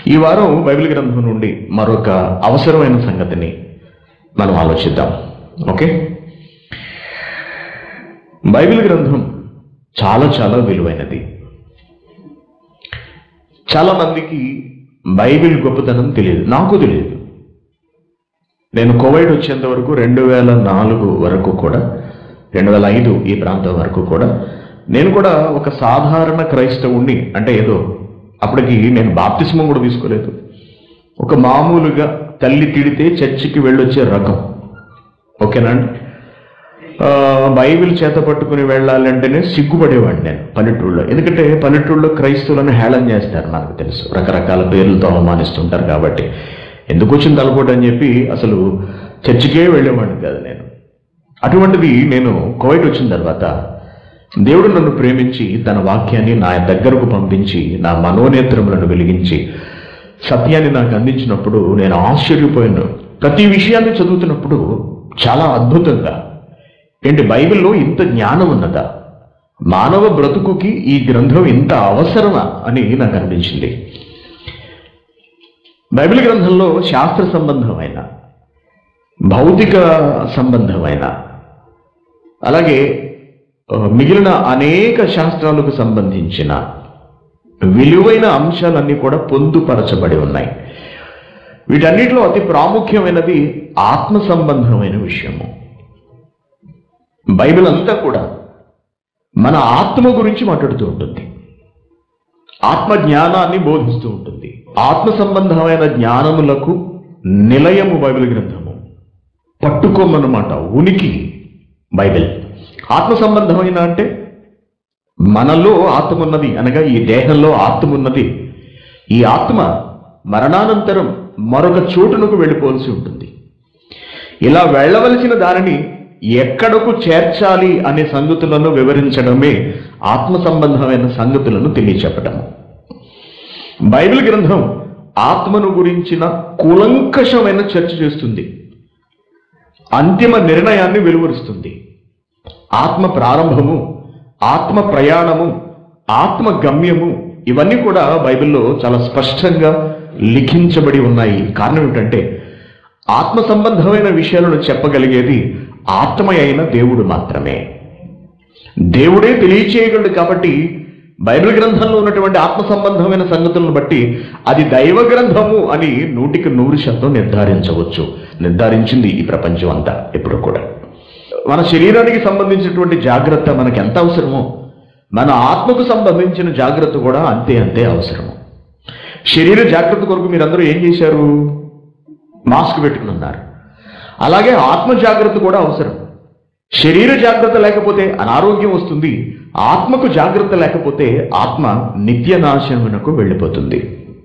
ఈ వారం బైబిల్ గ్రంథం నుండి మరొక అవసరమైన సంగతిని మనం ఆలోచిద్దాం ఓకే బైబిల్ గ్రంథం చాలా చాలా విలువైనది చాలా మందికి బైబిల్ గొప్పతనం తెలియదు నాకు తెలియదు నేను కోవిడ్ వచ్చేంత వరకు రెండు వేల నాలుగు వరకు కూడా రెండు వేల ఐదు ఈ ప్రాంతం వరకు కూడా నేను కూడా ఒక సాధారణ క్రైస్తవుణ్ణి అంటే ఏదో అప్పటికి నేను బాప్తిస్మం కూడా తీసుకోలేదు ఒక మామూలుగా తల్లి తిడితే చర్చికి వెళ్ళొచ్చే రకం ఓకేనా అండి ఆ, బైబిల్ చేత పట్టుకుని వెళ్ళాలంటేనే సిగ్గుపడేవాడిని నేను పల్లెటూళ్ళలో ఎందుకంటే పల్లెటూళ్ళలో క్రైస్తవులను హేళన చేస్తారు నాకు తెలుసు రకరకాల పేర్లతో అవమానిస్తుంటారు కాబట్టి ఎందుకు వచ్చింది తలపోటు అని చెప్పి అసలు చర్చికే వెళ్ళేవాడిని కాదు నేను అటువంటిది నేను కోవిడ్ వచ్చిన తర్వాత దేవుడు నన్ను ప్రేమించి తన వాక్యాన్ని నా దగ్గరకు పంపించి నా మనోనేత్రములను వెలిగించి సత్యాన్ని నాకు అందించినప్పుడు నేను ఆశ్చర్యపోయాను ప్రతి విషయాన్ని చదువుతున్నప్పుడు చాలా అద్భుతంగా ఏంటి బైబిల్లో ఇంత జ్ఞానం ఉన్నదా మానవ బ్రతుకుకి ఈ గ్రంథం ఇంత అవసరమా అని నాకు అనిపించింది బైబిల్ గ్రంథంలో శాస్త్ర సంబంధమైన భౌతిక సంబంధమైన అలాగే ఆ, మిగిలిన అనేక శాస్త్రాలకు సంబంధించిన విలువైన అంశాలన్నీ కూడా పొందుపరచబడి ఉన్నాయి వీటన్నిటిలో అతి ప్రాముఖ్యమైనది ఆత్మ సంబంధమైన విషయము బైబిల్ అంతా కూడా మన ఆత్మ గురించి మాట్లాడుతూ ఉంటుంది ఆత్మ జ్ఞానాన్ని బోధిస్తూ ఉంటుంది ఆత్మ సంబంధమైన జ్ఞానములకు నిలయము బైబిల్ గ్రంథము పట్టుకోమన్నమాట ఉనికి బైబిల్ ఆత్మ సంబంధమైన అంటే మనలో ఆత్మ ఉన్నది అనగా ఈ దేహంలో ఆత్మ ఉన్నది ఈ ఆత్మ మరణానంతరం మరొక చోటునకు వెళ్ళిపోవలసి ఉంటుంది ఇలా వెళ్ళవలసిన దానిని ఎక్కడకు చేర్చాలి అనే సంగతులను వివరించడమే ఆత్మ సంబంధమైన సంగతులను తెలియచెప్పటము బైబిల్ గ్రంథం ఆత్మను గురించిన కూలంకషమైన చర్చ చేస్తుంది అంతిమ నిర్ణయాన్ని వెలువరుస్తుంది ఆత్మ ప్రారంభము ఆత్మ ప్రయాణము ఆత్మ గమ్యము ఇవన్నీ కూడా బైబిల్లో చాలా స్పష్టంగా లిఖించబడి ఉన్నాయి కారణం ఏమిటంటే ఆత్మ సంబంధమైన విషయాలను చెప్పగలిగేది ఆత్మ అయిన దేవుడు మాత్రమే దేవుడే తెలియచేయగలడు కాబట్టి బైబిల్ గ్రంథంలో ఉన్నటువంటి ఆత్మ సంబంధమైన సంగతులను బట్టి అది దైవ గ్రంథము అని నూటికి నూరు శాతం నిర్ధారించవచ్చు నిర్ధారించింది ఈ ప్రపంచం అంతా ఎప్పుడు కూడా మన శరీరానికి సంబంధించినటువంటి జాగ్రత్త మనకి ఎంత అవసరమో మన ఆత్మకు సంబంధించిన జాగ్రత్త కూడా అంతే అంతే అవసరము శరీర జాగ్రత్త కొరకు మీరందరూ ఏం చేశారు మాస్క్ పెట్టుకుని ఉన్నారు అలాగే ఆత్మ జాగ్రత్త కూడా అవసరం శరీర జాగ్రత్త లేకపోతే అనారోగ్యం వస్తుంది ఆత్మకు జాగ్రత్త లేకపోతే ఆత్మ నిత్య నాశనమునకు వెళ్ళిపోతుంది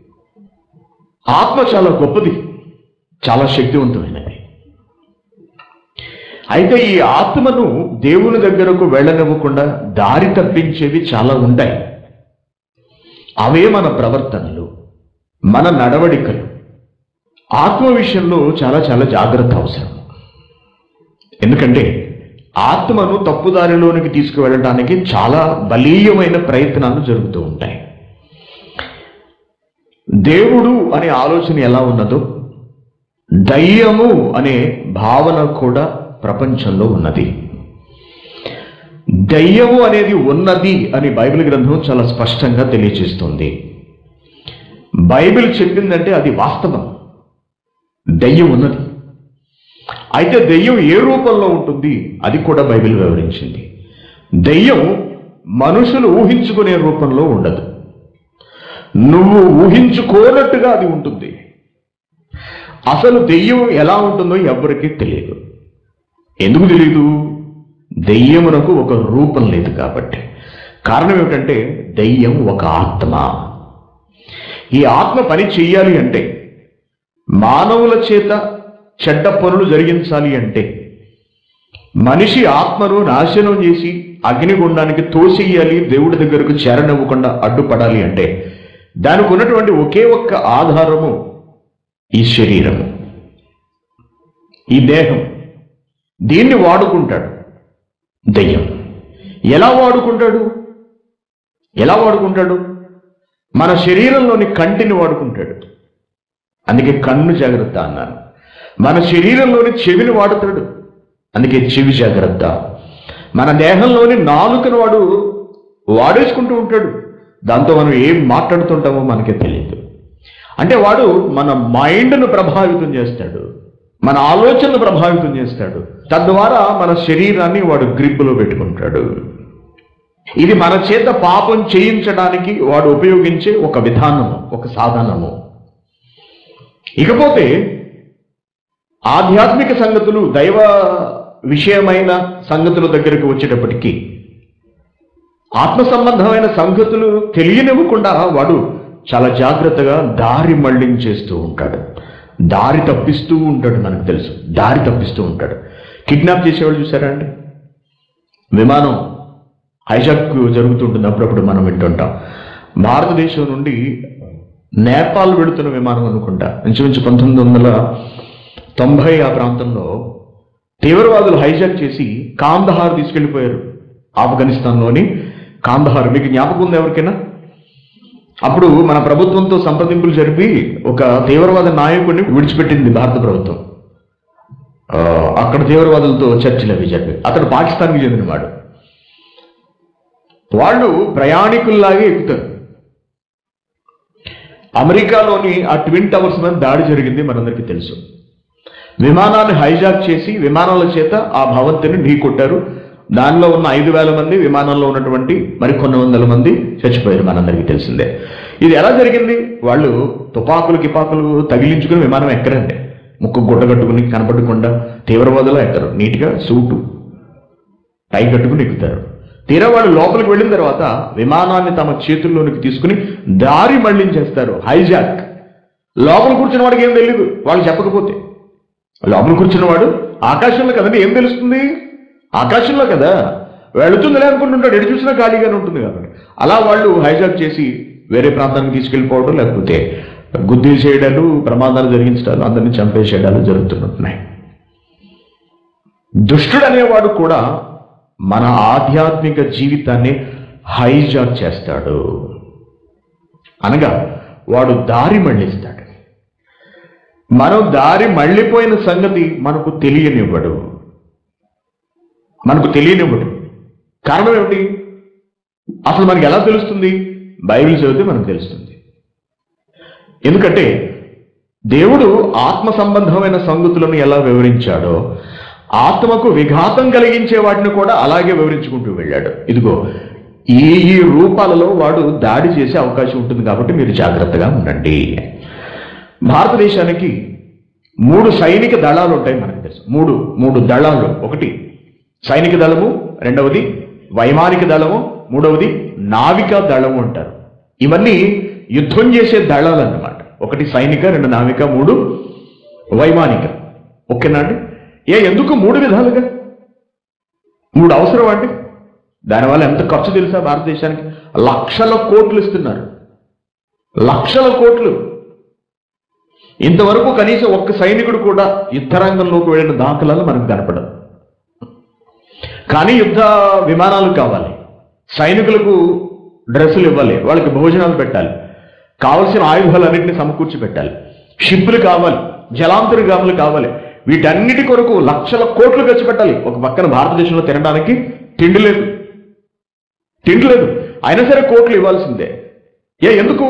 ఆత్మ చాలా గొప్పది చాలా శక్తివంతమైనది అయితే ఈ ఆత్మను దేవుని దగ్గరకు వెళ్ళనివ్వకుండా దారి తప్పించేవి చాలా ఉంటాయి అవే మన ప్రవర్తనలు మన నడవడికలు ఆత్మ విషయంలో చాలా చాలా జాగ్రత్త అవసరం ఎందుకంటే ఆత్మను తప్పుదారిలోనికి తీసుకువెళ్ళడానికి చాలా బలీయమైన ప్రయత్నాలు జరుగుతూ ఉంటాయి దేవుడు అనే ఆలోచన ఎలా ఉన్నదో దయ్యము అనే భావన కూడా ప్రపంచంలో ఉన్నది దయ్యము అనేది ఉన్నది అని బైబిల్ గ్రంథం చాలా స్పష్టంగా తెలియజేస్తుంది బైబిల్ చెప్పిందంటే అది వాస్తవం దయ్యం ఉన్నది అయితే దెయ్యం ఏ రూపంలో ఉంటుంది అది కూడా బైబిల్ వివరించింది దెయ్యం మనుషులు ఊహించుకునే రూపంలో ఉండదు నువ్వు ఊహించుకోనట్టుగా అది ఉంటుంది అసలు దెయ్యం ఎలా ఉంటుందో ఎవ్వరికీ తెలియదు ఎందుకు తెలియదు దెయ్యమునకు ఒక రూపం లేదు కాబట్టి కారణం ఏమిటంటే దెయ్యం ఒక ఆత్మ ఈ ఆత్మ పని చెయ్యాలి అంటే మానవుల చేత చెడ్డ పనులు జరిగించాలి అంటే మనిషి ఆత్మను నాశనం చేసి అగ్నిగుండానికి తోసేయాలి దేవుడి దగ్గరకు చేరనివ్వకుండా అడ్డుపడాలి అంటే దానికి ఉన్నటువంటి ఒకే ఒక్క ఆధారము ఈ శరీరము ఈ దేహం దీన్ని వాడుకుంటాడు దెయ్యం ఎలా వాడుకుంటాడు ఎలా వాడుకుంటాడు మన శరీరంలోని కంటిని వాడుకుంటాడు అందుకే కన్ను జాగ్రత్త అన్నాను మన శరీరంలోని చెవిని వాడుతాడు అందుకే చెవి జాగ్రత్త మన దేహంలోని నాలుకను వాడు వాడేసుకుంటూ ఉంటాడు దాంతో మనం ఏం మాట్లాడుతుంటామో మనకే తెలియదు అంటే వాడు మన మైండ్ను ప్రభావితం చేస్తాడు మన ఆలోచనను ప్రభావితం చేస్తాడు తద్వారా మన శరీరాన్ని వాడు గ్రిప్పులో పెట్టుకుంటాడు ఇది మన చేత పాపం చేయించడానికి వాడు ఉపయోగించే ఒక విధానము ఒక సాధనము ఇకపోతే ఆధ్యాత్మిక సంగతులు దైవ విషయమైన సంగతుల దగ్గరకు వచ్చేటప్పటికీ ఆత్మ సంబంధమైన సంగతులు తెలియనివ్వకుండా వాడు చాలా జాగ్రత్తగా దారి మళ్లించేస్తూ ఉంటాడు దారి తప్పిస్తూ ఉంటాడు మనకు తెలుసు దారి తప్పిస్తూ ఉంటాడు కిడ్నాప్ చేసేవాళ్ళు చూసారా అండి విమానం హైజాక్ జరుగుతుంటుంది అప్పుడప్పుడు మనం వింటుంటాం భారతదేశం నుండి నేపాల్ వెళుతున్న విమానం అనుకుంటా ఇంచుమించు పంతొమ్మిది వందల తొంభై ఆ ప్రాంతంలో తీవ్రవాదులు హైజాక్ చేసి కాందహార్ తీసుకెళ్లిపోయారు ఆఫ్ఘనిస్తాన్లోని కాందహార్ మీకు జ్ఞాపకం ఉంది ఎవరికైనా అప్పుడు మన ప్రభుత్వంతో సంప్రదింపులు జరిపి ఒక తీవ్రవాద నాయకుడిని విడిచిపెట్టింది భారత ప్రభుత్వం ఆ, అక్కడ తీవ్రవాదులతో చర్చలు అవి జరిపి అతడు పాకిస్తాన్కి చెందినవాడు వాళ్ళు ప్రయాణికుల్లాగే ఎక్కుతారు అమెరికాలోని ఆ ట్విన్ టవర్స్ మీద దాడి జరిగింది మనందరికీ తెలుసు విమానాన్ని హైజాక్ చేసి విమానాల చేత ఆ భవంతిని ఢీకొట్టారు దానిలో ఉన్న ఐదు వేల మంది విమానంలో ఉన్నటువంటి మరికొన్ని వందల మంది చచ్చిపోయారు మనందరికీ తెలిసిందే ఇది ఎలా జరిగింది వాళ్ళు తుపాకులు గిపాకులు తగిలించుకుని విమానం ఎక్కరండి ముక్కు గుడ్డ కట్టుకుని కనపడకుండా తీవ్రవాదులు ఎక్కరు నీట్గా సూటు టై కట్టుకుని ఎక్కుతారు తీరా వాళ్ళు లోపలికి వెళ్ళిన తర్వాత విమానాన్ని తమ చేతుల్లోనికి తీసుకుని దారి మళ్లించేస్తారు హైజాక్ లోపల కూర్చున్న వాడికి ఏం తెలియదు వాళ్ళు చెప్పకపోతే లోపల కూర్చున్న వాడు ఆకాశంలో కదండి ఏం తెలుస్తుంది ఆకాశంలో కదా వెళుతుందిలే అనుకుంటుంటాడు ఎటు చూసినా ఖాళీగానే ఉంటుంది కాబట్టి అలా వాళ్ళు హైజాక్ చేసి వేరే ప్రాంతానికి తీసుకెళ్ళిపోవడం లేకపోతే గుద్దీలు చేయడాలు ప్రమాదాలు జరిగించడాలు అందరినీ చంపేసేయడాలు జరుగుతుంటున్నాయి దుష్టుడు అనేవాడు కూడా మన ఆధ్యాత్మిక జీవితాన్ని హైజాక్ చేస్తాడు అనగా వాడు దారి మళ్ళిస్తాడు మనం దారి మళ్ళీపోయిన సంగతి మనకు తెలియనివ్వడు మనకు తెలియనివ్వడు కారణం ఏమిటి అసలు మనకి ఎలా తెలుస్తుంది బైబిల్ చదివితే మనకు తెలుస్తుంది ఎందుకంటే దేవుడు ఆత్మ సంబంధమైన సంగతులను ఎలా వివరించాడో ఆత్మకు విఘాతం కలిగించే వాటిని కూడా అలాగే వివరించుకుంటూ వెళ్ళాడు ఇదిగో ఈ ఈ రూపాలలో వాడు దాడి చేసే అవకాశం ఉంటుంది కాబట్టి మీరు జాగ్రత్తగా ఉండండి భారతదేశానికి మూడు సైనిక దళాలు ఉంటాయి మనకు తెలుసు మూడు మూడు దళాలు ఒకటి సైనిక దళము రెండవది వైమానిక దళము మూడవది నావికా దళము అంటారు ఇవన్నీ యుద్ధం చేసే దళాలు అన్నమాట ఒకటి సైనిక రెండు నావిక మూడు వైమానిక ఓకేనా అండి ఏ ఎందుకు మూడు విధాలుగా మూడు అవసరం అండి దానివల్ల ఎంత ఖర్చు తెలుసా భారతదేశానికి లక్షల కోట్లు ఇస్తున్నారు లక్షల కోట్లు ఇంతవరకు కనీసం ఒక్క సైనికుడు కూడా యుద్ధరంగంలోకి వెళ్ళిన దాఖలాలు మనకు కనపడదు కానీ యుద్ధ విమానాలు కావాలి సైనికులకు డ్రెస్సులు ఇవ్వాలి వాళ్ళకి భోజనాలు పెట్టాలి కావలసిన ఆయుధాలన్నింటినీ సమకూర్చి పెట్టాలి షిప్పులు కావాలి జలాంతర్గాములు కావాలి వీటన్నిటి కొరకు లక్షల కోట్లు ఖర్చు పెట్టాలి ఒక పక్కన భారతదేశంలో తినడానికి తిండి లేదు తిండి లేదు అయినా సరే కోట్లు ఇవ్వాల్సిందే ఏ ఎందుకు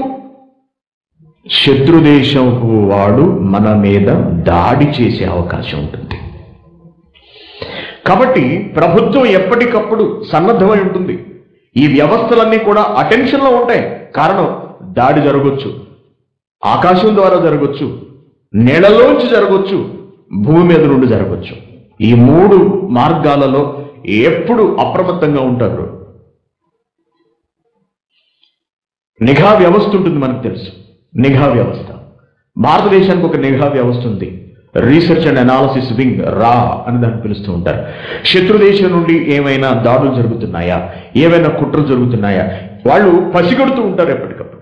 శత్రుదేశపు వాడు మన మీద దాడి చేసే అవకాశం ఉంటుంది కాబట్టి ప్రభుత్వం ఎప్పటికప్పుడు సన్నద్ధమై ఉంటుంది ఈ వ్యవస్థలన్నీ కూడా అటెన్షన్లో ఉంటాయి కారణం దాడి జరగవచ్చు ఆకాశం ద్వారా జరగవచ్చు నేలలోంచి జరగవచ్చు భూమి మీద నుండి జరగవచ్చు ఈ మూడు మార్గాలలో ఎప్పుడు అప్రమత్తంగా ఉంటారు నిఘా వ్యవస్థ ఉంటుంది మనకు తెలుసు నిఘా వ్యవస్థ భారతదేశానికి ఒక నిఘా వ్యవస్థ ఉంది రీసెర్చ్ అండ్ అనాలిసిస్ వింగ్ రా అని దాన్ని పిలుస్తూ ఉంటారు శత్రు దేశం నుండి ఏమైనా దాడులు జరుగుతున్నాయా ఏమైనా కుట్రలు జరుగుతున్నాయా వాళ్ళు పసిగడుతూ ఉంటారు ఎప్పటికప్పుడు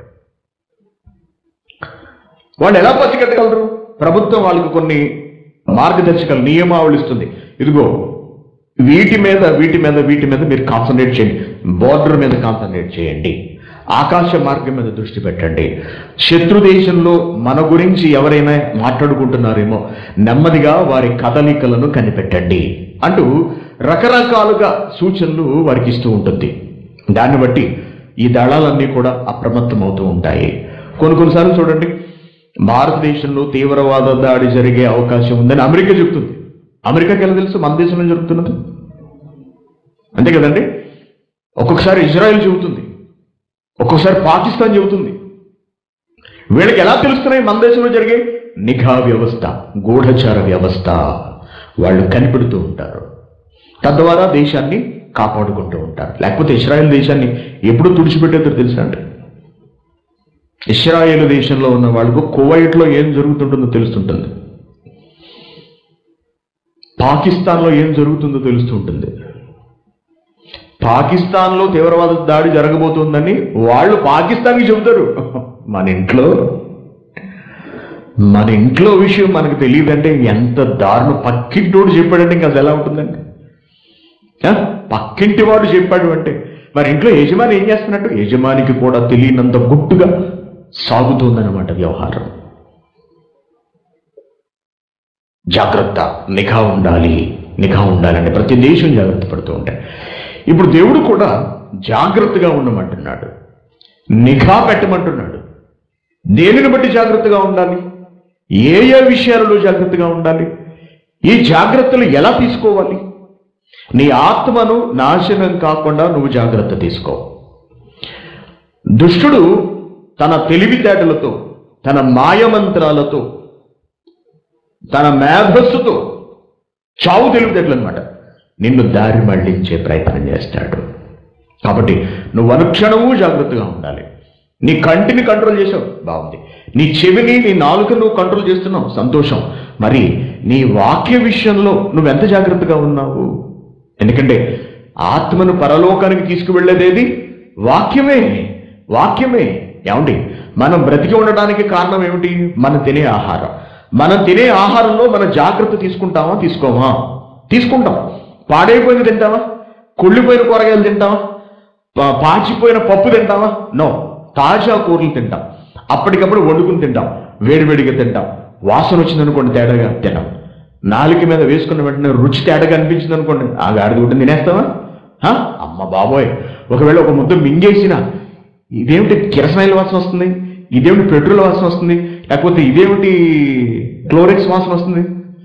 వాళ్ళు ఎలా పసిగట్టగలరు ప్రభుత్వం వాళ్ళకి కొన్ని మార్గదర్శకాలు నియమావళి ఇస్తుంది ఇదిగో వీటి మీద వీటి మీద వీటి మీద మీరు కాన్సన్ట్రేట్ చేయండి బార్డర్ మీద కాన్సన్ట్రేట్ చేయండి ఆకాశ మార్గం మీద దృష్టి పెట్టండి శత్రు దేశంలో మన గురించి ఎవరైనా మాట్లాడుకుంటున్నారేమో నెమ్మదిగా వారి కదలికలను కనిపెట్టండి అంటూ రకరకాలుగా సూచనలు వారికి ఇస్తూ ఉంటుంది దాన్ని బట్టి ఈ దళాలన్నీ కూడా అప్రమత్తం అవుతూ ఉంటాయి కొన్ని కొన్నిసార్లు చూడండి భారతదేశంలో తీవ్రవాద దాడి జరిగే అవకాశం ఉందని అమెరికా చెప్తుంది అమెరికాకి ఎలా తెలుసు మన దేశంలో జరుగుతున్నది అంతే కదండి ఒక్కొక్కసారి ఇజ్రాయెల్ చెబుతుంది ఒక్కొక్కసారి పాకిస్తాన్ చెబుతుంది వీళ్ళకి ఎలా తెలుస్తున్నాయి మన దేశంలో జరిగే నిఘా వ్యవస్థ గూఢచార వ్యవస్థ వాళ్ళు కనిపెడుతూ ఉంటారు తద్వారా దేశాన్ని కాపాడుకుంటూ ఉంటారు లేకపోతే ఇస్రాయేల్ దేశాన్ని ఎప్పుడు తుడిచిపెట్టేదో తెలుసా అంటే ఇస్రాయేల్ దేశంలో ఉన్న వాళ్ళకు కువైట్లో ఏం జరుగుతుంటుందో తెలుస్తుంటుంది పాకిస్తాన్లో ఏం జరుగుతుందో తెలుస్తుంటుంది పాకిస్తాన్లో తీవ్రవాద దాడి జరగబోతుందని వాళ్ళు పాకిస్తాన్కి చెబుతారు మన ఇంట్లో మన ఇంట్లో విషయం మనకు తెలియదంటే ఎంత దారుణం పక్కింటోడు చెప్పాడంటే ఇంకా అది ఎలా ఉంటుందండి ఆ? పక్కింటి వాడు చెప్పాడు అంటే మరి ఇంట్లో యజమాని ఏం చేస్తున్నట్టు యజమానికి కూడా తెలియనంత గుట్టుగా సాగుతోందన్నమాట వ్యవహారం జాగ్రత్త నిఘా ఉండాలి నిఘా ఉండాలంటే ప్రతి దేశం జాగ్రత్త పడుతూ ఉంటాయి ఇప్పుడు దేవుడు కూడా జాగ్రత్తగా ఉండమంటున్నాడు నిఘా పెట్టమంటున్నాడు దేనిని బట్టి జాగ్రత్తగా ఉండాలి ఏ ఏ విషయాలలో జాగ్రత్తగా ఉండాలి ఈ జాగ్రత్తలు ఎలా తీసుకోవాలి నీ ఆత్మను నాశనం కాకుండా నువ్వు జాగ్రత్త తీసుకో దుష్టుడు తన తెలివితేటలతో తన మాయమంత్రాలతో తన మేధస్సుతో చావు తెలివితేటలు అనమాట నిన్ను దారి మళ్లించే ప్రయత్నం చేస్తాడు కాబట్టి నువ్వు అనుక్షణము జాగ్రత్తగా ఉండాలి నీ కంటిని కంట్రోల్ చేసావు బాగుంది నీ చెవిని నీ నాలుక నువ్వు కంట్రోల్ చేస్తున్నావు సంతోషం మరి నీ వాక్య విషయంలో నువ్వెంత జాగ్రత్తగా ఉన్నావు ఎందుకంటే ఆత్మను పరలోకానికి తీసుకువెళ్ళేదేది వాక్యమే వాక్యమే ఏమండి మనం బ్రతికి ఉండడానికి కారణం ఏమిటి మనం తినే ఆహారం మనం తినే ఆహారంలో మన జాగ్రత్త తీసుకుంటామా తీసుకోమా తీసుకుంటాం పాడైపోయిన తింటామా కుళ్ళిపోయిన కూరగాయలు తింటామా పా- పాచిపోయిన పప్పు తింటామా నో తాజా కూరలు తింటాం అప్పటికప్పుడు వండుకుని తింటాం వేడివేడిగా తింటాం వాసన వచ్చిందనుకోండి తేడాగా తింటాం నాలుక మీద వేసుకున్న వెంటనే రుచి తేడాగా అనిపించింది అనుకోండి ఆ గాడిద గుడ్డ తినేస్తావా హా? అమ్మ బాబోయ్ ఒకవేళ ఒక ముద్ద మింగేసిన ఇదేమిటి కిరసనాయిల వాసన వస్తుంది ఇదేమిటి పెట్రోల్ వాసన వస్తుంది లేకపోతే ఇదేమిటి క్లోరిక్స్ వాసన వస్తుంది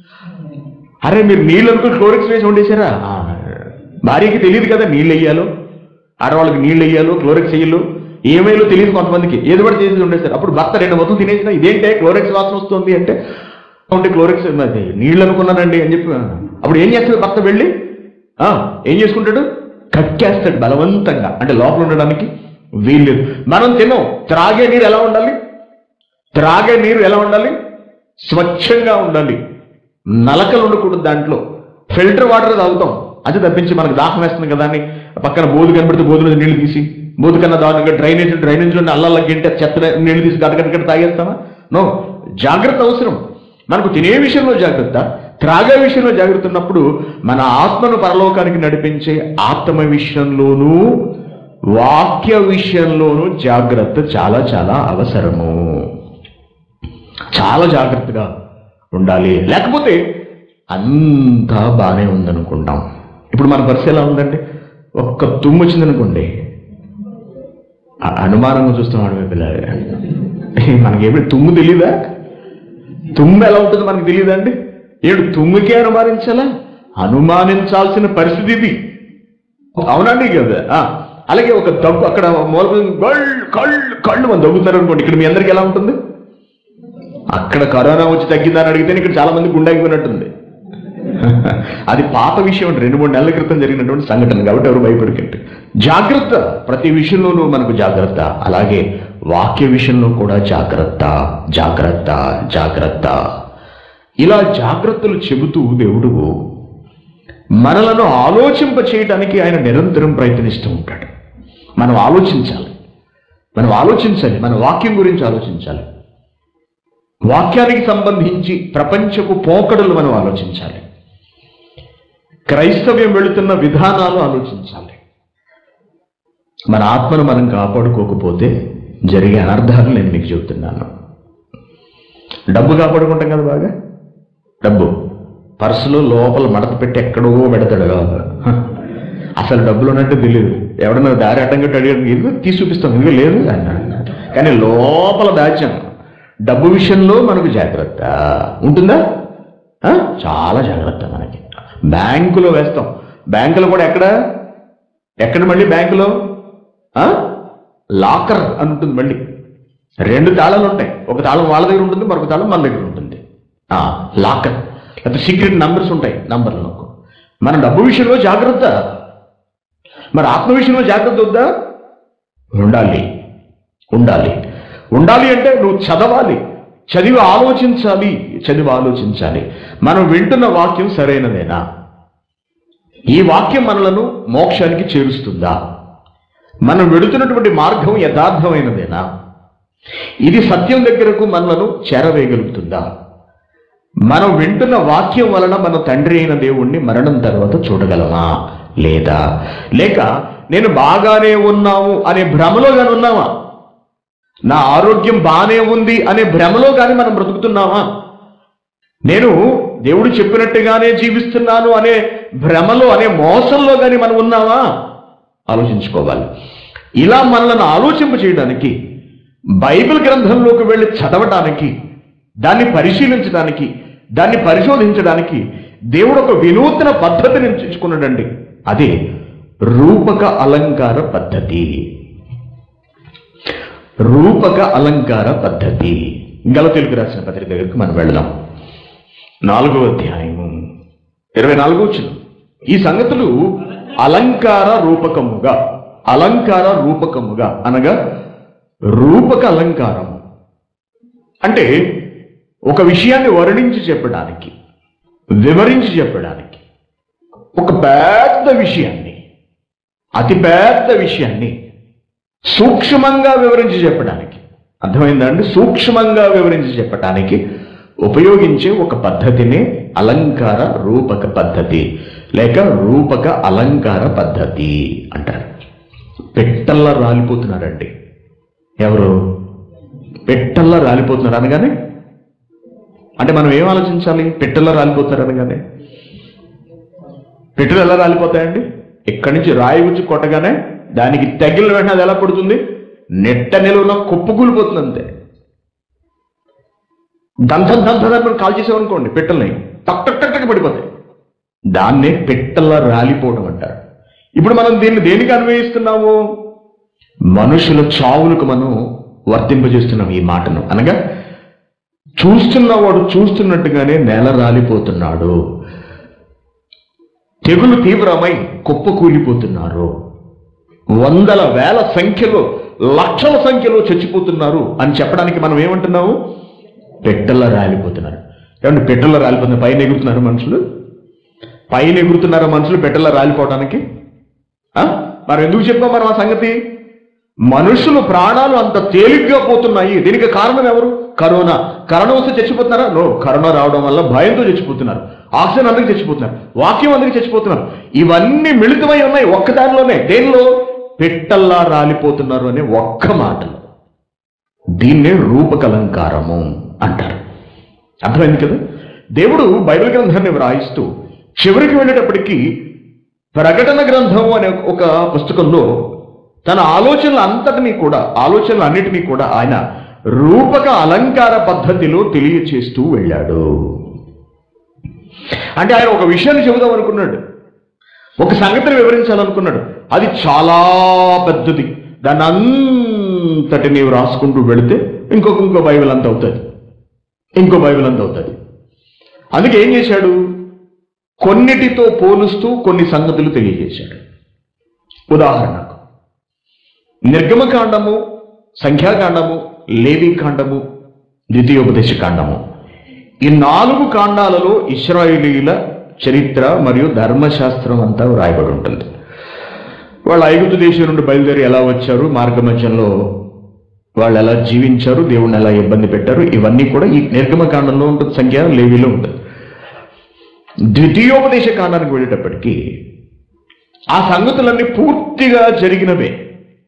అరే మీరు నీళ్ళు అనుకుని క్లోరిక్స్ వేసి వండేశారా ఆ, భార్యకి తెలియదు కదా నీళ్ళు వేయాలో ఆడవాళ్ళకి నీళ్ళు వేయాలో క్లోరిక్స్ వేయాలో ఏమైలో తెలియదు కొంతమందికి ఏది పడి చేసి ఉండేశారు అప్పుడు భర్త రెండు మొత్తం తినేసిన ఇదేంటే క్లోరిక్స్ వాసన వస్తుంది అంటే ఉంటే క్లోరిక్స్ అది నీళ్ళు అనుకున్నానండి అని చెప్పి అప్పుడు ఏం చేస్తాడు భర్త వెళ్ళి ఆ, ఏం చేసుకుంటాడు కక్కేస్తాడు బలవంతంగా అంటే లోపల ఉండడానికి వీల్లేదు మనం తినం త్రాగే నీరు ఎలా ఉండాలి త్రాగే నీరు ఎలా ఉండాలి స్వచ్ఛంగా ఉండాలి నలకలు ఉండకూడదు దాంట్లో ఫిల్టర్ వాటర్ తాగుతాం అది తప్పించి మనకు దాహం వేస్తుంది కదా అని పక్కన బోధు కనబడితే బోధులో నీళ్లు తీసి బోధు కన్నా దారుణంగా డ్రైనేజ్ డ్రైనేజ్ లో అల్లల్ల గింటే చెత్త నీళ్లు తీసి గడగడగడ తాగేస్తామా నో జాగ్రత్త అవసరం మనకు తినే విషయంలో జాగ్రత్త త్రాగే విషయంలో జాగ్రత్త ఉన్నప్పుడు మన ఆత్మను పరలోకానికి నడిపించే ఆత్మ విషయంలోనూ వాక్య విషయంలోనూ జాగ్రత్త చాలా చాలా అవసరము చాలా జాగ్రత్తగా ఉండాలి లేకపోతే అంతా బాగానే ఉందనుకుంటాం ఇప్పుడు మన పరిస్థితి ఎలా ఉందండి ఒక్క తుమ్ము వచ్చిందనుకోండి అ- అనుమానంగా చూస్తున్నాడు మీ పిల్లలు మనకేమి తుమ్ము తెలీదా తుమ్ము ఎలా ఉంటుందో మనకు తెలియదా అండి ఏడు తుమ్ముకే అనుమానించాలా అనుమానించాల్సిన పరిస్థితి ఇది అవునండి కదా ఆ, అలాగే ఒక దగ్గు అక్కడ మూల కళ్ళు కళ్ళు కళ్ళు మనం దగ్గుతున్నారు అనుకోండి ఇక్కడ మీ అందరికి ఎలా ఉంటుంది అక్కడ కరోనా వచ్చి తగ్గిందని అడిగితే ఇక్కడ చాలా మంది గుండాగిపోయినట్టుంది అది పాత విషయం అండి రెండు మూడు నెలల క్రితం జరిగినటువంటి సంఘటన కాబట్టి ఎవరు భయపడకండి జాగ్రత్త ప్రతి విషయంలోనూ మనకు జాగ్రత్త అలాగే వాక్య విషయంలో కూడా జాగ్రత్త జాగ్రత్త జాగ్రత్త ఇలా జాగ్రత్తలు చెబుతూ దేవుడు మనలను ఆలోచింప చేయడానికి ఆయన నిరంతరం ప్రయత్నిస్తూ ఉంటాడు మనం ఆలోచించాలి మనం ఆలోచించాలి మన వాక్యం గురించి ఆలోచించాలి వాక్యానికి సంబంధించి ప్రపంచపు పోకడలు మనం ఆలోచించాలి క్రైస్తవ్యం వెళుతున్న విధానాలు ఆలోచించాలి మన ఆత్మను మనం కాపాడుకోకపోతే జరిగే అనర్థాలు నేను మీకు చెబుతున్నాను డబ్బు కాపాడుకుంటాం కదా బాగా డబ్బు పర్సులో లోపల మడత పెట్టి ఎక్కడో పెడతాడు హ. అసలు డబ్బులు ఉన్నట్టు తెలియదు ఎవడన్నా దారి అడ్డంగా అడిగాడు ఇదిగో తీసి చూపిస్తాం ఇదిగో లేదు అన్నాడు కానీ లోపల దాచాం డబ్బు విషయంలో మనకు జాగ్రత్త ఉంటుందా ఆ? చాలా జాగ్రత్త మనకి బ్యాంకులో వేస్తాం బ్యాంకులో కూడా ఎక్కడ ఎక్కడ మళ్ళీ బ్యాంకులో ఆ? లాకర్ అని ఉంటుంది మళ్ళీ రెండు తాళాలు ఉంటాయి ఒక తాళం వాళ్ళ దగ్గర ఉంటుంది మరొక తాళం మన దగ్గర ఉంటుంది ఆ, లాకర్ లేకపోతే సీక్రెట్ నంబర్స్ ఉంటాయి నంబర్లు మన డబ్బు విషయంలో జాగ్రత్త మరి ఆత్మ విషయంలో జాగ్రత్త వద్దా ఉండాలి ఉండాలి ఉండాలి అంటే నువ్వు చదవాలి చదివి ఆలోచించాలి చదివి ఆలోచించాలి మనం వింటున్న వాక్యం సరైనదేనా ఈ వాక్యం మనలను మోక్షానికి చేరుస్తుందా మనం వెడుతున్నటువంటి మార్గం యథార్థమైనదేనా ఇది సత్యం దగ్గరకు మనలను చేరవేయగలుగుతుందా మనం వింటున్న వాక్యం వలన మన తండ్రి అయిన దేవుణ్ణి మరణం తర్వాత చూడగలమా లేదా లేక నేను బాగానే ఉన్నాము అనే భ్రమలో గాని ఉన్నామా నా ఆరోగ్యం బాగానే ఉంది అనే భ్రమలో గాని మనం బ్రతుకుతున్నామా నేను దేవుడు చెప్పినట్టుగానే జీవిస్తున్నాను అనే భ్రమలో అనే మోసంలో గాని మనం ఉన్నామా ఆలోచించుకోవాలి ఇలా మనల్ని ఆలోచింప చేయడానికి బైబిల్ గ్రంథంలోకి వెళ్ళి చదవటానికి దాన్ని పరిశీలించడానికి దాన్ని పరిశోధించడానికి దేవుడు ఒక వినూత్న పద్ధతిని ఎంచుకున్నాడండి అదే రూపక అలంకార పద్ధతి రూపక అలంకార పద్ధతి గలతీలకు రాసిన పత్రిక దగ్గరికి మనం వెళదాం నాలుగో అధ్యాయము ఇరవై నాలుగో వచ్చిన ఈ సంగతులు అలంకార రూపకముగా అలంకార రూపకముగా అనగా రూపక అలంకారం అంటే ఒక విషయాన్ని వర్ణించి చెప్పడానికి వివరించి చెప్పడానికి ఒక పెద్ద విషయాన్ని అతి పెద్ద విషయాన్ని సూక్ష్మంగా వివరించి చెప్పడానికి అర్థమైందా అండి సూక్ష్మంగా వివరించి చెప్పడానికి ఉపయోగించే ఒక పద్ధతినే అలంకార రూపక పద్ధతి లేక రూపక అలంకార పద్ధతి అంటారు పెట్టల్లా రాలిపోతున్నారండి ఎవరు పెట్టల్లా రాలిపోతున్నారు అనగానే అంటే మనం ఏం ఆలోచించాలి పెట్టెల్లో రాలిపోతారు అనగానే పెట్టెలు ఎలా రాలిపోతాయండి ఇక్కడి నుంచి రాయి గుచ్చి కొట్టగానే దానికి తగిలిన వెంటనే అది ఎలా పడుతుంది నెట్ట నిలువున కుప్పకూలిపోతుంది అంతే దంతం దంతం మనం కాల్ చేసామనుకోండి పెట్టెల్ని టక్ టక్ టక్ టక్ పడిపోతాయి దాన్నే పెట్టెల్లా రాలిపోవడం అంటారు ఇప్పుడు మనం దీన్ని దేనికి అన్వయిస్తున్నాము మనుషుల చావులకు మనం వర్తింపజేస్తున్నాం ఈ మాటను అనగా చూస్తున్నవాడు చూస్తున్నట్టుగానే నేల రాలిపోతున్నాడు తెగులు తీవ్రమై కుప్పకూలిపోతున్నారు వందల వేల సంఖ్యలో లక్షల సంఖ్యలో చచ్చిపోతున్నారు అని చెప్పడానికి మనం ఏమంటున్నాము పెట్టెల్లో రాలిపోతున్నారు ఏమంటే పెట్టెల్లో రాలిపోతున్నారు పైన ఎగురుతున్నారు మనుషులు పైన ఎగురుతున్నారు మనుషులు పెట్టెల్లో రాలిపోవడానికి ఆ? మరి ఎందుకు చెప్పాం మనం ఆ సంగతి మనుషులు ప్రాణాలు అంత తేలిగ్గా పోతున్నాయి దీనికి కారణం ఎవరు కరోనా కరోనా వస్తే చచ్చిపోతున్నారా నో కరోనా రావడం వల్ల భయంతో చచ్చిపోతున్నారు ఆక్సిజన్ అందరికి చచ్చిపోతున్నారు వాక్యం అందరికి చచ్చిపోతున్నారు ఇవన్నీ మిళితమై ఉన్నాయి ఒక్క దానిలోనే దేనిలో పెట్టల్లా రాలిపోతున్నారు అనే ఒక్క మాటలో దీన్నే రూపకలంకారము అంటారు అర్థమైంది కదా దేవుడు బైబిల్ గ్రంథాన్ని వ్రాయిస్తూ చివరికి వెళ్ళేటప్పటికీ ప్రకటన గ్రంథం అనే ఒక పుస్తకంలో తన ఆలోచనలు అంతటినీ కూడా ఆలోచనలు అన్నిటినీ కూడా ఆయన రూపక అలంకార పద్ధతిలో తెలియచేస్తూ వెళ్ళాడు అంటే ఆయన ఒక విషయాన్ని చెబుదాం అనుకున్నాడు ఒక సంగతిని వివరించాలనుకున్నాడు అది చాలా పెద్దది దాన్ని అంతటి నీవు రాసుకుంటూ వెళితే ఇంకొక ఇంకో బైబిల్ అంత అవుతుంది ఇంకో బైబిల్ అంత అవుతుంది అందుకే ఏం చేశాడు కొన్నిటితో పోలుస్తూ కొన్ని సంగతులు తెలియజేశాడు ఉదాహరణకు నిర్గమకాండము సంఖ్యాకాండము లేవికాండము ద్వితీయోపదేశ కాండము ఈ నాలుగు కాండాలలో ఇస్రాయేలీల చరిత్ర మరియు ధర్మశాస్త్రం అంతా వ్రాయబడి ఉంటుంది వాళ్ళు ఐగుప్తు దేశం నుండి బయలుదేరి ఎలా వచ్చారు మార్గమధ్యంలో వాళ్ళు ఎలా జీవించారు దేవుణ్ణి ఎలా ఇబ్బంది పెట్టారు ఇవన్నీ కూడా ఈ నిర్గమకాండంలో ఉంటుంది సంఖ్య లేవిలో ఉంటుంది ద్వితీయోపదేశ కాండానికి వెళ్ళేటప్పటికీ ఆ సంగతులన్నీ పూర్తిగా జరిగినవే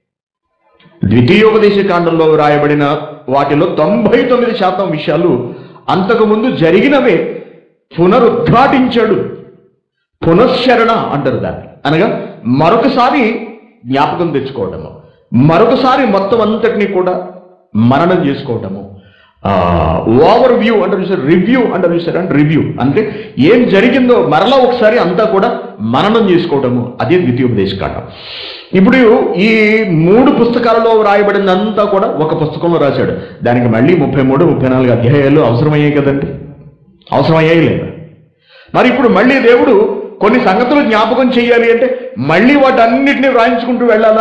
ద్వితీయోపదేశ కాండంలో వ్రాయబడిన వాటిలో తొంభై తొమ్మిది శాతం విషయాలు అంతకుముందు జరిగినవే పునరుద్ఘాటించాడు పునశ్చరణ అంటారు దాన్ని అనగా మరొకసారి జ్ఞాపకం తెచ్చుకోవడము మరొకసారి మొత్తం అంతటినీ కూడా మననం చేసుకోవటము ఓవర్ వ్యూ అంటారు చూసారు రివ్యూ అంటారు చూసారు అంటే రివ్యూ అంటే ఏం జరిగిందో మరలా ఒకసారి అంతా కూడా మననం చేసుకోవటము అదే ద్వితీయోపదేశ కాండం ఇప్పుడు ఈ మూడు పుస్తకాలలో రాయబడినంతా కూడా ఒక పుస్తకంలో రాశాడు దానికి మళ్ళీ ముప్పై మూడు ముప్పై నాలుగు అధ్యాయాలు అవసరమయ్యాయి కదండి అవసరమయ్యాయి లేదా మరి ఇప్పుడు మళ్ళీ దేవుడు కొన్ని సంగతులు జ్ఞాపకం చేయాలి అంటే మళ్ళీ వాటన్నిటిని వ్రాయించుకుంటూ వెళ్ళాలా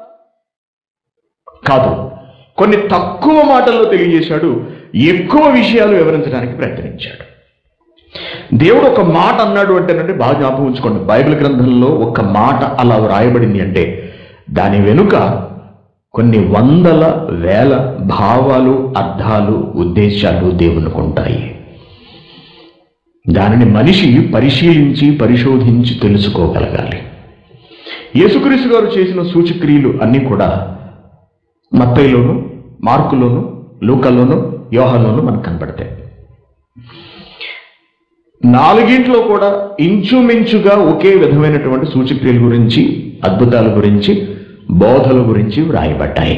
కాదు కొన్ని తక్కువ మాటల్లో తెలియజేశాడు ఎక్కువ విషయాలు వివరించడానికి ప్రయత్నించాడు దేవుడు ఒక మాట అన్నాడు అంటేనంటే బాగా జ్ఞాపకం ఉంచుకోండి బైబిల్ గ్రంథంలో ఒక మాట అలా వ్రాయబడింది అంటే దాని వెనుక కొన్ని వందల వేల భావాలు అర్థాలు ఉద్దేశాలు దేవునికి ఉంటాయి దానిని మనిషి పరిశీలించి పరిశోధించి తెలుసుకోగలగాలి యేసుక్రీస్తు గారు చేసిన సూచక్రియలు అన్నీ కూడా మత్తయిలోను మార్కులోను లూకలోను యోహలోను మనకు కనబడతాయి నాలుగింట్లో కూడా ఇంచుమించుగా ఒకే విధమైనటువంటి సూచక్రియల గురించి అద్భుతాల గురించి బోధల గురించి వ్రాయబడ్డాయి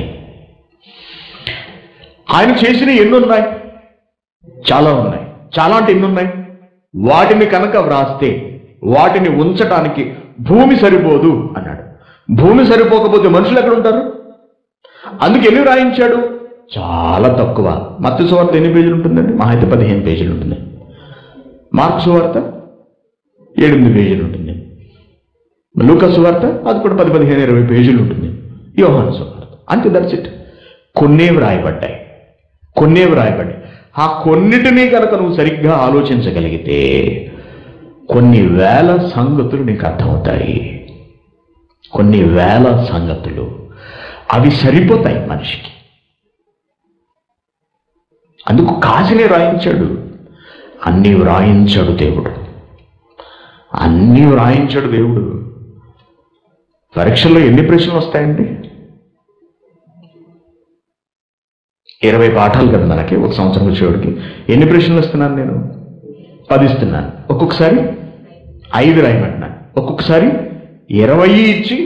ఆయన చేసిన ఎన్ని ఉన్నాయి చాలా ఉన్నాయి చాలా అంటే ఎన్ని ఉన్నాయి వాటిని కనుక వ్రాస్తే వాటిని ఉంచటానికి భూమి సరిపోదు అన్నాడు భూమి సరిపోకపోతే మనుషులు ఎక్కడ ఉంటారు అందుకు ఎన్ని రాయించాడు చాలా తక్కువ మత్తు సువార్త ఎన్ని పేజీలు ఉంటుందండి మా అయితే పదిహేను పేజీలు ఉంటుంది మార్క్ సువార్త ఎనిమిది పేజీలు ఉంటుంది లూకా సువార్త అది కూడా పది పదిహేను ఇరవై పేజీలు ఉంటుంది యోహాను సువార్త అంతే దట్స్ ఇట్ కొన్నే వ్రాయబడ్డాయి కొన్నే వ్రాయబడ్డాయి ఆ కొన్నిటినీ కనుక నువ్వు సరిగ్గా ఆలోచించగలిగితే కొన్ని వేల సంగతులు నీకు అర్థమవుతాయి కొన్ని వేల సంగతులు అవి సరిపోతాయి మనిషికి అందుకు కాసిని రాయించాడు అన్నీ వ్రాయించాడు దేవుడు అన్నీ వ్రాయించాడు దేవుడు పరీక్షల్లో ఎన్ని ప్రశ్నలు వస్తాయండి ఇరవై పాఠాలు కదా మనకి ఒక సంవత్సరం వచ్చేవాడికి ఎన్ని ప్రశ్నలు ఇస్తున్నాను నేను పది ఇస్తున్నాను ఒక్కొక్కసారి ఐదు రాయమంటున్నాను ఒక్కొక్కసారి ఇరవై ఇచ్చి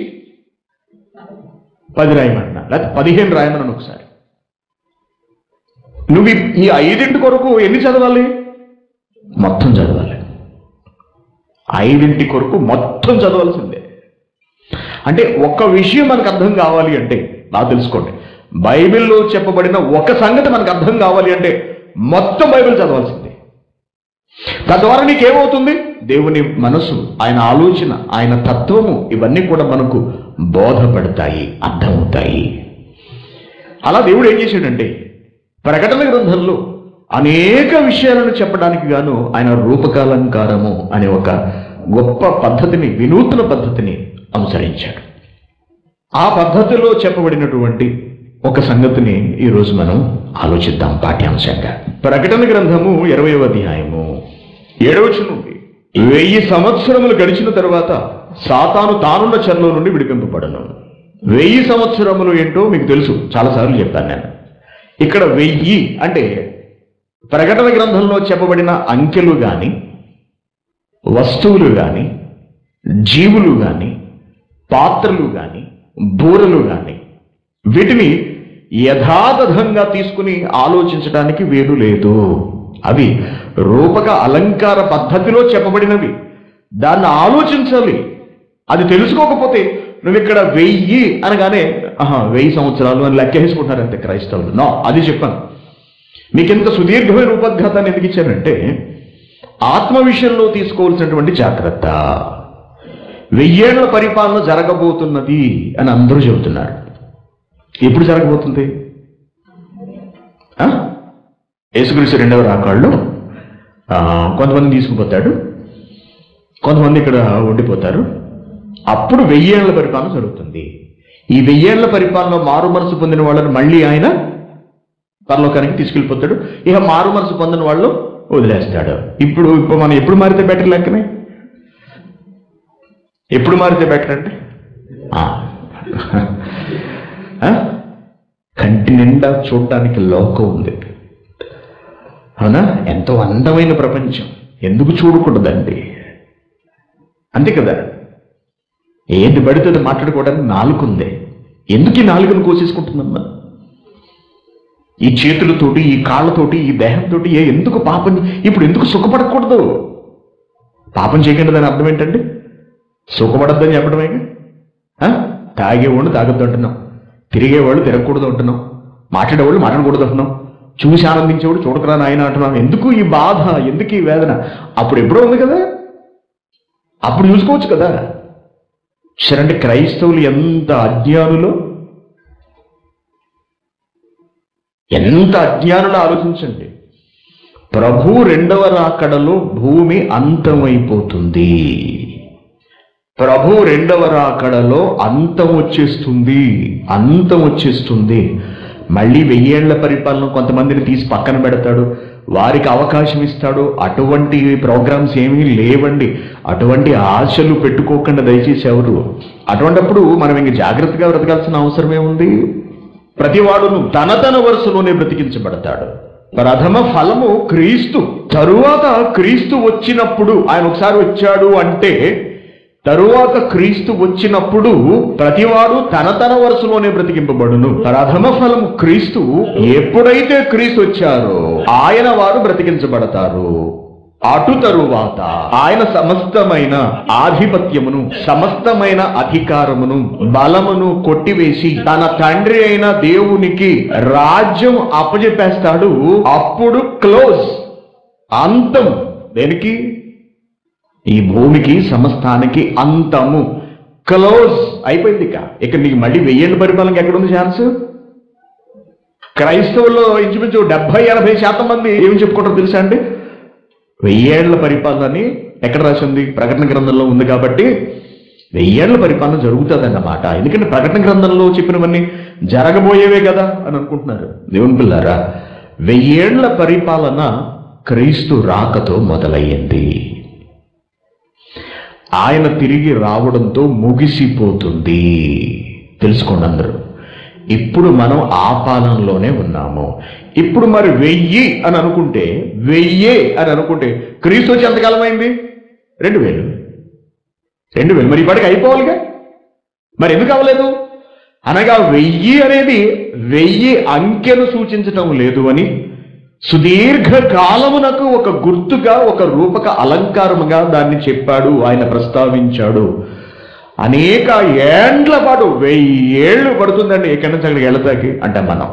పది రాయమంటున్నాను లేకపోతే పదిహేను రాయమన్నాను ఒకసారి నువ్వు ఈ- ఈ ఐదింటి కొరకు ఎన్ని చదవాలి మొత్తం చదవాలి ఐదింటి కొరకు మొత్తం చదవాల్సిందే అంటే ఒక్క విషయం మనకు అర్థం కావాలి అంటే నాకు తెలుసుకోండి బైబిల్లో చెప్పబడిన ఒక సంగతి మనకు అర్థం కావాలి అంటే మొత్తం బైబిల్ చదవాల్సిందే తద్వారా నీకేమవుతుంది దేవుని మనసు ఆయన ఆలోచన ఆయన తత్వము ఇవన్నీ కూడా మనకు బోధపడతాయి అర్థమవుతాయి అలా దేవుడు ఏం చేశాడంటే ప్రకటన గ్రంథంలో అనేక విషయాలను చెప్పడానికి గాను ఆయన రూపకాలంకారము అనే ఒక గొప్ప పద్ధతిని వినూత్న పద్ధతిని అనుసరించాడు ఆ పద్ధతిలో చెప్పబడినటువంటి ఒక సంగతిని ఈరోజు మనం ఆలోచిద్దాం పాఠ్యాంశంగా ప్రకటన గ్రంథము ఇరవయవ అధ్యాయము ఏడవచ్చు నుండి వెయ్యి సంవత్సరములు గడిచిన తర్వాత సాతాను తానున్న చెరలో నుండి విడిపింపబడను వెయ్యి సంవత్సరములు ఏంటో మీకు తెలుసు చాలాసార్లు చెప్పాను నేను ఇక్కడ వెయ్యి అంటే ప్రకటన గ్రంథంలో చెప్పబడిన అంకెలు గాని వస్తువులు గాని జీవులు గాని పాత్రలు గాని బూరలు గాని వీటిని యథాతథంగా తీసుకుని ఆలోచించడానికి వీలు లేదు అవి రూపక అలంకార పద్ధతిలో చెప్పబడినవి దాన్ని ఆలోచించాలి అది తెలుసుకోకపోతే నువ్వు ఇక్కడ వెయ్యి అనగానే ఆహా వెయ్యి సంవత్సరాలు అని లెక్కేసుకుంటున్నారు అంతే క్రైస్తవులు నో అది చెప్పాను మీకు ఇంత సుదీర్ఘమైన రూపద్ఘాతాన్ని ఎందుకు ఇచ్చానంటే ఆత్మ విషయంలో తీసుకోవాల్సినటువంటి జాగ్రత్త వెయ్యేళ్ల పరిపాలన జరగబోతున్నది అని అందరూ చెబుతున్నారు ఎప్పుడు జరగబోతుంది ఆ? యేసుక్రీస్తు రెండవ రాకాళ్ళు ఆ, కొంతమంది తీసుకుపోతాడు కొంతమంది ఇక్కడ ఉండిపోతారు అప్పుడు వెయ్యేళ్ల పరిపాలన జరుగుతుంది ఈ వెయ్యేళ్ల పరిపాలన మారు మనసు పొందిన వాళ్ళని మళ్ళీ ఆయన పరలోకానికి తీసుకెళ్ళిపోతాడు ఇక మారు మనసు పొందిన వాళ్ళు వదిలేస్తాడు ఇప్పుడు ఇప్పుడు మనం ఎప్పుడు మారితే బెటర్ లెక్కనే ఎప్పుడు మారితే బెటర్ అంటే ఆ. ఆ? కంటి నిండా చూడటానికి లోకం ఉంది అవునా ఎంతో అందమైన ప్రపంచం ఎందుకు చూడకూడదండి అంతే కదా ఏది పడితే అది మాట్లాడుకోవడానికి నాలుగుంది ఎందుకు ఈ నాలుగును కోసేసుకుంటుందమ్మా ఈ చేతులతోటి ఈ కాళ్ళతోటి ఈ దేహంతోటి ఏ ఎందుకు పాపం ఇప్పుడు ఎందుకు సుఖపడకూడదు పాపం చేయకుండా దాని అర్థం ఏంటండి సుఖపడద్దని చెప్పడమే తాగేవాళ్ళు తాగొద్దు అంటున్నాం తిరిగేవాళ్ళు తిరగకూడదు అంటున్నాం మాట్లాడేవాళ్ళు మాట్లాడకూడదు అంటున్నాం చూసి ఆనందించేవాడు చూడకరా నాయన అంటున్నాం ఎందుకు ఈ బాధ ఎందుకు ఈ వేదన అప్పుడు ఎప్పుడో ఉంది కదా అప్పుడు చూసుకోవచ్చు కదా సరే క్రైస్తవులు ఎంత అజ్ఞానులో ఎంత అజ్ఞానులు ఆలోచించండి ప్రభు రెండవ రాకడలో భూమి అంతమైపోతుంది ప్రభు రెండవ రాకడలో అంతం వచ్చేస్తుంది అంతం వచ్చేస్తుంది మళ్ళీ వెయ్యేళ్ల పరిపాలన కొంతమందిని తీసి పక్కన పెడతాడు వారికి అవకాశం ఇస్తాడు అటువంటి ప్రోగ్రామ్స్ ఏమీ లేవండి అటువంటి ఆశలు పెట్టుకోకుండా దయచేసి ఎవరు అటువంటప్పుడు మనం ఇంక జాగ్రత్తగా బ్రతకాల్సిన అవసరం ఏముంది ప్రతివాడును తన తన వరుసలోనే బ్రతికించబడతాడు ప్రథమ ఫలము క్రీస్తు తరువాత క్రీస్తు వచ్చినప్పుడు ఆయన ఒకసారి వచ్చాడు అంటే తరువాత క్రీస్తు వచ్చినప్పుడు ప్రతివాడు తన తన వరుసలోనే బ్రతికింపబడును ప్రథమ ఫలము క్రీస్తు ఎప్పుడైతే క్రీస్తు వచ్చారో ఆయన వారు బ్రతికించబడతారు అటు తరువాత ఆయన సమస్తమైన ఆధిపత్యమును సమస్తమైన అధికారమును బలమును కొట్టివేసి తన తండ్రి అయిన దేవునికి రాజ్యం అప్పజెప్పేస్తాడు అప్పుడు క్లోజ్ అంతం దేనికి ఈ భూమికి సమస్తానికి అంతము క్లోజ్ అయిపోయింది ఇక ఇక నీకు మళ్ళీ వెయ్యేళ్ళ పరిపాలనకి ఎక్కడుంది ఛాన్స్ క్రైస్తవుల్లో ఇంచుమించు డెబ్బై ఎనభై శాతం మంది ఏమి చెప్పుకుంటారో తెలుసా అండి వెయ్యేళ్ల పరిపాలనని ఎక్కడ రాసింది ప్రకటన గ్రంథంలో ఉంది కాబట్టి వెయ్యేళ్ల పరిపాలన జరుగుతుంది అన్నమాట ఎందుకంటే ప్రకటన గ్రంథంలో చెప్పినవన్నీ జరగబోయేవే కదా అని అనుకుంటున్నారు దేవుని పిల్లారా వెయ్యేళ్ల పరిపాలన క్రీస్తు రాకతో మొదలయ్యింది ఆయన తిరిగి రావడంతో ముగిసిపోతుంది తెలుసుకోండి అందరూ ఇప్పుడు మనం ఆ పాలనలోనే ఉన్నాము ఇప్పుడు మరి వెయ్యి అని అనుకుంటే వెయ్యే అని అనుకుంటే క్రీస్తు వచ్చి ఎంతకాలం అయింది రెండు వేలు రెండు వేలు మరి ఇప్పటికి అయిపోవాలిగా మరి ఎందుకు అవ్వలేదు అనగా వెయ్యి అనేది వెయ్యి అంకెను సూచించటం లేదు అని సుదీర్ఘ కాలమునకు ఒక గుర్తుగా ఒక రూపక అలంకారముగా దాన్ని చెప్పాడు ఆయన ప్రస్తావించాడు అనేక ఏండ్ల పాటు వెయ్యి ఏళ్ళు పడుతుందండి ఎక్కడి నుంచి అక్కడికి వెళతాకి అంటే మనం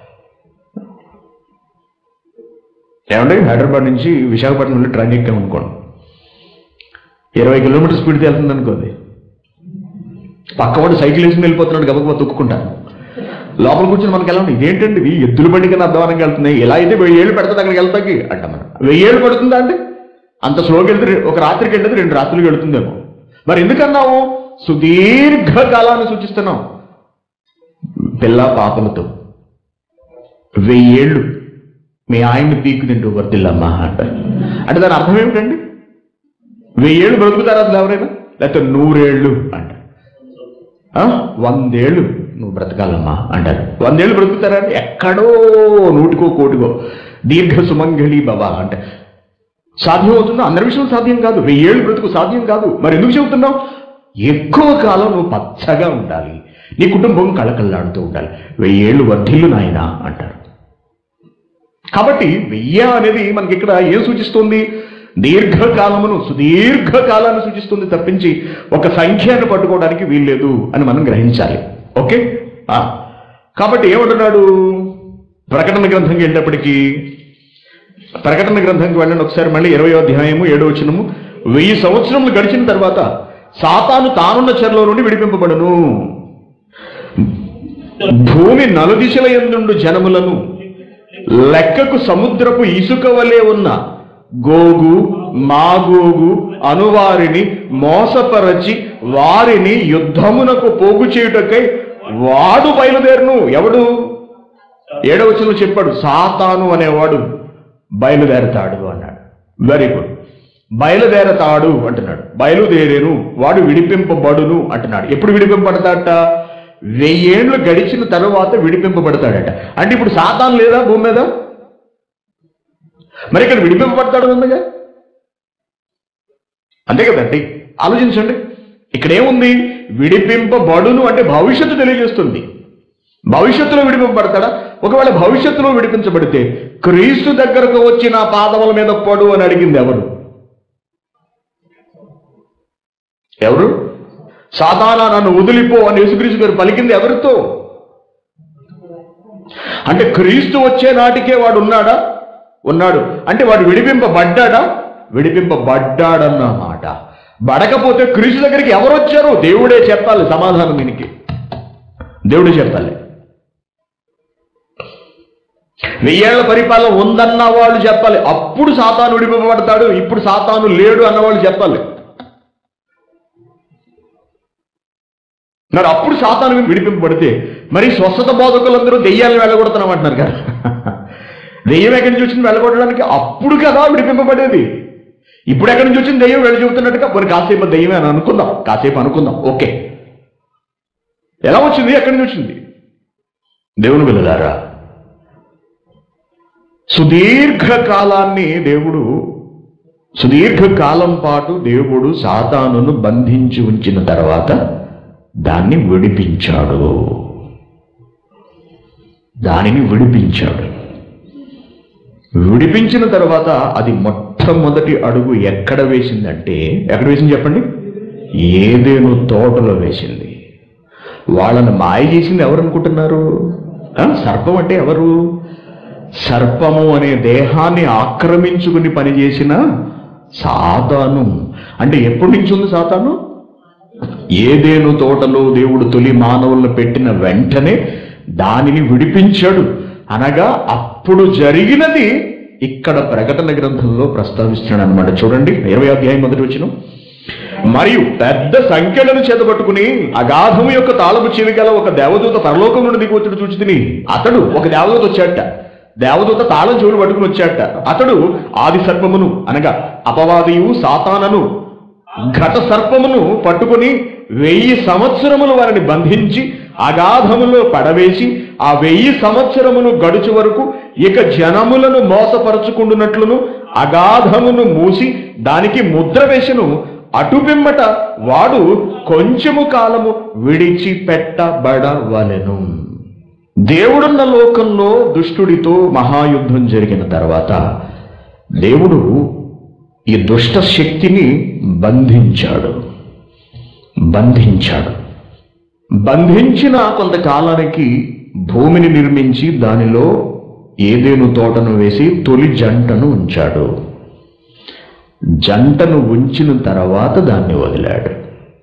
ఏమండి హైదరాబాద్ నుంచి విశాఖపట్నం నుండి ట్రైన్ ఎక్కాం అనుకోండి ఇరవై కిలోమీటర్ స్పీడ్తో వెళ్తుంది అనుకోది పక్కవాడు సైకిల్ వేసుకుని వెళ్ళిపోతున్నాడు గబగబా తొక్కుకుంటాను లోపల కూర్చొని మనకి ఎలా ఉంది ఇదేంటండి ఇది ఎద్దుల బండి కన్నా అర్థవానంగా వెళ్తున్నాయి ఎలా అయితే వెయ్యి ఏళ్ళు పెడుతుంది అక్కడికి వెళ్తాకి అంట మనం వెయ్యి ఏళ్ళు పడుతుందా అండి అంత స్లోకి వెళ్తే రె- ఒక రాత్రికి వెళ్ళేది రెండు రాత్రులకు వెళుతుందేమో మరి ఎందుకన్నావు సుదీర్ఘ కాలాన్ని సూచిస్తున్నాం పిల్ల పాపలతో వెయ్యేళ్ళు మీ ఆయన్ని పీకు తింటూ వర్దిల్లమ్మా అంట అంటే దాని అర్థం ఏమిటండి వెయ్యేళ్ళు బ్రతుకుతారా అసలు ఎవరైనా లేకపోతే నూరేళ్ళు అంట ఆ? వందేళ్ళు నువ్వు బ్రతకాలమ్మా అంటారు వందేళ్ళు బ్రతుకుతారా అంటే ఎక్కడో నూటికో కోటికో దీర్ఘ సుమంగళి భవ అంటే సాధ్యం అవుతుందో అందరి విషయం సాధ్యం కాదు వెయ్యేళ్ళు బ్రతుకు సాధ్యం కాదు మరి ఎందుకు చెబుతున్నావు ఎక్కువ కాలం నువ్వు పచ్చగా ఉండాలి నీ కుటుంబం కళకళలాడుతూ ఉండాలి వెయ్యేళ్ళు వర్ధిల్లు నాయనా అంటారు కాబట్టి వెయ్య అనేది మనకి ఇక్కడ ఏం సూచిస్తుంది దీర్ఘకాలమును సుదీర్ఘ కాలాన్ని సూచిస్తుంది తప్పించి ఒక సంఖ్యను పట్టుకోవడానికి వీల్లేదు అని మనం గ్రహించాలి ఓకే ఆ. కాబట్టి ఏమంటున్నాడు ప్రకటన గ్రంథంకి వెళ్ళేటప్పటికీ ప్రకటన గ్రంథంకి వెళ్ళండి ఒకసారి మళ్ళీ ఇరవై అధ్యాయము ఏడో వచనము వెయ్యి సంవత్సరములు గడిచిన తర్వాత సాతాను తానున్న చెరలో నుండి విడిపింపబడును భూమి నలుదిశల ఎందుండు జనములను లెక్కకు సముద్రపు ఇసుక వలె ఉన్న గోగు మాగోగు అనువారిని మోసపరచి వారిని యుద్ధమునకు పోగు చేయుటకై వాడు బయలుదేరును ఎవడు ఏడవచనం చెప్పాడు సాతాను అనేవాడు బయలుదేరతాడు అన్నాడు వెరీ గుడ్ బయలుదేరతాడు అంటున్నాడు బయలుదేరేను వాడు విడిపింపబడును అంటున్నాడు ఎప్పుడు విడిపింపబడతాట వెయ్యేండ్లు గడిచిన తరువాత విడిపింపబడతాడట అంటే ఇప్పుడు సాతాను లేదా భూమి మీద మరి ఇక్కడ విడిపింపబడతాడు ఉందిగా అంతే కదండి ఆలోచించండి ఇక్కడ ఏముంది విడిపింపబడును అంటే భవిష్యత్తు తెలియజేస్తుంది భవిష్యత్తులో విడిపింపబడతాడా ఒకవేళ భవిష్యత్తులో విడిపించబడితే క్రీస్తు దగ్గరకు వచ్చి నా పాదముల మీద పడు అని అడిగింది ఎవరు ఎవరు సాధారణ నన్ను వదిలిపో అని యేసుక్రీస్తు గారు పలికింది ఎవరితో అంటే క్రీస్తు వచ్చే నాటికే వాడు ఉన్నాడా ఉన్నాడు అంటే వాడు విడిపింపబడ్డాడా విడిపింపబడ్డాడన్న మాట బడకపోతే క్రీస్తు దగ్గరికి ఎవరు వచ్చారు దేవుడే చెప్పాలి సమాధానం దీనికి దేవుడే చెప్పాలి వెయ్యేళ్ల పరిపాలన ఉందన్న వాళ్ళు చెప్పాలి అప్పుడు సాతాను విడిపింపబడతాడు ఇప్పుడు సాతాను లేడు అన్న వాళ్ళు చెప్పాలి మరి అప్పుడు సాతాను విడిపింపబడితే మరి స్వస్థత బోధకులందరూ దెయ్యాలను వెళ్ళగొడుతున్నామంటున్నారు కదా దెయ్యం ఎక్కడి నుంచి వచ్చింది వెళ్ళగొట్టడానికి అప్పుడు కదా విడిపింపబడేది ఇప్పుడు ఎక్కడి నుంచి వచ్చింది దెయ్యం వెళ్ళి చెబుతున్నట్టుగా మరి కాసేపు దెయ్యమే అని అనుకుందాం కాసేపు అనుకుందాం ఓకే ఎలా వచ్చింది ఎక్కడి నుంచి వచ్చింది దేవుని వెళ్ళదారా సుదీర్ఘ కాలాన్ని దేవుడు సుదీర్ఘ కాలం పాటు దేవుడు సాతానును బంధించి ఉంచిన తర్వాత దాన్ని విడిపించాడు దానిని విడిపించాడు విడిపించిన తర్వాత అది మొట్టమొదటి అడుగు ఎక్కడ వేసిందంటే ఎక్కడ వేసింది చెప్పండి ఏదేను తోటలో వేసింది వాళ్ళని మాయ చేసింది ఎవరు అనుకుంటున్నారు ఆ, సర్పం అంటే ఎవరు సర్పము అనే దేహాన్ని ఆక్రమించుకుని పనిచేసిన సాతాను అంటే ఎప్పటి నుంచి ఉంది సాతాను ఏదేను తోటలో దేవుడు తొలి మానవులను పెట్టిన వెంటనే దానిని విడిపించాడు అనగా అప్పుడు జరిగినది ఇక్కడ ప్రకటన గ్రంథంలో ప్రస్తావిస్తున్నాడు అనమాట చూడండి ఇరవై అధ్యాయం మొదటి వచ్చిన మరియు పెద్ద సంఖ్యలను చేతబట్టుకుని అగాధము యొక్క తాళపు చెవి గల ఒక దేవదూత పరలోకం నుండి దిగి వచ్చాడు చూచితిని అతడు ఒక దేవదూత వచ్చాట దేవదూత తాళం చెవులు పట్టుకుని వచ్చాట అతడు ఆది సర్పమును అనగా అపవాదియు సాతానను ఘట సర్పమును పట్టుకొని వెయ్యి సంవత్సరములు వారిని బంధించి అగాధములో పడవేసి ఆ వెయ్యి సంవత్సరమును గడుచు వరకు ఇక జనములను మోసపరచుకుండునట్లును అగాధమును మూసి దానికి ముద్ర వేసెను అటుపిమ్మట వాడు కొంచెము కాలము విడిచిపెట్టబడవలెను దేవుడున్న లోకంలో దుష్టుడితో మహాయుద్ధం జరిగిన తర్వాత దేవుడు ఈ దుష్ట శక్తిని బంధించాడు బంధించాడు బంధించిన కొంతకాలానికి భూమిని నిర్మించి దానిలో ఏదేను తోటను వేసి తొలి జంటను ఉంచాడు జంటను ఉంచిన తర్వాత దాన్ని వదిలాడు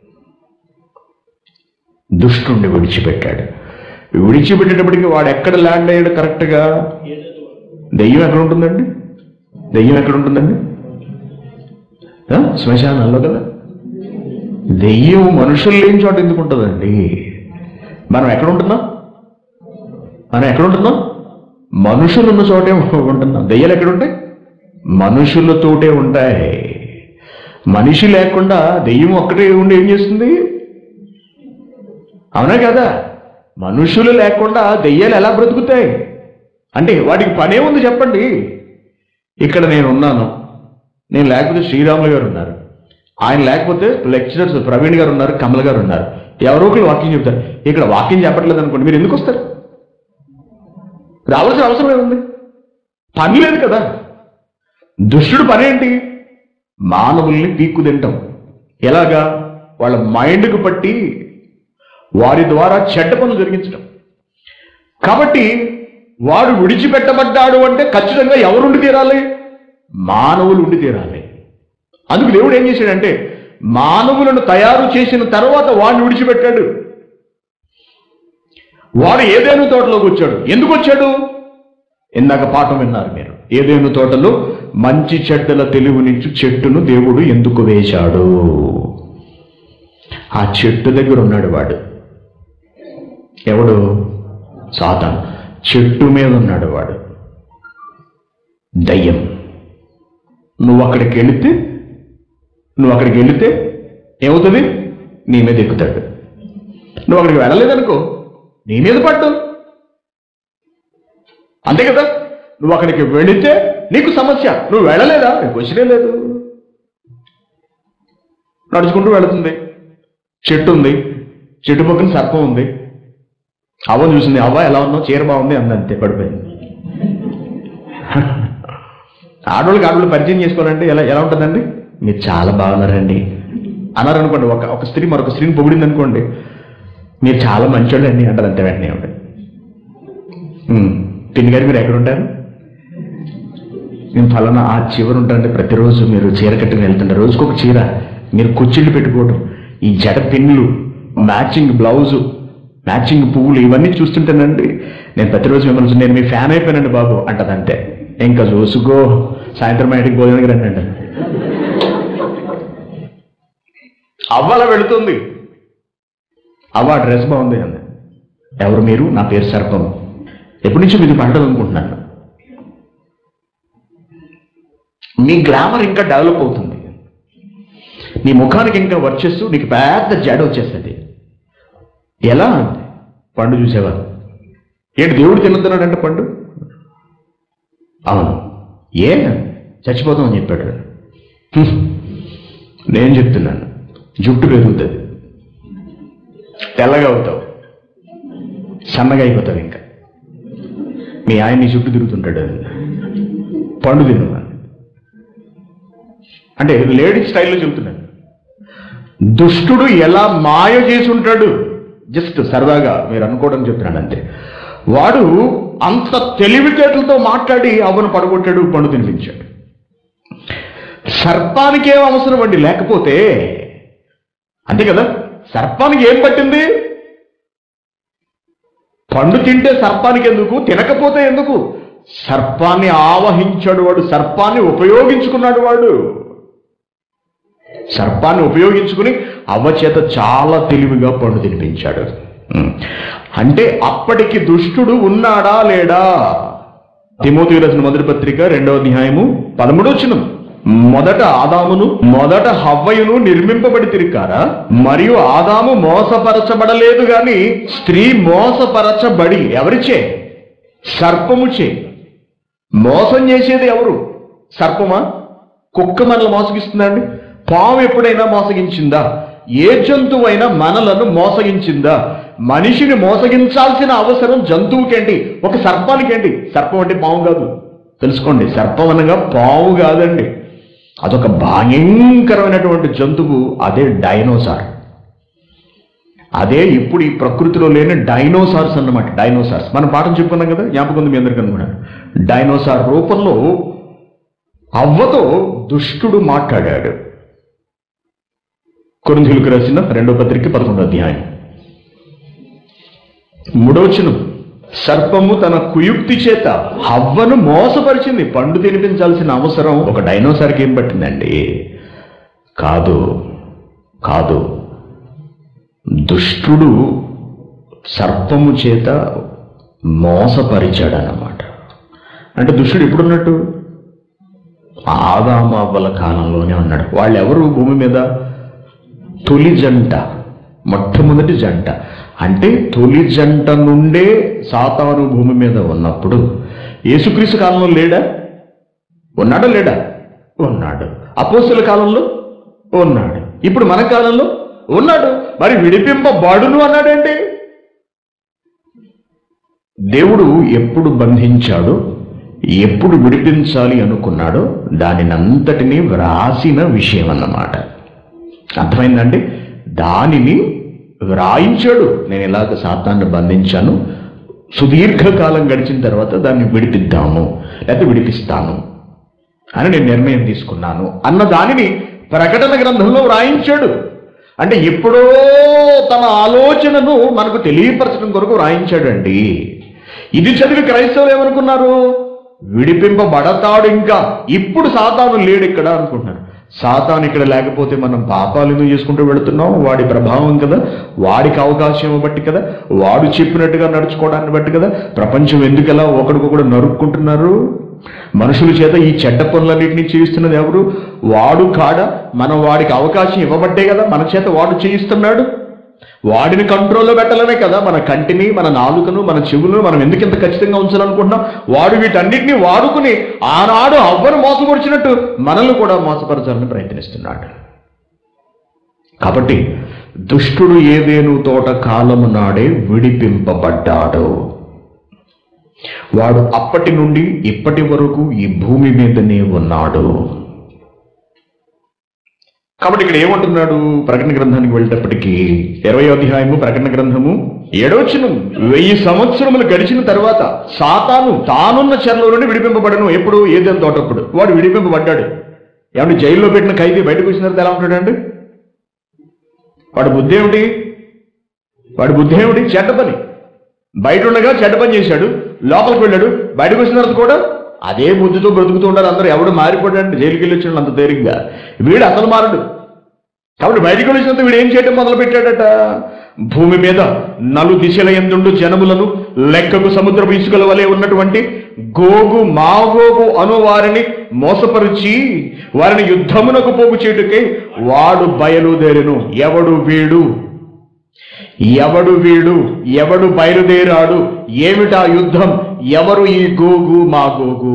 దుష్టుణ్ణి విడిచిపెట్టాడు విడిచిపెట్టేటప్పటికి వాడు ఎక్కడ ల్యాండ్ అయ్యాడు కరెక్ట్గా దెయ్యం ఎక్కడ ఉంటుందండి దెయ్యం ఎక్కడ ఉంటుందండి ఆ? శ్మశానాల్లో కదా దెయ్యం మనుషులు లేని చోట ఎందుకు ఉంటుందండి మనం ఎక్కడ ఉంటున్నాం మనం ఎక్కడ ఉంటున్నాం మనుషులు ఉన్న చోటే ఉంటున్నాం దెయ్యాలు ఎక్కడ ఉంటాయి మనుషులతోటే ఉంటాయి మనిషి లేకుండా దెయ్యం ఒక్కటే ఉండి ఏం చేస్తుంది అవునా కదా మనుషులు లేకుండా దెయ్యాలు ఎలా బ్రతుకుతాయి అంటే వాటికి పనే ఉంది చెప్పండి ఇక్కడ నేను ఉన్నాను నేను లేకపోతే శ్రీరాములు గారు ఉన్నారు ఆయన లేకపోతే లెక్చరర్స్ ప్రవీణ్ గారు ఉన్నారు కమల్ గారు ఉన్నారు ఎవరో ఒకరు వాక్యం చెప్తారు ఇక్కడ వాక్యం చెప్పట్లేదు అనుకోండి మీరు ఎందుకు వస్తారు రావాల్సిన అవసరం ఏముంది పని లేదు కదా దుష్టుడు పని ఏంటి మానవుల్ని పీక్కు తింటాం ఎలాగా వాళ్ళ మైండ్కు పట్టి వారి ద్వారా చెడ్డ పనులు జరిగించడం కాబట్టి వాడు విడిచిపెట్టబడ్డాడు అంటే ఖచ్చితంగా ఎవరుండి తీరాలి మానవులు ఉండి తీరాలి అందుకు దేవుడు ఏం చేశాడంటే మానవులను తయారు చేసిన తర్వాత వాడిని విడిచిపెట్టాడు వాడు ఏదేను తోటలోకి వచ్చాడు ఎందుకు వచ్చాడు ఇందాక పాఠం విన్నారు మీరు ఏదేను తోటలో మంచి చెడ్డల తెలివినిచ్చు చెట్టును దేవుడు ఎందుకు వేశాడు ఆ చెట్టు దగ్గర ఉన్నాడు వాడు ఎవడు సాతాన్ చెట్టు మీద ఉన్నాడు వాడు దయ్యం నువ్వు అక్కడికి వెళితే నువ్వు అక్కడికి వెళితే ఏమవుతుంది నీ మీద ఎక్కుతాడు నువ్వు అక్కడికి వెళ్ళలేదనుకో నీ మీద పడ్డు అంతే కదా నువ్వు అక్కడికి వెళితే నీకు సమస్య నువ్వు వెళ్ళలేదా నీకు వచ్చినే లేదు నడుచుకుంటూ వెళుతుంది చెట్టు ఉంది చెట్టు పక్కన సర్పం ఉంది అవ్వ చూసింది అవ్వ ఎలా ఉన్నావు చీర బాగుంది అంది అంతే పడిపోయింది ఆడవాళ్ళకి ఆడవాళ్ళు పరిచయం చేసుకోవాలంటే ఎలా ఎలా ఉంటుందండి మీరు చాలా బాగున్నారండి అన్నారు అనుకోండి ఒక ఒక స్త్రీ మరొక స్త్రీని పొగిడింది అనుకోండి మీరు చాలా మంచోళ్ళు అండి అంటారు అంతే వెంటనే ఆవిడ "ఉమ్, పిన్ని గారు మీరు ఎక్కడ ఉంటారు నేను ఫలానా ఆ చివరి ఉంటారంటే ప్రతిరోజు మీరు చీర కట్టుకుని వెళ్తుంటారు రోజుకొక ఒక చీర మీరు కుచ్చిళ్ళు పెట్టుకోవడం ఈ జడ పిన్నులు మ్యాచింగ్ బ్లౌజు మ్యాచింగ్ పువ్వులు ఇవన్నీ చూస్తుంటానండి నేను ప్రతిరోజు మిమ్మల్ని చూసి, నేను మీ ఫ్యాన్ అయిపోయానండి బాబు అంటదంతే ఇంకా చూసుకో సాయంత్రం మా ఇంటికి భోజనానికి రండి అంట అవ్వాల వెళుతుంది అవ్వ ఆ డ్రెస్ బాగుంది అంది ఎవరు మీరు నా పేరు సర్పం ఎప్పటి నుంచి మీది పండాలనుకుంటున్నాను మీ గ్లామర్ ఇంకా డెవలప్ అవుతుంది నీ ముఖానికి ఇంకా వర్చస్సు నీకు పెద్ద జడ వచ్చేస్తుంది ఎలా అంది పండు చూసేవా ఏంటి దేవుడు తిన్నుతున్నాడంటే పండు అవును ఏ చచ్చిపోతామని చెప్పాడు "హ్మ్. నేను చెప్తున్నాను జుట్టు పెరుగుతుంది తెల్లగా అవుతావు సన్నగా అయిపోతావు ఇంకా మీ ఆయన నీ చుట్టూ తిరుగుతుంటాడు పండు తిన్నాను అంటే లేడీస్ స్టైల్లో చెబుతున్నాను దుష్టుడు ఎలా మాయ చేసి ఉంటాడు జస్ట్ సరదాగా మీరు అనుకోవడం చెప్తున్నాను అంతే వాడు అంత తెలివితేటలతో మాట్లాడి అవ్వను పడగొట్టాడు పండు తినిపించాడు సర్పానికి ఏం అవసరం అండి లేకపోతే అంతే కదా సర్పానికి ఏం పట్టింది పండు తింటే సర్పానికి ఎందుకు తినకపోతే ఎందుకు సర్పాన్ని ఆవహించాడు వాడు సర్పాన్ని ఉపయోగించుకున్నాడు వాడు సర్పాన్ని ఉపయోగించుకుని అవ్వ చేత చాలా తెలివిగా పండు తినిపించాడు ఉం. అంటే అప్పటికి దుష్టుడు ఉన్నాడా లేడా తిమోతి రాసిన మొదటి పత్రిక రెండవ అధ్యాయము పదమూడవచనం మొదట ఆదామును మొదట హవ్వయును నిర్మింపబడి తిరిగారా మరియు ఆదాము మోసపరచబడలేదు గాని స్త్రీ మోసపరచబడి ఎవరిచే సర్పముచే మోసం చేసేది ఎవరు సర్పమా కుక్క మనల్ని మోసగిస్తుందండి పాము ఎప్పుడైనా మోసగించిందా ఏ జంతువైనా మనలను మోసగించిందా మనిషిని మోసగించాల్సిన అవసరం జంతువుకేంటి ఒక సర్పానికేంటి సర్పం అంటే పాము కాదు తెలుసుకోండి సర్పం అనగా పాము కాదండి అదొక భయంకరమైనటువంటి జంతువు అదే డైనోసార్ అదే ఇప్పుడు ఈ ప్రకృతిలో లేని డైనోసార్స్ అన్నమాట డైనోసార్స్ మనం పాఠం చెప్పుకున్నాం కదా జ్ఞాపకం ఉంది మీ అందరికీ అనుకున్నాను డైనోసార్ రూపంలో అవ్వతో దుష్టుడు మాట్లాడాడు కొరింథీయులకు రాసిన రెండో పత్రిక పదకొండో అధ్యాయం మూడవచనం సర్పము తన కుయుక్తి చేత హవ్వను మోసపరిచింది పండు తినిపించాల్సిన అవసరం ఒక డైనోసార్కి ఏం పట్టిందండి కాదు కాదు దుష్టుడు సర్పము చేత మోసపరిచాడన్నమాట అంటే దుష్టుడు ఎప్పుడున్నట్టు ఆదాము అవ్వల కాలంలోనే ఉన్నాడు వాళ్ళు ఎవరు భూమి మీద తొలి జంట మొట్టమొదటి జంట అంటే తొలి జంట నుండే సాతాను భూమి మీద ఉన్నప్పుడు యేసుక్రీస్తు కాలంలో లేడా ఉన్నాడా లేడా ఉన్నాడు అపోస్తుల కాలంలో ఉన్నాడు ఇప్పుడు మన కాలంలో ఉన్నాడు మరి విడిపింపబడును అన్నాడేంటి దేవుడు ఎప్పుడు బంధించాడో ఎప్పుడు విడిపించాలి అనుకున్నాడో దానినంతటినీ వ్రాసిన విషయం అన్నమాట అర్థమైందండి దానిని వ్రాయించాడు నేను ఇలాగ సాతాన్ని బంధించాను సుదీర్ఘకాలం గడిచిన తర్వాత దాన్ని విడిపిద్దాము లేకపోతే విడిపిస్తాను అని నేను నిర్ణయం తీసుకున్నాను అన్న దానిని ప్రకటన గ్రంథంలో వ్రాయించాడు అంటే ఎప్పుడో తన ఆలోచనను మనకు తెలియపరచడం కొరకు వ్రాయించాడండి ఇది చదివి క్రైస్తవులు ఏమనుకున్నారు విడిపింపబడతాడు ఇంకా ఇప్పుడు సాతాను లేడు ఇక్కడ అనుకుంటున్నారు సాతాను ఇక్కడ లేకపోతే మనం పాపాలు ఎందుకు చేసుకుంటూ వెళుతున్నాం వాడి ప్రభావం కదా వాడికి అవకాశం బట్టి కదా వాడు చెప్పినట్టుగా నడుచుకోవడాన్ని బట్టి కదా ప్రపంచం ఎందుకు ఎలా ఒకడికొకడు నరుక్కుంటున్నారు మనుషుల చేత ఈ చెడ్డ పనులన్నింటినీ చేయిస్తున్నది ఎవరు వాడు కాడ మనం వాడికి అవకాశం ఇవ్వబట్టే కదా మన చేత వాడు చేయిస్తున్నాడు వాడిని కంట్రోల్లో పెట్టాలనే కదా మన కంటిని మన నాలుకను మన చెవులను మనం ఎందుకు ఇంత ఖచ్చితంగా ఉంచాలనుకుంటున్నాం వాడు వీటన్నిటిని వాడుకుని ఆనాడు అవ్వను మోసపరిచినట్టు మనల్ని కూడా మోసపరచాలని ప్రయత్నిస్తున్నాడు కాబట్టి దుష్టుడు ఏదేను తోట కాలము నాడే విడిపింపబడ్డాడు వాడు అప్పటి నుండి ఇప్పటి వరకు ఈ భూమి మీదనే ఉన్నాడు కాబట్టి ఇక్కడ ఏమంటున్నాడు ప్రకటన గ్రంథానికి వెళ్ళేటప్పటికి ఇరవై అధ్యాయము ప్రకటన గ్రంథము ఏడవచనం వెయ్యి సంవత్సరములు గడిచిన తర్వాత సాతాను తానున్న చెరలో నుండి విడిపింపబడను ఎప్పుడు ఏదైనా తోటప్పుడు వాడు విడిపింపబడ్డాడు ఏమంటే జైల్లో పెట్టిన ఖైదీ బయటకు వచ్చిన తర్వాత ఎలా ఉంటాడండి వాడి బుద్ధి ఏమిటి వాడి బుద్ధి ఏమిటి చెడ్డ పని బయట ఉండగా చెడ్డ పని చేశాడు లోపలికి వెళ్ళాడు బయటకు వచ్చిన తర్వాత కూడా అదే బుద్ధితో బ్రతుకుతూ ఉండాలి అందరూ ఎవడు మారిపోయాడు జైలుకి వెళ్ళి వచ్చాడు అంత తేలిగ్గా వీడు అసలు మారడు కాబట్టి బయటకు వచ్చినంత వీడు ఏం చేయడం మొదలు పెట్టాడట భూమి మీద నలు దిశల ఎందుండు జనములను లెక్కకు సముద్రపు ఇసుకల వలె ఉన్నటువంటి గోగు మాగోగు అను వారిని మోసపరిచి వారిని యుద్ధమునకు పోగు చేటుకై వాడు బయలుదేరెను ఎవడు వీడు ఎవడు వీడు ఎవడు బయలుదేరాడు ఏమిటా యుద్ధం ఎవరు ఈ గోగు మా గోగు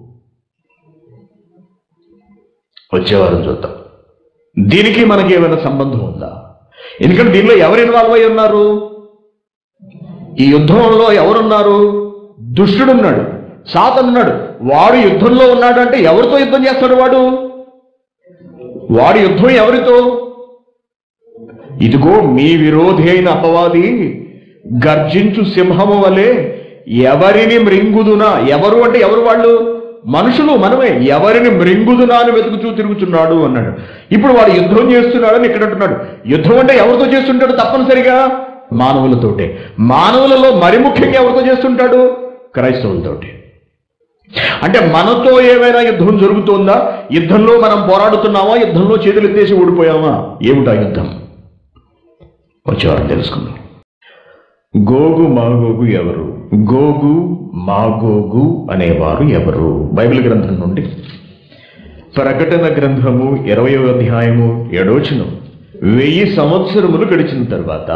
వచ్చేవారు చూద్దాం దీనికి మనకి ఏమైనా సంబంధం ఉందా ఎందుకంటే దీనిలో ఎవరు ఇన్వాల్వ్ అయి ఉన్నారు ఈ యుద్ధంలో ఎవరున్నారు దుష్టుడున్నాడు సాతనున్నాడు వాడు యుద్ధంలో ఉన్నాడు అంటే ఎవరితో యుద్ధం చేస్తాడు వాడు వాడి యుద్ధం ఎవరితో ఇదిగో మీ విరోధి అయిన అపవాది గర్జించు సింహము వలె ఎవరిని మృంగుదునా ఎవరు అంటే ఎవరు వాళ్ళు మనుషులు మనమే ఎవరిని మృంగుదునా అని వెతుకుచూ తిరుగుతున్నాడు అన్నాడు ఇప్పుడు వాడు యుద్ధం చేస్తున్నాడని ఇక్కడ అంటున్నాడు యుద్ధం అంటే ఎవరితో చేస్తుంటాడు తప్పనిసరిగా మానవులతోటే మానవులలో మరి ముఖ్యంగా ఎవరితో చేస్తుంటాడు క్రైస్తవులతోటి అంటే మనతో ఏమైనా యుద్ధం జరుగుతోందా యుద్ధంలో మనం పోరాడుతున్నామా యుద్ధంలో చేతులు ఎత్తేసి ఓడిపోయామా ఏమిటా యుద్ధం వచ్చేవారు తెలుసుకుందాం గోగు మాగోగు ఎవరు గోగు మాగోగు అనేవారు ఎవరు బైబిల్ గ్రంథం నుండి ప్రకటన గ్రంథము ఇరవై అధ్యాయము ఏడోచనం వెయ్యి సంవత్సరములు గడిచిన తర్వాత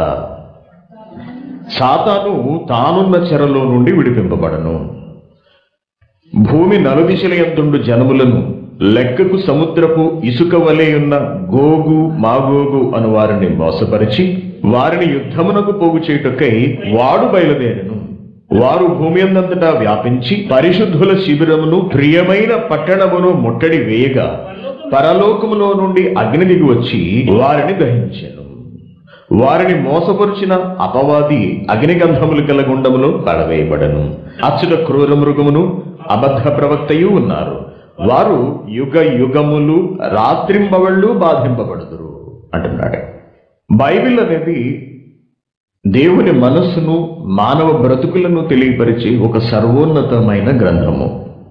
సాతాను తానున్న చెరలో నుండి విడిపింపబడను భూమి నలుదిశల ఎంతుండు జనములను లెక్కకు సముద్రపు ఇసుక వలె ఉన్న గోగు మాగోగు అను వారిని మోసపరిచి వారిని యుద్ధమునకు పోగు చేయుటకై వాడు బయలుదేరను వారు భూమి అందంతటా వ్యాపించి పరిశుద్ధుల శిబిరమును ప్రియమైన పట్టణమును ముట్టడి వేయగా పరలోకములో నుండి అగ్ని దిగి వచ్చి వారిని దహించెను వారిని మోసపరిచిన అపవాది అగ్నిగంధములు గల గుండములో పడవేయబడను అచ్చుట క్రూర మృగమును అబద్ధ ప్రవక్తయు ఉన్నారు వారు యుగ యుగములు రాత్రింబవళ్ళు బాధింపబడుదురు అంటున్నాడు బైబిల్ అనేది దేవుని మనస్సును మానవ బ్రతుకులను తెలియపరిచే ఒక సర్వోన్నతమైన గ్రంథము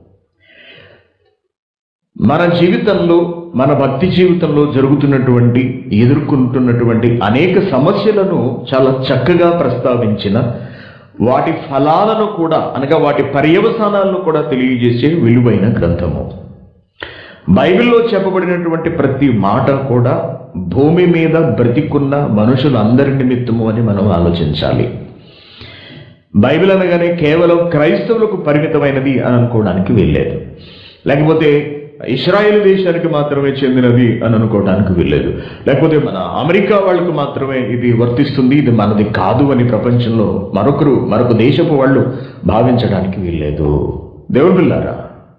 మన జీవితంలో మన భక్తి జీవితంలో జరుగుతున్నటువంటి ఎదుర్కొంటున్నటువంటి అనేక సమస్యలను చాలా చక్కగా ప్రస్తావించిన వాటి ఫలాలను కూడా అనగా వాటి పర్యవసానాలను కూడా తెలియజేసే విలువైన గ్రంథము బైబిల్లో చెప్పబడినటువంటి ప్రతి మాట కూడా భూమి మీద బ్రతికున్న మనుషులందరి నిమిత్తము అని మనం ఆలోచించాలి బైబిల్ అనగానే కేవలం క్రైస్తవులకు పరిమితమైనది అని అనుకోవడానికి వీల్లేదు లేకపోతే ఇస్రాయేల్ దేశానికి మాత్రమే చెందినది అని అనుకోవడానికి వీల్లేదు లేకపోతే మన అమెరికా వాళ్ళకు మాత్రమే ఇది వర్తిస్తుంది ఇది మనది కాదు అని ప్రపంచంలో మరొకరు మరొక దేశపు వాళ్ళు భావించడానికి వీల్లేదు దేవుడు పిల్లారా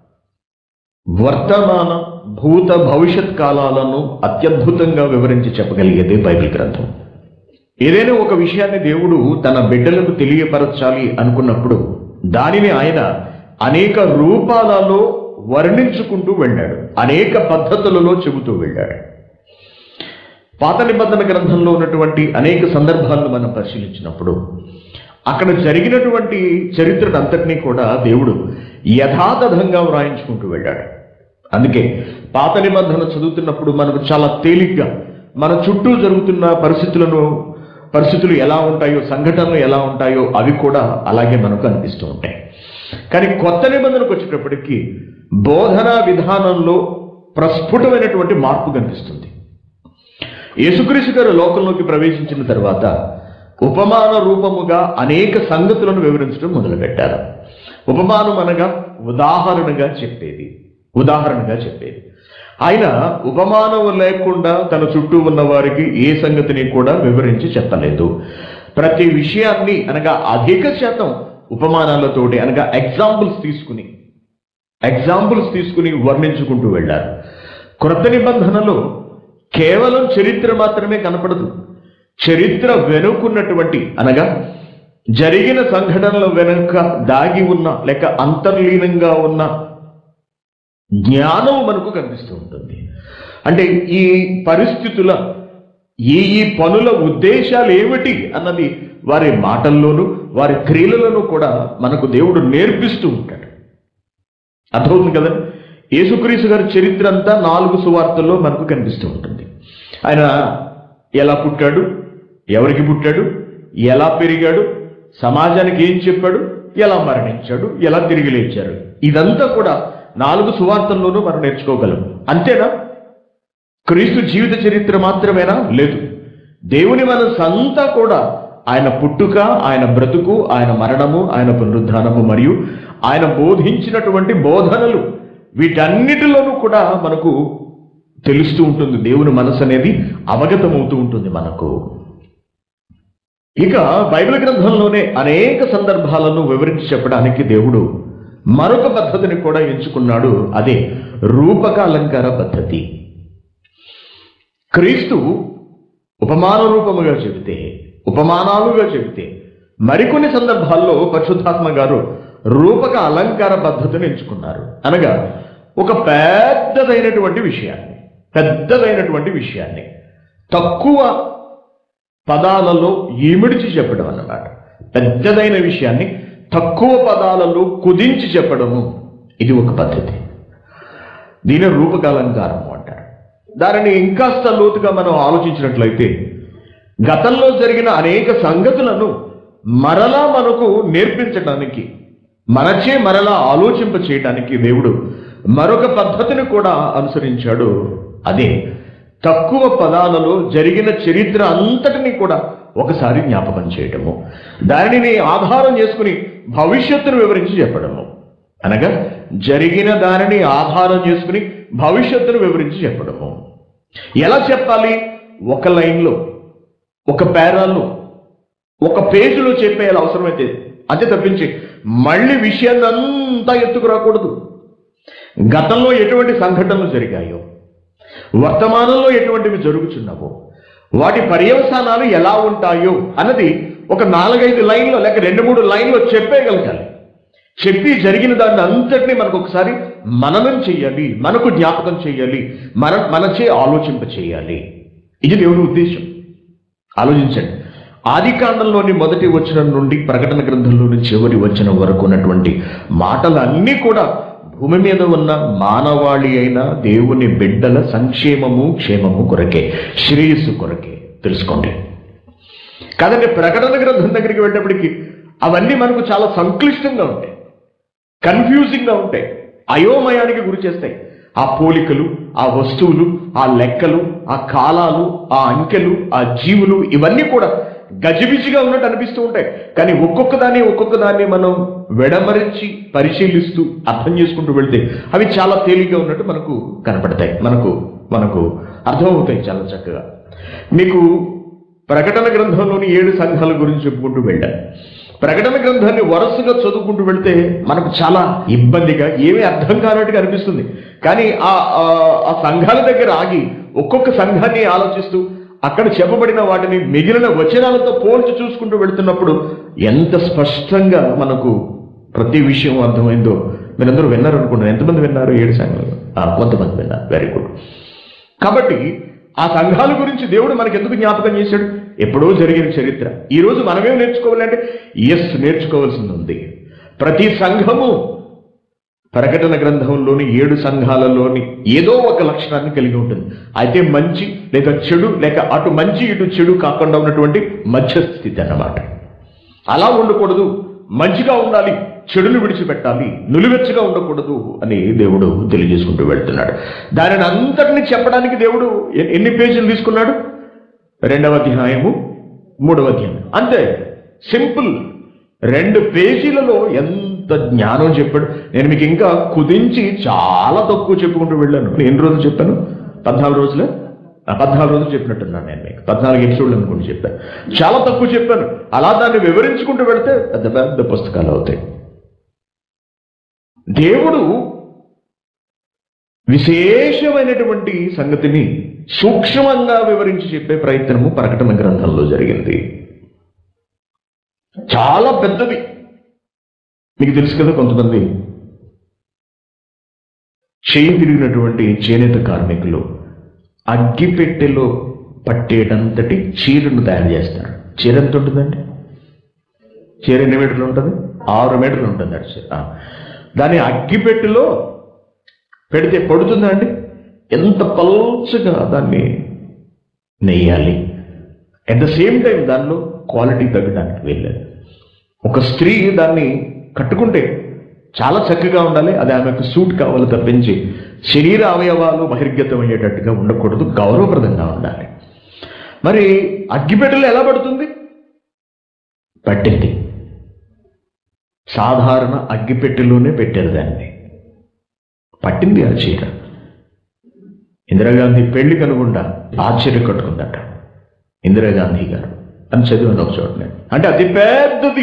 వర్తమాన భూత భవిష్యత్ కాలాలను అత్యద్భుతంగా వివరించి చెప్పగలిగేదే బైబిల్ గ్రంథం ఏదైనా ఒక విషయాన్ని దేవుడు తన బిడ్డలకు తెలియపరచాలి అనుకున్నప్పుడు దానిని ఆయన అనేక రూపాలలో వర్ణించుకుంటూ వెళ్ళాడు అనేక పద్ధతులలో చెబుతూ వెళ్ళాడు పాత నిబంధన గ్రంథంలో ఉన్నటువంటి అనేక సందర్భాలను మనం పరిశీలించినప్పుడు అక్కడ జరిగినటువంటి చరిత్రను అంతటినీ కూడా దేవుడు యథాతథంగా వ్రాయించుకుంటూ వెళ్ళాడు అందుకే పాత నిబంధన చదువుతున్నప్పుడు మనకు చాలా తేలిగ్గా మన చుట్టూ జరుగుతున్న పరిస్థితులను పరిస్థితులు ఎలా ఉంటాయో సంఘటనలు ఎలా ఉంటాయో అవి కూడా అలాగే మనకు అనిపిస్తూ ఉంటాయి కానీ కొత్త నిబంధనకు వచ్చేటప్పటికి బోధనా విధానంలో ప్రస్ఫుటమైనటువంటి మార్పు కనిపిస్తుంది యేసుక్రీస్తు గారు లోకంలోకి ప్రవేశించిన తర్వాత ఉపమాన రూపముగా అనేక సంగతులను వివరించడం మొదలుపెట్టారు ఉపమానం అనగా ఉదాహరణగా చెప్పేది ఉదాహరణగా చెప్పేది ఆయన ఉపమానం లేకుండా తన చుట్టూ ఉన్న వారికి ఏ సంగతిని కూడా వివరించి చెప్పలేదు ప్రతి విషయాన్ని అనగా అధిక శాతం ఉపమానాలతోటి అనగా ఎగ్జాంపుల్స్ తీసుకుని ఎగ్జాంపుల్స్ తీసుకుని వర్ణించుకుంటూ వెళ్ళారు క్రొత్త నిబంధనలో కేవలం చరిత్ర మాత్రమే కనపడదు చరిత్ర వెనుకున్నటువంటి అనగా జరిగిన సంఘటనల వెనుక దాగి ఉన్న లేక అంతర్లీనంగా ఉన్న జ్ఞానం మనకు కనిపిస్తూ ఉంటుంది అంటే ఈ పరిస్థితుల ఈ ఈ పనుల ఉద్దేశాలు ఏమిటి అన్నది వారి మాటల్లోనూ వారి క్రియలలోనూ కూడా మనకు దేవుడు నేర్పిస్తూ ఉంటాడు అర్థమవుతుంది కదా యేసుక్రీస్తు గారి చరిత్ర అంతా నాలుగు సువార్తల్లో మనకు కనిపిస్తూ ఉంటుంది ఆయన ఎలా పుట్టాడు ఎవరికి పుట్టాడు ఎలా పెరిగాడు సమాజానికి ఏం చెప్పాడు ఎలా మరణించాడు ఎలా తిరిగి లేచాడు ఇదంతా కూడా నాలుగు సువార్తల్లోనూ మనం నేర్చుకోగలం అంతేనా క్రీస్తు జీవిత చరిత్ర మాత్రమేనా లేదు దేవుని మనసంతా కూడా ఆయన పుట్టుక ఆయన బ్రతుకు ఆయన మరణము ఆయన పునరుద్ధానము మరియు ఆయన బోధించినటువంటి బోధనలు వీటన్నిటిలోనూ కూడా మనకు తెలుస్తూ ఉంటుంది దేవుని మనసు అనేది అవగతమవుతూ ఉంటుంది మనకు ఇక బైబిల్ గ్రంథంలోనే అనేక సందర్భాలను వివరించి చెప్పడానికి దేవుడు మరొక పద్ధతిని కూడా ఎంచుకున్నాడు అదే రూపక అలంకార పద్ధతి క్రీస్తు ఉపమాన రూపముగా చెబితే ఉపమానాలుగా చెబితే మరికొన్ని సందర్భాల్లో పరిశుద్ధాత్మ గారు రూపక అలంకార పద్ధతిని ఎంచుకున్నారు అనగా ఒక పెద్దదైనటువంటి విషయాన్ని పెద్దదైనటువంటి విషయాన్ని తక్కువ పదాలలో ఈమిడిచి చెప్పడం అన్నమాట పెద్దదైన విషయాన్ని తక్కువ పదాలలో కుదించి చెప్పడము ఇది ఒక పద్ధతి దీని రూపకాలంకారము అంటారు దానిని ఇంకాస్త లోతుగా మనం ఆలోచించినట్లయితే గతంలో జరిగిన అనేక సంగతులను మరలా మనకు నేర్పించడానికి మనచే మరలా ఆలోచింప చేయడానికి దేవుడు మరొక పద్ధతిని కూడా అనుసరించాడు అదే తక్కువ పదాలలో జరిగిన చరిత్ర అంతటిని కూడా ఒకసారి జ్ఞాపకం చేయటము దానిని ఆధారం చేసుకుని భవిష్యత్తును వివరించి చెప్పడము అనగా జరిగిన దానిని ఆధారం చేసుకుని భవిష్యత్తును వివరించి చెప్పడము ఎలా చెప్పాలి ఒక లైన్లో ఒక పేరాల్లో ఒక పేజీలో చెప్పేయాలి అవసరమైతే అంతే తప్పించి మళ్ళీ విషయాన్ని అంతా ఎత్తుకురాకూడదు గతంలో ఎటువంటి సంఘటనలు జరిగాయో వర్తమానంలో ఎటువంటివి జరుగుచున్నావో వాటి పర్యవసానాలు ఎలా ఉంటాయో అన్నది ఒక నాలుగైదు లైన్లో లేక రెండు మూడు లైన్లో చెప్పేయగలగాలి చెప్పి జరిగిన దాన్ని అంతటినీ మనకు ఒకసారి మననం చెయ్యాలి మనకు జ్ఞాపకం చెయ్యాలి మన మనచే ఆలోచింప చేయాలి ఇది దేవుని ఉద్దేశం ఆలోచించండి ఆది కాండంలోని మొదటి వచనం నుండి ప్రకటన గ్రంథంలోని చివరి వచనం వరకు ఉన్నటువంటి మాటలన్నీ కూడా భూమి మీద ఉన్న మానవాళి అయిన దేవుని బిడ్డల సంక్షేమము క్షేమము కొరకే శ్రేయస్సు కొరకే తెలుసుకోండి కాదండి ప్రకటన గ్రంథం దగ్గరికి వెళ్ళేటప్పటికి అవన్నీ మనకు చాలా సంక్లిష్టంగా ఉంటాయి కన్ఫ్యూజింగ్గా ఉంటాయి అయోమయానికి గురి చేస్తాయి ఆ పోలికలు ఆ వస్తువులు ఆ లెక్కలు ఆ కాలాలు ఆ అంకెలు ఆ జీవులు ఇవన్నీ కూడా గజిబిజిగా ఉన్నట్టు అనిపిస్తూ ఉంటాయి కానీ ఒక్కొక్క దాన్ని ఒక్కొక్క దాన్ని మనం వెడమరించి పరిశీలిస్తూ అర్థం చేసుకుంటూ వెళ్తే అవి చాలా తేలిగ్గా ఉన్నట్టు మనకు కనపడతాయి మనకు మనకు అర్థమవుతాయి చాలా చక్కగా మీకు ప్రకటన గ్రంథంలోని ఏడు సంఘాల గురించి చెప్పుకుంటూ వెళ్ళాను ప్రకటన గ్రంథాన్ని వరుసగా చదువుకుంటూ వెళ్తే మనకు చాలా ఇబ్బందిగా ఏమీ అర్థం కానట్టుగా అనిపిస్తుంది కానీ ఆ ఆ- ఆ సంఘాల దగ్గర ఆగి ఒక్కొక్క సంఘాన్ని ఆలోచిస్తూ అక్కడ చెప్పబడిన వాటిని మిగిలిన వచనాలతో పోల్చి చూసుకుంటూ వెళ్తున్నప్పుడు ఎంత స్పష్టంగా మనకు ప్రతి విషయం అర్థమైందో మీరందరూ విన్నారు అనుకుంటున్నారు ఎంతమంది విన్నారు ఏడు సంఘాలు ఆ, కొంతమంది విన్నారు వెరీ గుడ్ కాబట్టి ఆ సంఘాల గురించి దేవుడు మనకి ఎందుకు జ్ఞాపకం చేశాడు ఎప్పుడో జరిగిన చరిత్ర ఈ రోజు మనమేం నేర్చుకోవాలంటే ఎస్ నేర్చుకోవాల్సింది ఉంది ప్రతి సంఘము ప్రకటన గ్రంథంలోని ఏడు సంఘాలలోని ఏదో ఒక లక్షణాన్ని కలిగి ఉంటుంది అయితే మంచి లేక చెడు లేక అటు మంచి ఇటు చెడు కాకుండా ఉన్నటువంటి మధ్యస్థితి అన్నమాట అలా ఉండకూడదు మంచిగా ఉండాలి చెడును విడిచిపెట్టాలి నులివెచ్చగా ఉండకూడదు అని దేవుడు తెలియజేసుకుంటూ వెళ్తున్నాడు దానిని అంతటిని చెప్పడానికి దేవుడు ఎ- ఎన్ని పేజీలు తీసుకున్నాడు రెండవ అధ్యాయము మూడవ అధ్యాయం అంతే సింపుల్ రెండు పేజీలలో ఎంత జ్ఞానం చెప్పాడు నేను మీకు ఇంకా కుదించి చాలా తక్కువ చెప్పుకుంటూ వెళ్ళాను ఎన్ని రోజులు చెప్పాను పద్నాలుగు రోజులే ఆ, పద్నాలుగు రోజులు చెప్పినట్టున్నాను నేను మీకు పద్నాలుగు ఎపిసోడ్లు అనుకుంటూ చెప్పాను చాలా తక్కువ చెప్పాను అలా దాన్ని వివరించుకుంటూ వెళితే పెద్ద పెద్ద పుస్తకాలు అవుతాయి దేవుడు విశేషమైనటువంటి సంగతిని సూక్ష్మంగా వివరించి చెప్పే ప్రయత్నము ప్రకటన గ్రంథంలో జరిగింది చాలా పెద్దది మీకు తెలుసు కదా కొంతమంది చేయి తిరిగినటువంటి చేనేత కార్మికులు అగ్గిపెట్టెలో పట్టేటంతటి చీరను తయారు చేస్తారు చీర ఎంత ఉంటుందండి చీర ఎన్ని మీటర్లు ఉంటుంది ఆరు మీటర్లు ఉంటుంది అటు చీర. ఆ. దాన్ని అగ్గిపెట్టెలో పెడితే పడుతుందా అండి ఎంత పల్చగా దాన్ని నెయ్యాలి అట్ ద సేమ్ టైం దానిలో క్వాలిటీ తగ్గడానికి వెళ్ళలేదు ఒక స్త్రీ దాన్ని కట్టుకుంటే చాలా చక్కగా ఉండాలి అది ఆమెకు సూట్ కావాలి తప్పించి శరీర అవయవాలు బహిర్గతం అయ్యేటట్టుగా ఉండకూడదు గౌరవప్రదంగా ఉండాలి మరి అగ్గిపెట్టెలు ఎలా పడుతుంది పట్టింది సాధారణ అగ్గిపెట్టెలోనే పెట్టారు దాన్ని పట్టింది ఆ చీర ఇందిరాగాంధీ పెళ్లి కనుకుండా ఆ చీర కట్టుకుందట ఇందిరాగాంధీ గారు అని చదివాను ఒక చోట నేను అంటే అతి పెద్దది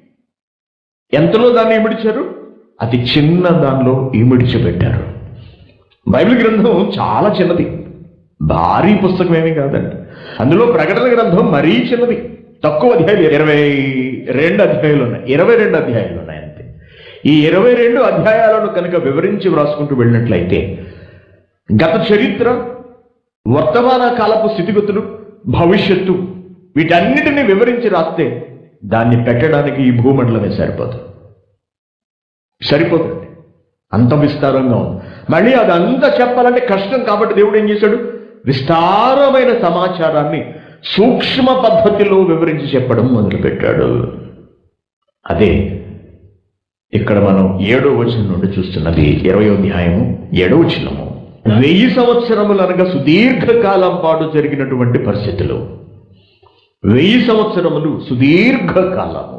ఎంతలో దాన్ని ఇమిడిచారు అతి చిన్న దానిలో ఇమిడిచి పెట్టారు బైబిల్ గ్రంథం చాలా చిన్నది భారీ పుస్తకం ఏమీ కాదండి అందులో ప్రకటన గ్రంథం మరీ చిన్నది తక్కువ అధ్యాయులు ఇరవై రెండు అధ్యాయులు ఉన్నాయి ఇరవై రెండు అధ్యాయులు ఉన్నాయి అంతే ఈ ఇరవై రెండు అధ్యాయాలను కనుక వివరించి వ్రాసుకుంటూ వెళ్ళినట్లయితే గత చరిత్ర వర్తమాన కాలపు స్థితిగతులు భవిష్యత్తు వీటన్నిటిని వివరించి రాస్తే దాన్ని పెట్టడానికి ఈ భూమండలమే సరిపోతుంది సరిపోతుంది అంత విస్తారంగా ఉంది మళ్ళీ అదంతా చెప్పాలంటే కష్టం కాబట్టి దేవుడు ఏం చేశాడు విస్తారమైన సమాచారాన్ని సూక్ష్మ పద్ధతిలో వివరించి చెప్పడం మొదలుపెట్టాడు అదే ఇక్కడ మనం ఏడో వచనం నుండి చూస్తున్నది ఇరవై అధ్యాయము ఏడో వచనము వెయ్యి సంవత్సరములు అనగా సుదీర్ఘకాలం పాటు జరిగినటువంటి పరిస్థితులు వెయ్యి సంవత్సరములు సుదీర్ఘకాలము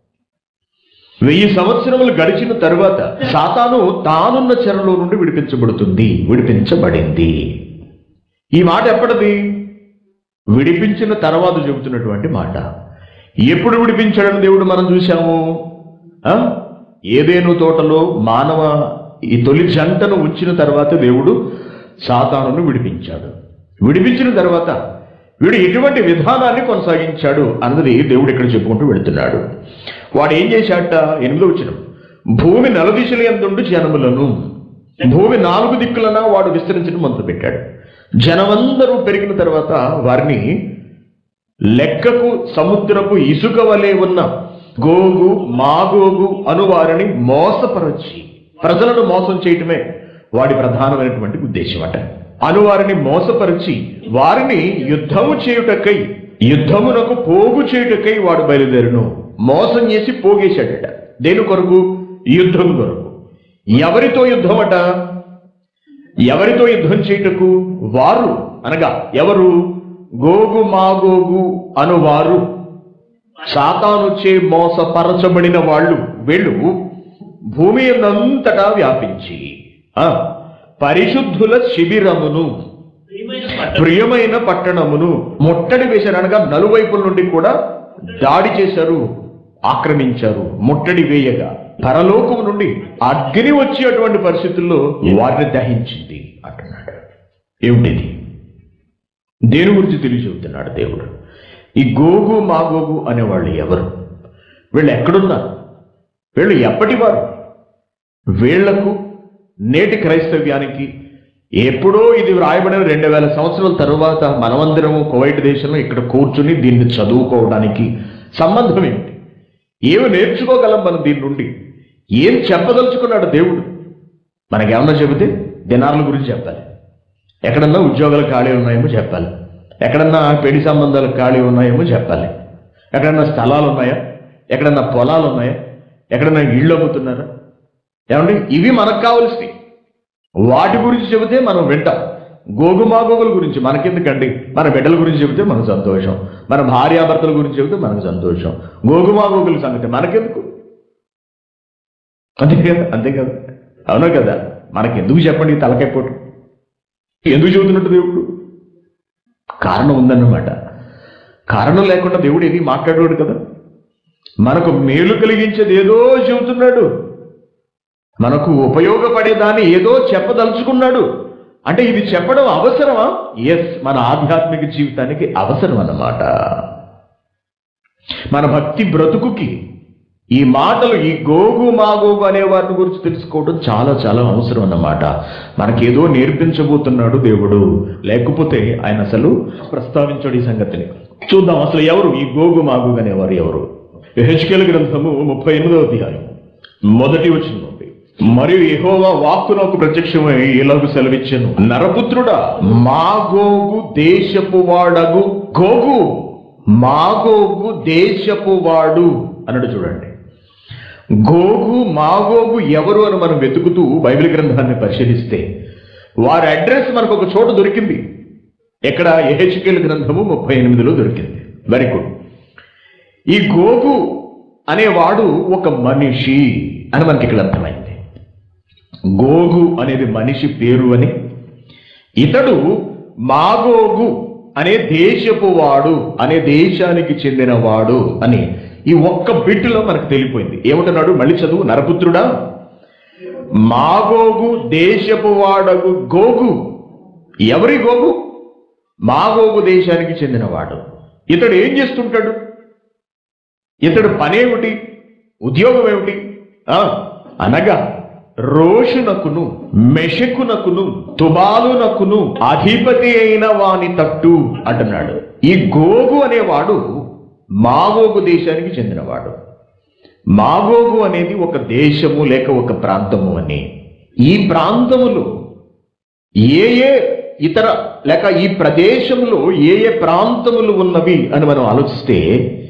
వెయ్యి సంవత్సరములు గడిచిన తరువాత సాతాను తానున్న చెరలో నుండి విడిపించబడుతుంది విడిపించబడింది ఈ మాట ఎప్పటిది విడిపించిన తర్వాత చెబుతున్నటువంటి మాట ఎప్పుడు విడిపించాడని దేవుడు మనం చూశాము ఆ? ఏదేను తోటలో మానవ ఈ తొలి జంటను ఉంచిన తర్వాత దేవుడు సాతానును విడిపించాడు విడిపించిన తర్వాత వీడు ఎటువంటి విధానాన్ని కొనసాగించాడు అన్నది దేవుడు ఇక్కడ చెప్పుకుంటూ వెళుతున్నాడు వాడు ఏం చేశాట ఎనిమిదో వచ్చిన భూమి నలదిశలు ఎందుండు జనములను భూమి నాలుగు దిక్కులన వాడు విస్తరించడం మొదలుపెట్టాడు జనమందరూ పెరిగిన తర్వాత వారిని లెక్కకు సముద్రపు ఇసుక వలె ఉన్న గోగు మాగోగు అను వారిని మోసపరచి ప్రజలను మోసం చేయటమే వాడి ప్రధానమైనటువంటి ఉద్దేశం అట అనువారిని మోసపరిచి వారిని యుద్ధము చేయుటకై యుద్ధమునకు పోగు చేయుటకై వాడు బయలుదేరును మోసం చేసి పోగేశాడట దేని కొరకు యుద్ధం కొరకు ఎవరితో యుద్ధం అట ఎవరితో యుద్ధం చేయుటకు వారు అనగా ఎవరు గోగు మాగోగు అనువారు సాతానుచే మోసపరచబడిన వాళ్ళు వీళ్ళు భూమి అంతటా వ్యాపించి ఆ, పరిశుద్ధుల శిబిరమును ప్రియమైన పట్టణమును ముట్టడి వేశారు అనగా నలువైపుల నుండి కూడా దాడి చేశారు ఆక్రమించారు ముట్టడి వేయగా పరలోకము నుండి అగ్ని వచ్చేటువంటి పరిస్థితుల్లో వారిని దహించింది అంటున్నాడు ఏమిటిది దేని గురించి తెలియచెబుతున్నాడు దేవుడు ఈ గోగు మాగోగు అనేవాళ్ళు ఎవరు వీళ్ళు ఎక్కడున్నారు వీళ్ళు ఎప్పటి వారు వీళ్లకు నేటి క్రైస్తవ్యానికి ఎప్పుడో ఇది వ్రాయబడిన రెండు వేల సంవత్సరాల తరువాత మనమందరము కువైట్ దేశంలో ఇక్కడ కూర్చుని దీన్ని చదువుకోవడానికి సంబంధం ఏమిటి ఏమి నేర్చుకోగలం మనం దీని నుండి ఏం చెప్పదలుచుకున్నాడు దేవుడు మనకేమన్నా చెబితే దినార్ల గురించి చెప్పాలి ఎక్కడన్నా ఉద్యోగాలు ఖాళీ ఉన్నాయేమో చెప్పాలి ఎక్కడన్నా పెళ్లి సంబంధాలు ఖాళీ ఉన్నాయేమో చెప్పాలి ఎక్కడన్నా స్థలాలు ఉన్నాయా ఎక్కడన్నా పొలాలు ఉన్నాయా ఎక్కడన్నా ఇళ్ళు అమ్ముతున్నారా ఏమండి ఇవి మనకు కావలసినవి వాటి గురించి చెబితే మనం వింటాం గోగు మాగోగుల గురించి మనకెందుకండి మన బిడ్డల గురించి చెబితే మనకు సంతోషం మన భార్యాభర్తల గురించి చెబితే మనకు సంతోషం గోగు మాగోగుల సంగతి మనకెందుకు అంతే కదా అంతే కదా అవునా కదా మనకెందుకు చెప్పండి ఈ తలకాయ పోటు ఎందుకు చెబుతున్నట్టు దేవుడు కారణం ఉందన్నమాట కారణం లేకుండా దేవుడు ఏది మాట్లాడేవాడు కదా మనకు మేలు కలిగించేది ఏదో చెబుతున్నాడు మనకు ఉపయోగపడేదాన్ని ఏదో చెప్పదలుచుకున్నాడు అంటే ఇది చెప్పడం అవసరమా ఎస్ మన ఆధ్యాత్మిక జీవితానికి అవసరం అన్నమాట మన భక్తి బ్రతుకుకి ఈ మాటలు ఈ గోగు మాగోగు అనే వారిని గురించి తెలుసుకోవడం చాలా చాలా అవసరం అన్నమాట మనకేదో నేర్పించబోతున్నాడు దేవుడు లేకపోతే ఆయన అసలు ప్రస్తావించాడు ఈ సంగతిని చూద్దాం అసలు ఎవరు ఈ గోగు మాగోగు అనేవారు ఎవరు హెచ్కేల గ్రంథము ముప్పై ఎనిమిదవ అధ్యాయం మొదటి వచ్చిన నుండి మరియు యెహోవా వాక్కు నాకు ప్రత్యక్షమై ఇలాగు సెలవిచ్చాను నరపుత్రుడా మాగోగు దేశపు వాడగు గోగు మాగోగు దేశపు వాడు అన్నాడు చూడండి గోగు మాగోగు ఎవరు అని మనం వెతుకుతూ బైబిల్ గ్రంథాన్ని పరిశీలిస్తే వారి అడ్రస్ మనకు ఒక చోట దొరికింది ఎక్కడ ఎహెచ్కేల్ గ్రంథము ముప్పై ఎనిమిదిలో దొరికింది వెరీ గుడ్ ఈ గోగు అనేవాడు ఒక మనిషి అని మనకి ఇక్కడ అర్థమైంది గోగు అనేది మనిషి పేరు అని ఇతడు మాగోగు అనే దేశపు వాడు అనే దేశానికి చెందిన వాడు అని ఈ ఒక్క బిట్టులో మనకు తెలిపోయింది ఏమంటున్నాడు మళ్ళీ చదువు నరపుత్రుడా మాగోగు దేశపు వాడగు గోగు ఎవరి గోగు మాగోగు దేశానికి చెందినవాడు ఇతడు ఏం చేస్తుంటాడు ఇతడు పనేమిటి ఉద్యోగం ఏమిటి ఆ, అనగా రోషునకును మెషకునకును తుబాలునకును అధిపతి అయిన వాని తట్టు అంటున్నాడు ఈ గోగు అనేవాడు మాగోగు దేశానికి చెందినవాడు మాగోగు అనేది ఒక దేశము లేక ఒక ప్రాంతము అని ఈ ప్రాంతములు ఏ ఏ ఇతర లేక ఈ ప్రదేశంలో ఏ ఏ ప్రాంతములు ఉన్నవి అని మనం ఆలోచిస్తే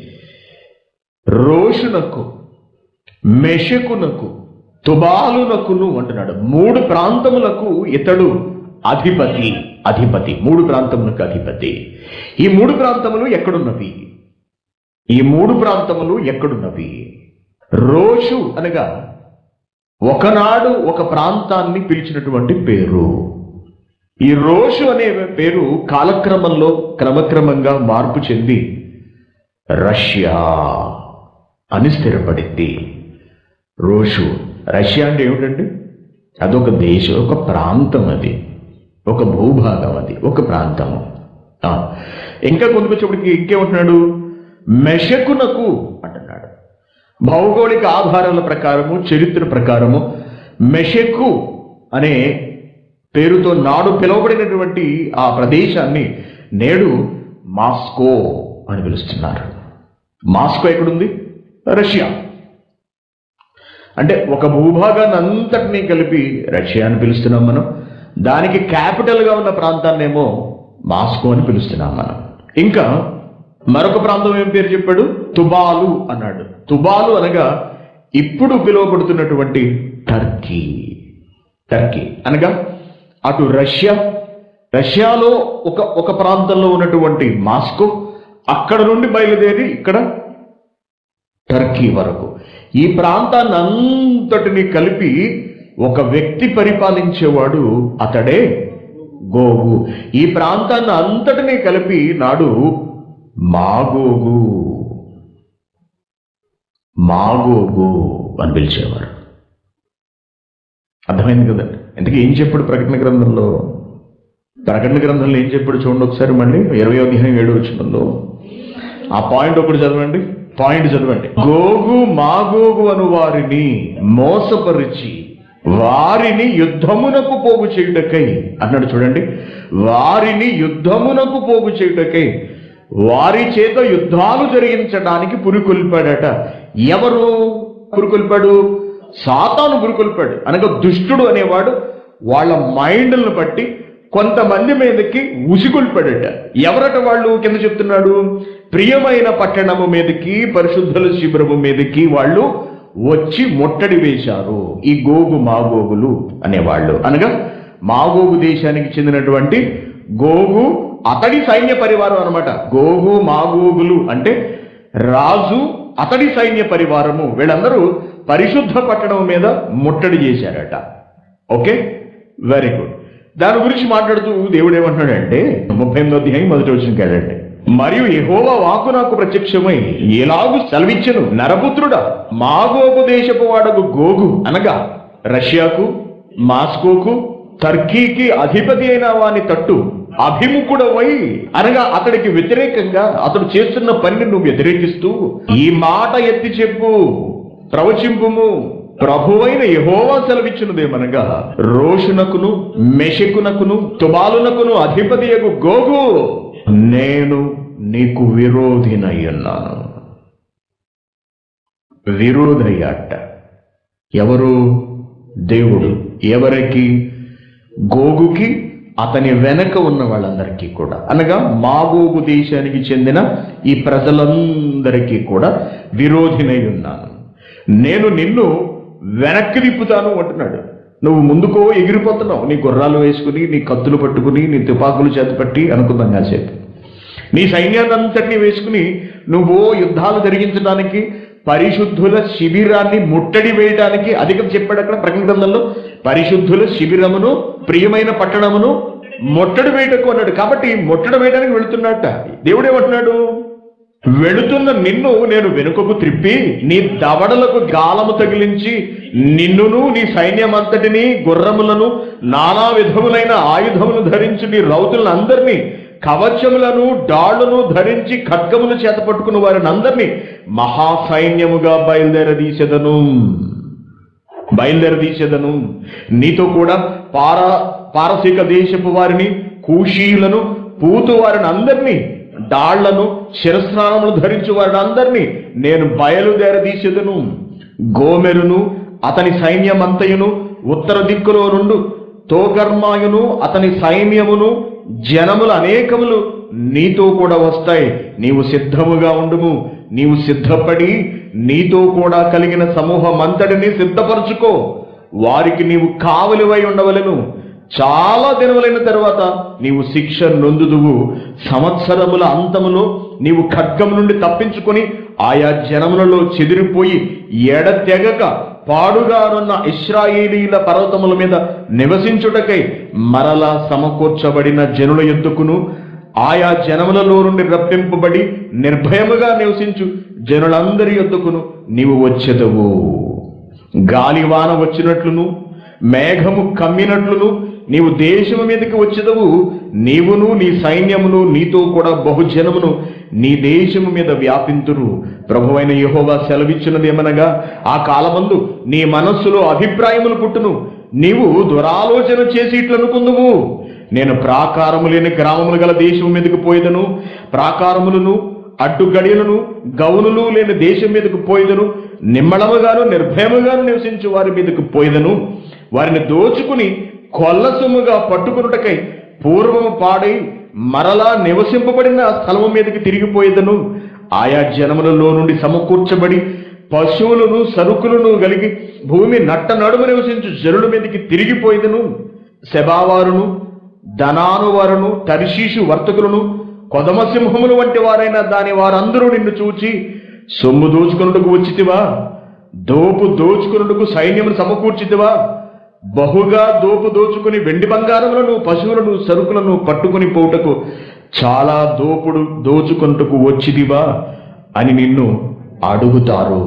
రోషునకు మెషకునకు తుబాలునకును అంటున్నాడు మూడు ప్రాంతములకు ఇతడు అధిపతి అధిపతి మూడు ప్రాంతములకు అధిపతి ఈ మూడు ప్రాంతములు ఎక్కడున్నవి ఈ మూడు ప్రాంతములు ఎక్కడున్నవి రోషు అనగా ఒకనాడు ఒక ప్రాంతాన్ని పిలిచినటువంటి పేరు ఈ రోషు అనే పేరు కాలక్రమంలో క్రమక్రమంగా మార్పు చెంది రష్యా అని స్థిరపడింది రోషు రష్యా అంటే ఏమిటండి అదొక దేశం ఒక ప్రాంతం అది ఒక భూభాగం అది ఒక ప్రాంతము ఆ, ఇంకా కొంతకొచ్చేప్పటికి ఇంకేమంటున్నాడు మెషకునకు అంటున్నాడు భౌగోళిక ఆధారాల ప్రకారము చరిత్ర ప్రకారము మెషకు అనే పేరుతో నాడు పిలువబడినటువంటి ఆ ప్రదేశాన్ని నేడు మాస్కో అని పిలుస్తున్నారు మాస్కో ఎక్కడుంది రష్యా అంటే ఒక భూభాగాన్ని అంతటినీ కలిపి రష్యా అని పిలుస్తున్నాం మనం దానికి capital గా ఉన్న ప్రాంతాన్నేమో మాస్కో అని పిలుస్తున్నాం మనం ఇంకా మరొక ప్రాంతం ఏం పేరు చెప్పాడు తుబాలు అన్నాడు తుబాలు అనగా ఇప్పుడు పిలువబడుతున్నటువంటి టర్కీ టర్కీ అనగా అటు రష్యా రష్యాలో ఒక ఒక ప్రాంతంలో ఉన్నటువంటి మాస్కో అక్కడ నుండి బయలుదేరి ఇక్కడ టర్కీ వరకు ఈ ప్రాంతాన్ని అంతటిని కలిపి ఒక వ్యక్తి పరిపాలించేవాడు అతడే గోగు ఈ ప్రాంతాన్ని అంతటినీ కలిపి నాడు మాగోగు మాగోగు అని పిలిచేవారు అర్థమైంది కదా ఎందుకు ఏం చెప్పాడు ప్రకటన గ్రంథంలో ప్రకటన గ్రంథంలో ఏం చెప్పాడు చూడండి ఒకసారి మళ్ళీ ఇరవై అధ్యాయం ఏడు వచ్చినంలో ఆ పాయింట్ ఒకటి చదవండి పాయింట్ చదవండి గోగు మాగోగు అను వారిని మోసపరిచి వారిని యుద్ధమునకు పోగు చేయుటకై అన్నాడు చూడండి వారిని యుద్ధమునకు పోగు చేయుటకై వారి చేత యుద్ధాలు జరిగించడానికి పురికొల్పాడట ఎవరు పురికొల్పాడు సాతాను పురికొల్పాడు అనగా దుష్టుడు అనేవాడు వాళ్ళ మైండ్లను బట్టి కొంతమంది మీదకి ఉసిగొల్పాడట ఎవరట వాళ్ళు కింద చెప్తున్నాడు ప్రియమైన పట్టణము మీదకి పరిశుద్ధుల శిబిరము మీదకి వాళ్ళు వచ్చి ముట్టడి వేశారు ఈ గోగు మాగోగులు అనేవాళ్ళు అనగా మాగోగు దేశానికి చెందినటువంటి గోగు అతడి సైన్య పరివారం అన్నమాట గోగు మాగోగులు అంటే రాజు అతడి సైన్య పరివారము వీళ్ళందరూ పరిశుద్ధ పట్టణం మీద ముట్టడి చేశారట ఓకే వెరీ గుడ్ దాని గురించి మాట్లాడుతూ దేవుడు ఏమంటున్నాడంటే ముప్పై ఎనిమిదో అధ్యాయం మొదటి వచ్చిన కేడండి మరియు యెహోవా వాకు నాకు ప్రత్యక్షమై ఎలాగు సెలవిచ్చను నరపుత్రుడా మాగోగు దేశపు వాడకు గోగు అనగా రష్యాకు మాస్కోకు టర్కీకి అధిపతి అయిన వాని తట్టు అభిముఖుడవై అనగా అతడికి వ్యతిరేకంగా అతడు చేస్తున్న పనిని నువ్వు వ్యతిరేకిస్తూ ఈ మాట ఎత్తి చెప్పు ప్రవచింపుము ప్రభువైన యహోవా సెలవిచ్చినదేమనగా రోషునకును మెషకునకును తుబాలునకును అధిపతియకు గోగు నేను నీకు విరోధినై ఉన్నాను విరోధయ్యాట ఎవరు దేవుడు ఎవరికి గోగుకి అతని వెనక ఉన్న వాళ్ళందరికీ కూడా అనగా మాగోగు దేశానికి చెందిన ఈ ప్రజలందరికీ కూడా విరోధినై ఉన్నాను నేను నిన్ను వెనక్కి తిప్పుతాను అంటున్నాడు నువ్వు ముందుకో ఎగిరిపోతున్నావు నీ గుర్రాలు వేసుకుని నీ కత్తులు పట్టుకుని నీ తుపాకులు చేతపట్టి అనుకుందాం కాసేపు నీ సైన్యాన్ని అంతటినీ వేసుకుని నువ్వు యుద్ధాలు జరిగించడానికి పరిశుద్ధుల శిబిరాన్ని ముట్టడి వేయడానికి అధికం చెప్పాడు అక్కడ ప్రకటన గ్రంథంలో పరిశుద్ధుల శిబిరమును ప్రియమైన పట్టణమును ముట్టడి వేయటకు అన్నాడు కాబట్టి ముట్టడి వేయడానికి వెళుతున్నట్ట దేవుడు ఏమంటున్నాడు వెళుతున్న నిన్ను నేను వెనుకకు త్రిప్పి నీ దవడలకు గాలము తగిలించి నిన్నును నీ సైన్యమంతటిని గుర్రములను నానా విధములైన ఆయుధములు ధరించి నీ రౌతులను అందరినీ కవచములను డాళ్లను ధరించి ఖడ్గములు చేత పట్టుకున్న వారిని అందరినీ మహాసైన్యముగా బయలుదేరదీసెదను బయలుదేరదీసెదను నీతో కూడా పార పారసీక దేశపు వారిని కూషీలను పూతు వారిని అందరినీ డాళ్లను శిరస్నానములు ధరించు వారిని అందరినీ నేను బయలుదేరదీసెదను గోమెరును అతని సైన్యమంతయును ఉత్తర దిక్కులో నుండు తోకర్మాయును అతని సైన్యమును జనములు అనేకములు నీతో కూడా వస్తాయి నీవు సిద్ధముగా ఉండుము నీవు సిద్ధపడి నీతో కూడా కలిగిన సమూహం అంతటిని సిద్ధపరచుకో వారికి నీవు కావలివై ఉండవలెను చాలా దినములైన తర్వాత నీవు శిక్ష నొందుదువు సంవత్సరముల అంతములో నీవు ఖడ్గం నుండి తప్పించుకొని ఆయా జనములలో చెదిరిపోయి ఎడతెగక పాడుగానున్న ఇస్రాయేలీల పర్వతముల మీద నివసించుటకై మరలా సమకూర్చబడిన జనుల ఎద్దుకును ఆయా జనములలో నుండి రప్పింపబడి నిర్భయముగా నివసించు జనులందరి యొద్దకును నీవు వచ్చెదవు గాలివాన వచ్చినట్లును మేఘము కమ్మినట్లును నీవు దేశము మీదకి వచ్చేదవు నీవును నీ సైన్యమును నీతో కూడా బహుజనమును నీ దేశము మీద వ్యాపింతురు ప్రభువైన యెహోవా సెలవిచ్చినది ఏమనగా ఆ కాలమందు నీ మనస్సులో అభిప్రాయములు పుట్టును నీవు దురాలోచన చేసి ఇట్లనుకుందువు నేను ప్రాకారము లేని గ్రామములు గల దేశం మీదకు పోయేదను ప్రాకారములను అడ్డు గడియలను గౌనులు లేని దేశం మీదకు పోయేదను నిమ్మళముగాను నిర్భయముగాను నివసించు వారి మీదకు పోయేదను వారిని దోచుకుని కొల్లసొమ్ముగా పట్టుకున్నటకై పూర్వము పాడై మరలా నివసింపబడిన స్థలము మీదకి తిరిగిపోయేదను ఆయా జనములలో నుండి సమకూర్చబడి పశువులను సరుకులను కలిగి భూమి నట్ట నడుమ నివసించు జనుల మీదకి తిరిగిపోయేదను శబావారును ధనానువారును తర్షీషు వర్తకులను కొదమసింహములు వంటి వారైన దాని వారందరూ నిన్ను చూచి సొమ్ము దోచుకున్నట్టుకు వచ్చితివా దోపు దోచుకున్నట్టుకు సైన్యమును సమకూర్చితివా బహుగా దోపు దోచుకుని వెండి బంగారములను పశువులను సరుకులను పట్టుకుని పోవుటకు చాలా దోపుడు దోచుకున్నట్టుకు వచ్చిదివా అని నిన్ను అడుగుతారు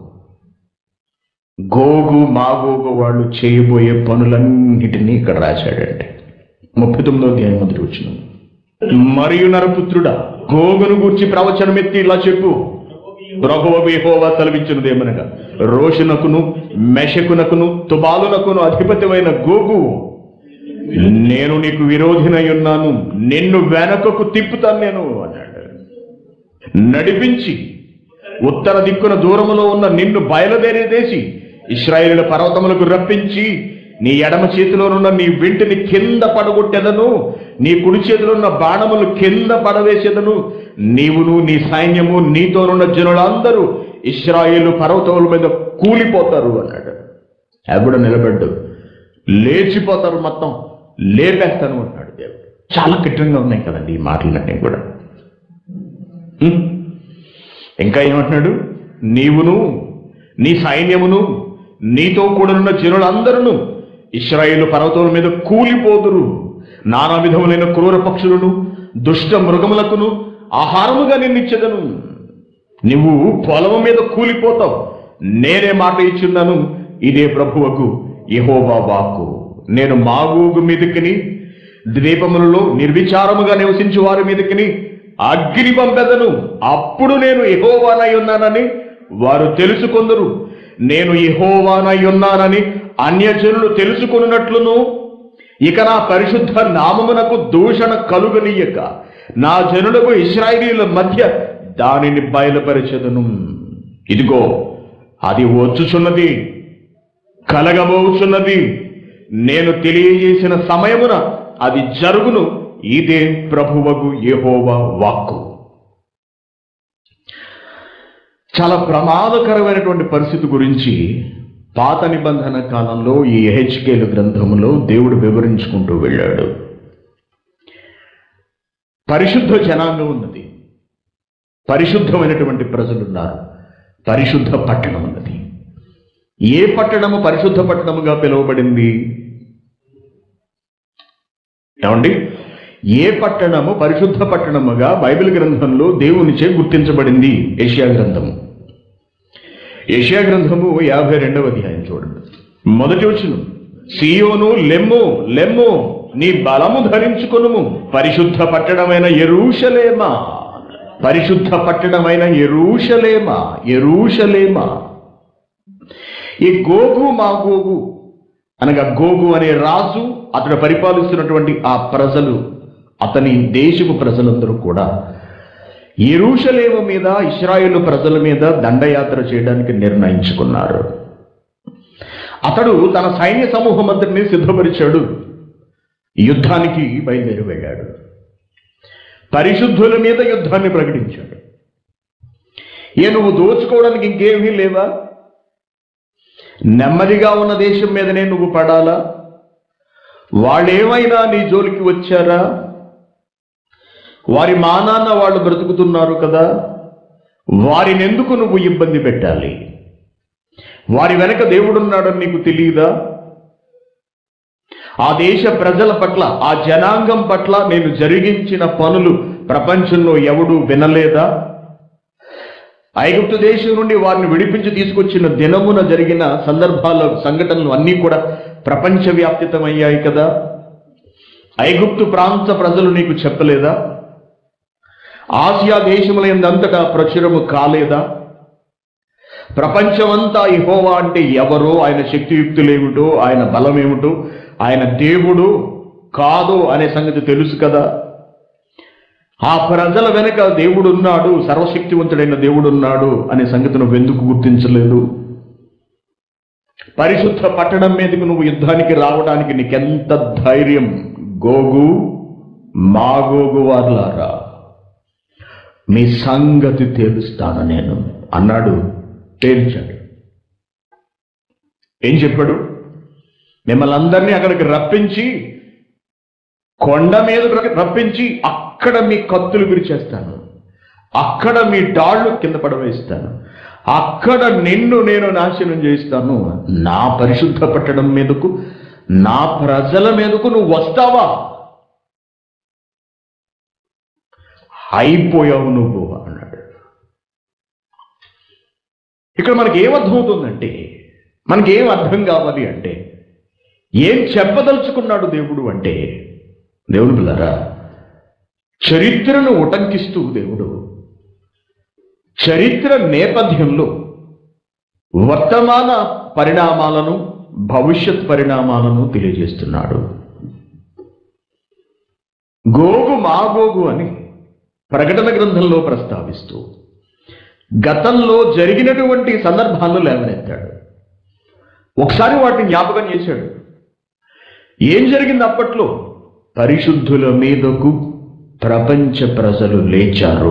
గోగు మాగోగు వాళ్ళు చేయబోయే పనులన్నిటినీ ఇక్కడ రాశాడండి ముప్పై తొమ్మిదో అధ్యాయం మొదటి వచ్చిన మరియు నరపుత్రుడా గోగును గూర్చి ప్రవచనం ఎత్తి ఇలా చెప్పు ప్రభువు యెహోవా తలవించినదేమనగా రోషునకును మెషకునకును తుబాలునకును అధిపతివైన గోగు నేను నీకు విరోధినై ఉన్నాను నిన్ను వెనకకు తిప్పుతాను నేను అన్నాడు నడిపించి ఉత్తర దిక్కున దూరములో ఉన్న నిన్ను బయలుదేరేదేసి ఇస్రాయేలు పర్వతములకు రప్పించి నీ ఎడమ చేతిలోనున్న నీ వెంటిని కింద పడగొట్టెదను నీ కుడి చేతిలోనున్న బాణములు కింద పడవేసేదను నీవును నీ సైన్యము నీతోనున్న జనులందరూ ఇస్రాయేలు పర్వతముల మీద కూలిపోతారు అన్నాడు ఎప్పుడు నిలబడ్డు లేచిపోతారు మొత్తం లేపేస్తాను అన్నాడు దేవుడు చాలా కఠినంగా ఉన్నాయి కదండి ఈ మాటలన్నీ కూడా హ్మ్. ఇంకా ఏమంటున్నాడు నీవును నీ సైన్యమును నీతో కూడనున్న జనులందరూ ఇస్రాయేలు పర్వతముల మీద కూలిపోదురు నానా విధములైన క్రూర పక్షులను దుష్ట మృగములకును ఆహారముగా నిన్నిచ్చేదను నువ్వు పొలము మీద కూలిపోతావు నేనే మాట ఇచ్చున్నాను ఇదే ప్రభువకు యెహోవా వాక్కు నేను మాగోగు మీదకిని ద్వీపములలో నిర్విచారముగా నివసించు వారి మీదకిని అగ్ని పంపెదను అప్పుడు నేను యెహోవానై ఉన్నానని వారు తెలుసుకొందరు నేను యెహోవానై ఉన్నానని అన్యజనులు తెలుసుకొనున్నట్లును ఇక నా పరిశుద్ధ నామమునకు దూషణ కలుగనీయక నా జనులకు ఇస్రాయేలీల మధ్య దానిని బయలుపరచదును ఇదిగో అది వచ్చుచున్నది కలగబోచున్నది నేను తెలియజేసిన సమయమున అది జరుగును ఇదే ప్రభువగు యెహోవా వాక్కు చాలా ప్రమాదకరమైనటువంటి పరిస్థితి గురించి పాత నిబంధన కాలంలో ఈ హెచ్కేలు గ్రంథములో దేవుడు వివరించుకుంటూ వెళ్ళాడు పరిశుద్ధ జనాంగం ఉన్నది పరిశుద్ధమైనటువంటి ప్రజలున్నారు పరిశుద్ధ పట్టణం ఉన్నది ఏ పట్టణము పరిశుద్ధ పట్టణముగా పిలువబడింది ఏమండి ఏ పట్టణము పరిశుద్ధ పట్టణముగా బైబిల్ గ్రంథంలో దేవునిచే గుర్తించబడింది ఏషియా గ్రంథము ఏషియా గ్రంథము యాభై రెండవ అధ్యాయం చూడండి మొదటి వచ్చిన సియోను లెమ్ము లెమ్ము నీ బలము ధరించుకొనుము పరిశుద్ధ పట్టణమైన ఎరూషలేమా పరిశుద్ధ పట్టణమైన ఎరూషలేమా ఎరూషలేమా ఈ గోగు మా గోగు అనగా గోగు అనే రాజు అతడు పరిపాలిస్తున్నటువంటి ఆ ప్రజలు అతని దేశపు ప్రజలందరూ కూడా ఎరూషలేము మీద ఇస్రాయేలు ప్రజల మీద దండయాత్ర చేయడానికి నిర్ణయించుకున్నారు అతడు తన సైన్య సమూహం అంతటిని సిద్ధపరిచాడు యుద్ధానికి బయలుదేరి వెళ్ళాడు పరిశుద్ధుల మీద యుద్ధాన్ని ప్రకటించాడు ఏ నువ్వు దోచుకోవడానికి ఇంకేమీ లేవా నెమ్మదిగా ఉన్న దేశం మీదనే నువ్వు పడాలా వాళ్ళేమైనా నీ జోలికి వచ్చారా వారి మానాన్న వాళ్ళు బ్రతుకుతున్నారు కదా వారిని ఎందుకు నువ్వు ఇబ్బంది పెట్టాలి వారి వెనక దేవుడున్నాడని నీకు తెలియదా ఆ దేశ ప్రజల పట్ల ఆ జనాంగం పట్ల నేను జరిగించిన పనులు ప్రపంచంలో ఎవడు వినలేదా ఐగుప్తు దేశం నుండి వారిని విడిపించి తీసుకొచ్చిన దినమున జరిగిన సందర్భాల సంఘటనలు అన్నీ కూడా ప్రపంచవ్యాప్తితమయ్యాయి కదా ఐగుప్తు ప్రాంత ప్రజలు నీకు చెప్పలేదా ఆసియా దేశముల ఎందంతటా ప్రచురము కాలేదా ప్రపంచమంతా ఇహోవా అంటే ఎవరో ఆయన శక్తియుక్తులేమిటో ఆయన బలమేమిటో ఆయన దేవుడు కాదు అనే సంగతి తెలుసు కదా ఆ ప్రజల వెనుక దేవుడు ఉన్నాడు సర్వశక్తివంతుడైన దేవుడు ఉన్నాడు అనే సంగతి నువ్వు ఎందుకు గుర్తించలేదు పరిశుద్ధ పట్టణం మీదకు నువ్వు యుద్ధానికి రావడానికి నీకెంత ధైర్యం గోగు మా గోగు వార్లారా మీ సంగతి తేలుస్తాను నేను అన్నాడు తేల్చాడు ఏం చెప్పాడు మిమ్మల్ని అందరినీ అక్కడికి రప్పించి కొండ మీద రప్పించి అక్కడ మీ కత్తులు విరిచేస్తాను అక్కడ మీ డాళ్ళు కింద పడవేస్తాను అక్కడ నిన్ను నేను నాశనం చేస్తాను నా పరిశుద్ధ పట్టడం మీదకు నా ప్రజల మీదకు నువ్వు వస్తావా అయిపోయావు నువ్వు అన్నాడు ఇక్కడ మనకి ఏం అర్థమవుతుందంటే మనకి ఏం అర్థం కావాలి అంటే ఏం చెప్పదలుచుకున్నాడు దేవుడు అంటే దేవుడు పిల్లరా చరిత్రను ఉటంకిస్తూ దేవుడు చరిత్ర నేపథ్యంలో వర్తమాన పరిణామాలను భవిష్యత్ పరిణామాలను తెలియజేస్తున్నాడు గోగు మా గోగు అని ప్రకటన గ్రంథంలో ప్రస్తావిస్తూ గతంలో జరిగినటువంటి సందర్భాలను లేవనెత్తాడు ఒకసారి వాటిని జ్ఞాపకం చేశాడు ఏం జరిగింది అప్పట్లో పరిశుద్ధుల మీదకు ప్రపంచ ప్రజలు లేచారు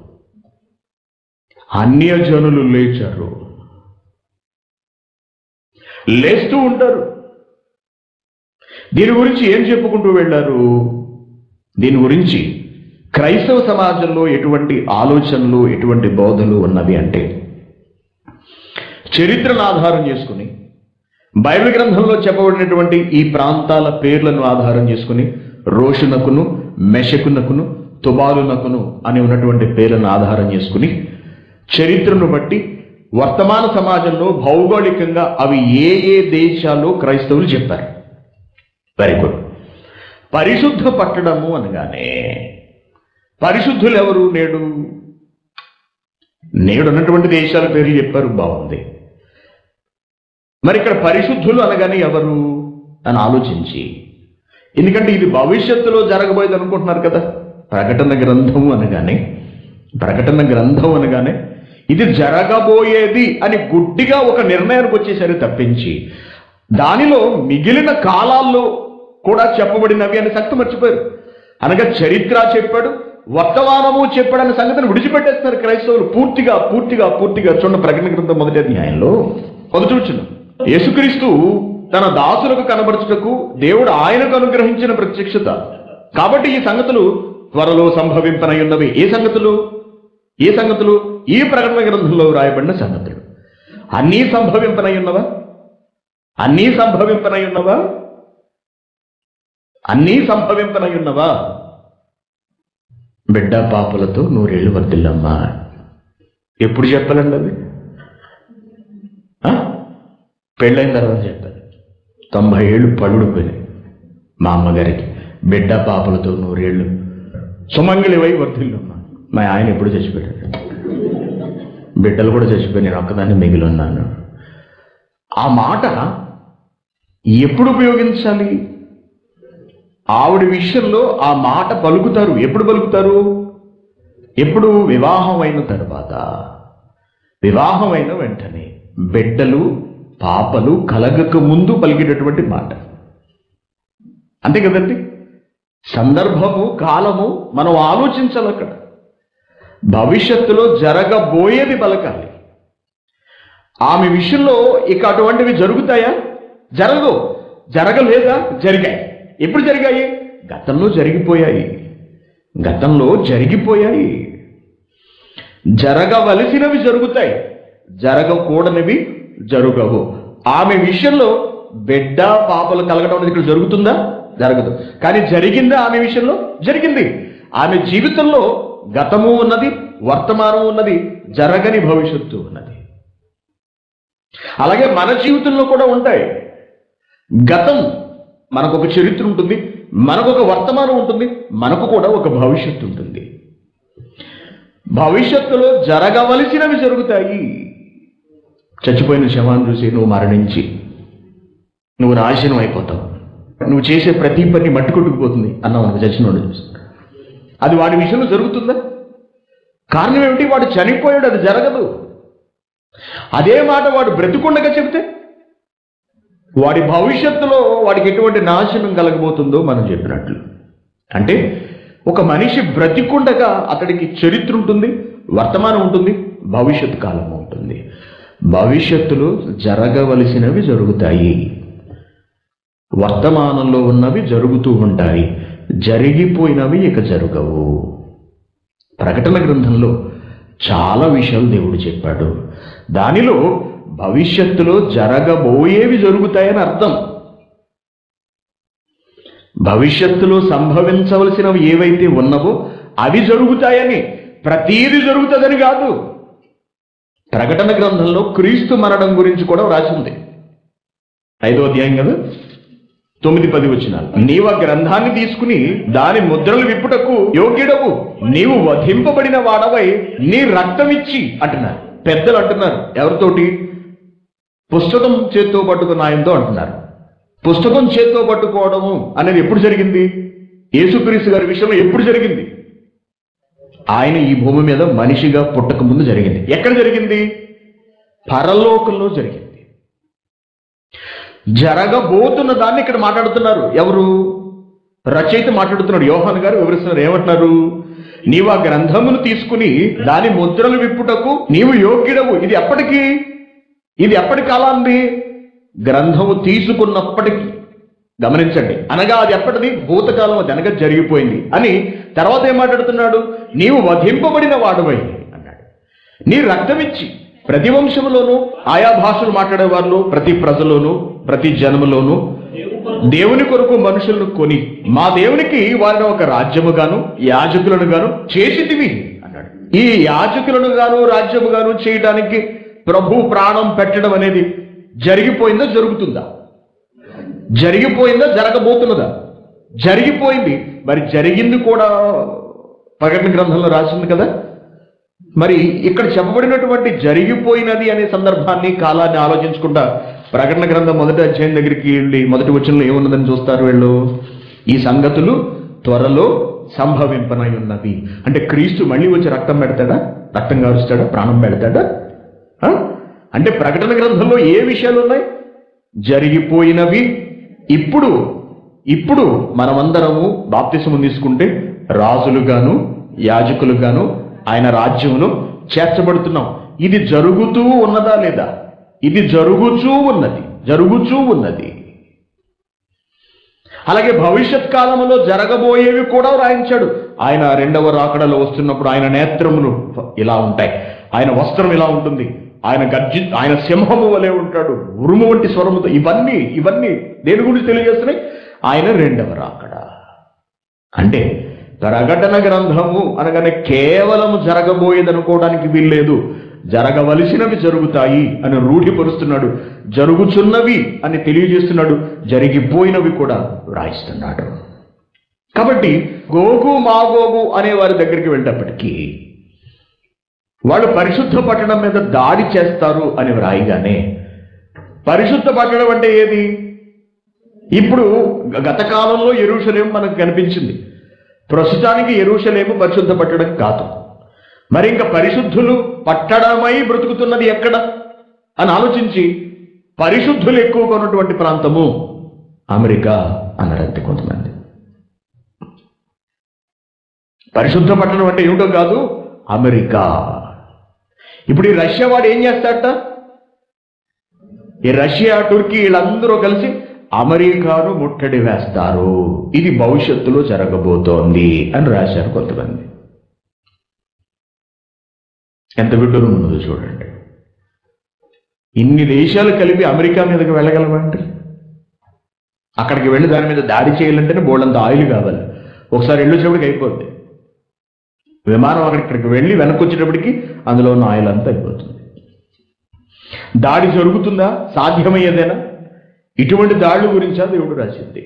అన్యజనులు లేచారు లేస్తూ ఉంటారు దీని గురించి ఏం చెప్పుకుంటూ వెళ్ళారు దీని గురించి క్రైస్తవ సమాజంలో ఎటువంటి ఆలోచనలు ఎటువంటి బోధలు ఉన్నవి అంటే చరిత్రను ఆధారం చేసుకుని బైబిల్ గ్రంథంలో చెప్పబడినటువంటి ఈ ప్రాంతాల పేర్లను ఆధారం చేసుకుని రోషునకును మెషకునకును తుబాలునకును అని ఉన్నటువంటి పేర్లను ఆధారం చేసుకుని చరిత్రను బట్టి వర్తమాన సమాజంలో భౌగోళికంగా అవి ఏ ఏ దేశాల్లో క్రైస్తవులు చెప్పారు వెరీ గుడ్ పరిశుద్ధ పట్టడము అనగానే పరిశుద్ధులు ఎవరు నేడు నేడు ఉన్నటువంటి దేశాల పేర్లు చెప్పారు బాగుంది మరి ఇక్కడ పరిశుద్ధులు అనగానే ఎవరు అని ఆలోచించి ఎందుకంటే ఇది భవిష్యత్తులో జరగబోయేది అనుకుంటున్నారు కదా ప్రకటన గ్రంథం అనగానే ప్రకటన గ్రంథం అనగానే ఇది జరగబోయేది అని గుడ్డిగా ఒక నిర్ణయానికి వచ్చేసరి తప్పించి దానిలో మిగిలిన కాలాల్లో కూడా చెప్పబడినవి అని సంగతి మర్చిపోయారు అనగా చరిత్ర చెప్పాడు వర్తమానము చెప్పాడనే సంగతిని విడిచిపెట్టేస్తున్నారు క్రైస్తవులు పూర్తిగా పూర్తిగా పూర్తిగా చూడండి ప్రకటన గ్రంథం మొదటి అధ్యాయంలో మొదటి వచ్చిన యేసుక్రీస్తు తన దాసులకు కనబరచుటకు దేవుడు ఆయనకు అనుగ్రహించిన ప్రత్యక్షత కాబట్టి ఈ సంగతులు త్వరలో సంభవింపనై ఉన్నవి ఏ సంగతులు ఏ సంగతులు ఈ ప్రకటన గ్రంథంలో రాయబడిన సంగతులు అన్నీ సంభవింపనై ఉన్నవా అన్నీ సంభవింపనై ఉన్నవా అన్నీ సంభవింపనై ఉన్నవా బిడ్డ పాపలతో నూరేళ్ళు వర్దిల్లమ్మా ఎప్పుడు చెప్పాలండి అది ఆ? పెళ్ళైన తర్వాత చెప్పాలి తొంభై ఏళ్ళు పడుడిపోయినాయి మా అమ్మగారికి బిడ్డ పాపలతో నూరేళ్ళు సుమంగిలివై వర్ధిల్లమ్మా మా ఆయన ఎప్పుడు చచ్చిపోయాడు బిడ్డలు కూడా చచ్చిపోయి నేను ఒక్కదాన్ని మిగిలి ఉన్నాను ఆ మాట ఎప్పుడు ఉపయోగించాలి ఆవిడ విషయంలో ఆ మాట పలుకుతారు ఎప్పుడు పలుకుతారు ఎప్పుడు వివాహం అయిన తర్వాత వివాహం అయిన వెంటనే బిడ్డలు పాపలు కలగక ముందు పలికేటటువంటి మాట అంతే కదండి సందర్భము కాలము మనం ఆలోచించాలి అక్కడ భవిష్యత్తులో జరగబోయేది పలకాలి ఆమె విషయంలో ఇక అటువంటివి జరుగుతాయా జరగవు జరగలేదా జరిగాయి ఎప్పుడు జరిగాయి గతంలో జరిగిపోయాయి గతంలో జరిగిపోయాయి జరగవలసినవి జరుగుతాయి జరగకూడనివి జరగవు ఆమె విషయంలో బిడ్డ పాపలు కలగడం అనేది ఇక్కడ జరుగుతుందా జరగదు కానీ జరిగిందా ఆమె విషయంలో జరిగింది ఆమె జీవితంలో గతము ఉన్నది వర్తమానం ఉన్నది జరగని భవిష్యత్తు ఉన్నది అలాగే మన జీవితంలో కూడా ఉంటాయి గతం మనకు ఒక చరిత్ర ఉంటుంది మనకు ఒక వర్తమానం ఉంటుంది మనకు కూడా ఒక భవిష్యత్తు ఉంటుంది భవిష్యత్తులో జరగవలసినవి జరుగుతాయి చచ్చిపోయిన శవాన్ని చూసి నువ్వు మరణించి నువ్వు నాశనం అయిపోతావు నువ్వు చేసే ప్రతి పని మట్టి కొట్టుకుపోతుంది అన్నావు మనకు చచ్చినోడు చూసి అది వాడి విషయంలో జరుగుతుందా కారణం ఏమిటి వాడు చనిపోయాడు అది జరగదు అదే మాట వాడు బ్రతికుండగా చెబితే వాడి భవిష్యత్తులో వాడికి ఎటువంటి నాశనం కలగబోతుందో మనం చెప్పినట్లు అంటే ఒక మనిషి బ్రతికుండగా అతడికి చరిత్ర ఉంటుంది వర్తమానం ఉంటుంది భవిష్యత్ కాలం ఉంటుంది భవిష్యత్తులో జరగవలసినవి జరుగుతాయి వర్తమానంలో ఉన్నవి జరుగుతూ ఉంటాయి జరిగిపోయినవి ఇక జరగవు ప్రకటన గ్రంథంలో చాలా విషయాలు దేవుడు చెప్పాడు దానిలో భవిష్యత్తులో జరగబోయేవి జరుగుతాయని అర్థం భవిష్యత్తులో సంభవించవలసినవి ఏవైతే ఉన్నవో అవి జరుగుతాయని ప్రతీది జరుగుతుందని కాదు ప్రకటన గ్రంథంలో క్రీస్తు మరణం గురించి కూడా రాసింది ఐదో అధ్యాయం కదా తొమ్మిది పది వచ్చిన నీవు ఆ గ్రంథాన్ని తీసుకుని దాని ముద్రలు విప్పుటకు యోగ్యుడవు నీవు వధింపబడిన వాడవై నీ రక్తం ఇచ్చి అంటున్నారు పెద్దలు అంటున్నారు ఎవరితోటి పుస్తకం చేత్తో పట్టుకున్న ఆయనతో అంటున్నారు పుస్తకం చేత్తో పట్టుకోవడము అనేది ఎప్పుడు జరిగింది యేసుక్రీస్తు గారి విషయంలో ఎప్పుడు జరిగింది ఆయన ఈ భూమి మీద మనిషిగా పుట్టక ముందు జరిగింది ఎక్కడ జరిగింది పరలోకంలో జరిగింది జరగబోతున్న దాన్ని ఇక్కడ మాట్లాడుతున్నారు ఎవరు రచయిత మాట్లాడుతున్నాడు యోహాన్ గారు వివరిస్తున్నారు ఏమంటున్నారు నీవు ఆ గ్రంథమును తీసుకుని దాని ముద్రలు విప్పుటకు నీవు యోగ్యుడవు ఇది ఎప్పటికి ఇది ఎప్పటి కాలాన్ని గ్రంథము తీసుకున్నప్పటికీ గమనించండి అనగా అది ఎప్పటిది భూతకాలం అది అనగా జరిగిపోయింది అని తర్వాత ఏం మాట్లాడుతున్నాడు నీవు వధింపబడిన వాడువై అన్నాడు నీ రక్తమిచ్చి ప్రతి వంశంలోనూ ఆయా భాషలు మాట్లాడే వాళ్ళు ప్రతి ప్రజలోను ప్రతి జనములోను దేవుని కొరకు మనుషులను కొని మా దేవునికి వారిని ఒక రాజ్యము గాను యాజకులను గాను చేసిదివి అన్నాడు ఈ యాజకులను గాను రాజ్యము గాను చేయడానికి ప్రభు ప్రాణం పెట్టడం అనేది జరిగిపోయిందా జరుగుతుందా జరిగిపోయిందా జరగబోతున్నదా జరిగిపోయింది మరి జరిగింది కూడా ప్రకటన గ్రంథంలో రాసింది కదా మరి ఇక్కడ చెప్పబడినటువంటి జరిగిపోయినది అనే సందర్భాన్ని కాలాన్ని ఆలోచించకుండా ప్రకటన గ్రంథం మొదటి అధ్యాయం దగ్గరికి వెళ్ళి మొదటి వచనంలో ఏమున్నదని చూస్తారు వీళ్ళు ఈ సంగతులు త్వరలో సంభవింపనై ఉన్నవి అంటే క్రీస్తు మళ్ళీ వచ్చి రక్తం పెడతాడా రక్తం కారుస్తాడా ప్రాణం పెడతాడా ఆ? అంటే ప్రకటన గ్రంథంలో ఏ విషయాలు ఉన్నాయి జరిగిపోయినవి ఇప్పుడు ఇప్పుడు మనమందరము బాప్తిసము తీసుకుంటే రాజులుగాను యాజకులుగాను ఆయన రాజ్యమును చేర్చబడుతున్నాం ఇది జరుగుతూ ఉన్నదా లేదా ఇది జరుగుచూ ఉన్నది జరుగుచూ ఉన్నది అలాగే భవిష్యత్ కాలంలో జరగబోయేవి కూడా రాయించాడు ఆయన రెండవ రాకడలో వస్తున్నప్పుడు ఆయన నేత్రములు ఇలా ఉంటాయి ఆయన వస్త్రం ఇలా ఉంటుంది ఆయన గర్జి ఆయన సింహము వలె ఉంటాడు ఉరుము వంటి స్వరముతో ఇవన్నీ ఇవన్నీ దేని గురించి తెలియజేస్తున్నాయి ఆయన రెండవ రాకడ అంటే ప్రకటన గ్రంథము అనగానే కేవలం జరగబోయేది అనుకోవడానికి వీల్లేదు జరగవలసినవి జరుగుతాయి అని రూఢిపరుస్తున్నాడు జరుగుచున్నవి అని తెలియజేస్తున్నాడు జరిగిపోయినవి కూడా వ్రాయిస్తున్నాడు కాబట్టి గోగు మాగోగు అనే వారి దగ్గరికి వెళ్ళేటప్పటికీ వాళ్ళు పరిశుద్ధ పట్టణం మీద దాడి చేస్తారు అని వ్రాయిగానే పరిశుద్ధ పట్టణం అంటే ఏది ఇప్పుడు గ- గత కాలంలో ఎరుషలేం మనకు కనిపించింది ప్రస్తుతానికి ఎరుషలేము పరిశుద్ధ పట్టడం కాదు మరి ఇంకా పరిశుద్ధులు పట్టడమై బ్రతుకుతున్నది ఎక్కడ అని ఆలోచించి పరిశుద్ధులు ఎక్కువగా ఉన్నటువంటి ప్రాంతము అమెరికా అన్నారంతే కొంతమంది పరిశుద్ధ పట్టణం అంటే ఏమిటో కాదు అమెరికా ఇప్పుడు ఈ రష్యా వాడు ఏం చేస్తాడట ఈ రష్యా టుర్కీ వీళ్ళందరూ కలిసి అమెరికాను ముట్టడి వేస్తారు ఇది భవిష్యత్తులో జరగబోతోంది అని రాశారు కొంతమంది ఎంత విడ్డూరం ఉన్నదో చూడండి ఇన్ని దేశాలు కలిపి అమెరికా మీదకి వెళ్ళగలమండి అక్కడికి వెళ్ళి దాని మీద దాడి చేయాలంటేనే బోళ్ళంత ఆయిల్ కావాలి ఒకసారి వెళ్ళొచ్చినప్పటికి అయిపోద్ది విమానం అక్కడికి వెళ్ళి వెనక్కి వచ్చేటప్పటికి అందులో ఉన్న ఆయిల్ అంతా అయిపోతుంది దాడి జరుగుతుందా సాధ్యమయ్యేదేనా ఇటువంటి దాడుల గురించా దేవుడు రాసింది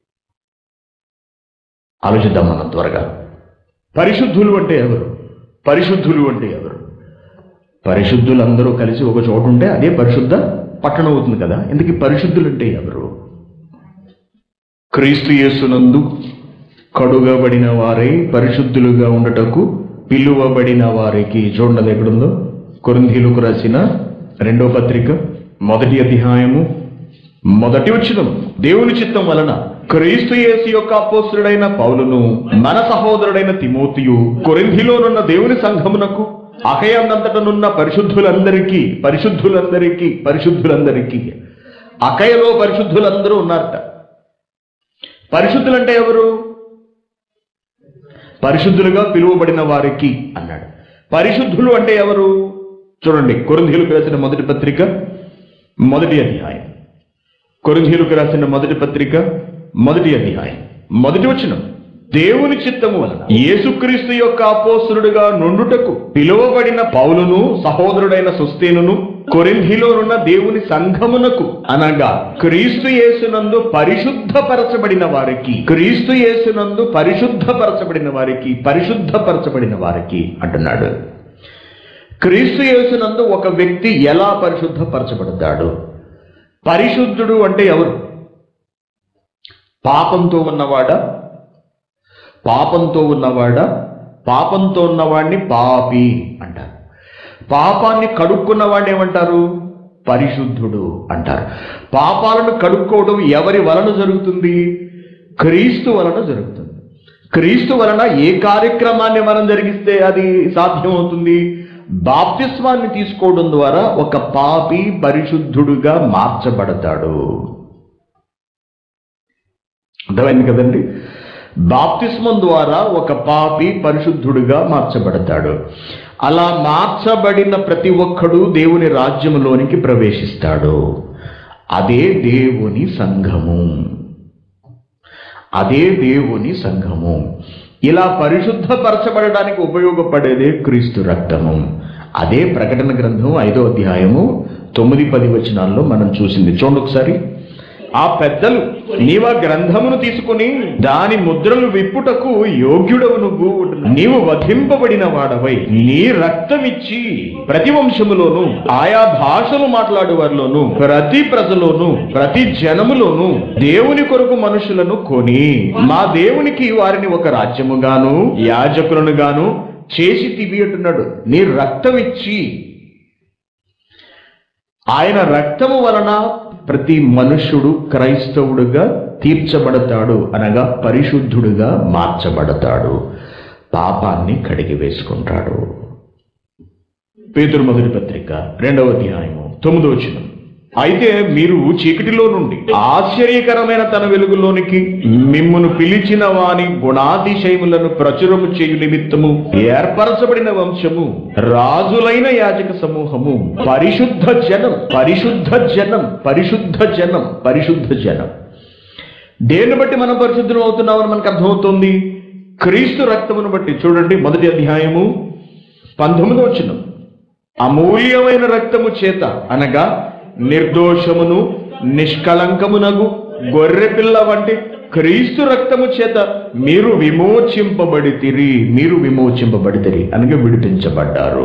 ఆలోచిద్దాం మనం త్వరగా పరిశుద్ధులు అంటే ఎవరు పరిశుద్ధులు అంటే ఎవరు పరిశుద్ధులందరూ కలిసి ఒక చోట ఉంటే అదే పరిశుద్ధ పట్టణం అవుతుంది కదా ఎందుకు పరిశుద్ధులు అంటే ఎవరు క్రీస్తు యేసునందు కడుగబడిన వారై పరిశుద్ధులుగా ఉండటకు పిలువబడిన వారికి చూడండి ఎక్కడుందో కొరింథీలకు రాసిన రెండో పత్రిక మొదటి అధ్యాయము మొదటి వచ్చినం దేవుని చిత్తం వలన క్రీస్తు యేసు యొక్క అపోస్తుడైన పౌలును మన సహోదరుడైన తిమోతియు కొరింథిలోనున్న దేవుని సంఘమునకు అకయందంతటనున్న పరిశుద్ధులందరికీ పరిశుద్ధులందరికీ పరిశుద్ధులందరికీ అకయలో పరిశుద్ధులందరూ ఉన్నారట పరిశుద్ధులంటే ఎవరు పరిశుద్ధులుగా పిలువబడిన వారికి అన్నాడు పరిశుద్ధులు అంటే ఎవరు చూడండి కొరింథీలకు రాసిన మొదటి పత్రిక మొదటి అధ్యాయం కొరింథీలకు రాసిన మొదటి పత్రిక మొదటి అధ్యాయం మొదటి వచనం దేవుని చిత్తము వలన యేసుక్రీస్తు యొక్క అపోస్తులుడుగా నుండుటకు పిలువబడిన పౌలును సహోదరుడైన సుస్తేనును కొరింథీలోనున్న దేవుని సంఘమునకు అనగా క్రీస్తు యేసునందు పరిశుద్ధపరచబడిన వారికి క్రీస్తు యేసునందు పరిశుద్ధపరచబడిన వారికి పరిశుద్ధపరచబడిన వారికి అంటున్నాడు క్రీస్తు యేసునందు ఒక వ్యక్తి ఎలా పరిశుద్ధపరచబడతాడు పరిశుద్ధుడు అంటే ఎవరు పాపంతో ఉన్నవాడా పాపంతో ఉన్నవాడా పాపంతో ఉన్నవాడిని పాపి అంటారు పాపాన్ని కడుక్కున్న వాడిని ఏమంటారు పరిశుద్ధుడు అంటారు పాపాలను కడుక్కోవడం ఎవరి వలన జరుగుతుంది క్రీస్తు వలన జరుగుతుంది క్రీస్తు వలన ఏ కార్యక్రమాన్ని మనం జరిగిస్తే అది సాధ్యమవుతుంది బాప్తిస్వాన్ని తీసుకోవడం ద్వారా ఒక పాపి పరిశుద్ధుడుగా మార్చబడతాడు అర్థమైంది కదండి బాప్తిస్మం ద్వారా ఒక పాపి పరిశుద్ధుడిగా మార్చబడతాడు అలా మార్చబడిన ప్రతి ఒక్కడు దేవుని రాజ్యములోనికి ప్రవేశిస్తాడు అదే దేవుని సంఘము అదే దేవుని సంఘము ఇలా పరిశుద్ధపరచబడడానికి ఉపయోగపడేదే క్రీస్తు రక్తము అదే ప్రకటన గ్రంథం ఐదో అధ్యాయము తొమ్మిది పది వచనాల్లో మనం చూసింది చూడండి ఒకసారి ఆ పెద్దలు నీవు ఆ గ్రంథమును తీసుకుని దాని ముద్రలు విప్పుటకు యోగ్యుడవు నువ్వు నీవు వధింపబడిన వాడవై నీ రక్తమిచ్చి ప్రతి వంశములోను ఆయా భాషలు మాట్లాడు వారిలోను ప్రతి ప్రజలోను ప్రతి జనములోను దేవుని కొరకు మనుషులను కొని మా దేవునికి వారిని ఒక రాజ్యముగాను యాజకులను గాను చేసి తివి అంటున్నాడు నీ రక్తమిచ్చి ఆయన రక్తము వలన ప్రతి మనుష్యుడు క్రైస్తవుడుగా తీర్చబడతాడు అనగా పరిశుద్ధుడుగా మార్చబడతాడు పాపాన్ని కడిగి వేసుకుంటాడు పేతురు మొదటి పత్రిక రెండవ అధ్యాయము తొమ్మిదో వచనం అయితే మీరు చీకటిలో నుండి ఆశ్చర్యకరమైన తన వెలుగులోనికి మిమ్మును పిలిచిన వాని గుణాతిశయములను ప్రచురము చేయు నిమిత్తము ఏర్పరచబడిన వంశము రాజులైన యాజక సమూహము పరిశుద్ధ జనం పరిశుద్ధ జనం పరిశుద్ధ జనం పరిశుద్ధ జనం దేన్ని బట్టి మనం పరిశుద్ధం అవుతున్నామని మనకు అర్థమవుతుంది క్రీస్తు రక్తమును బట్టి చూడండి మొదటి అధ్యాయము పంతొమ్మిదో వచనం అమూల్యమైన రక్తము చేత అనగా నిర్దోషమును నిష్కలంకమునగు గొర్రెపిల్ల వంటి క్రీస్తు రక్తము చేత మీరు విమోచింపబడితిరి మీరు విమోచింపబడితిరి అనగా విడిపించబడ్డారు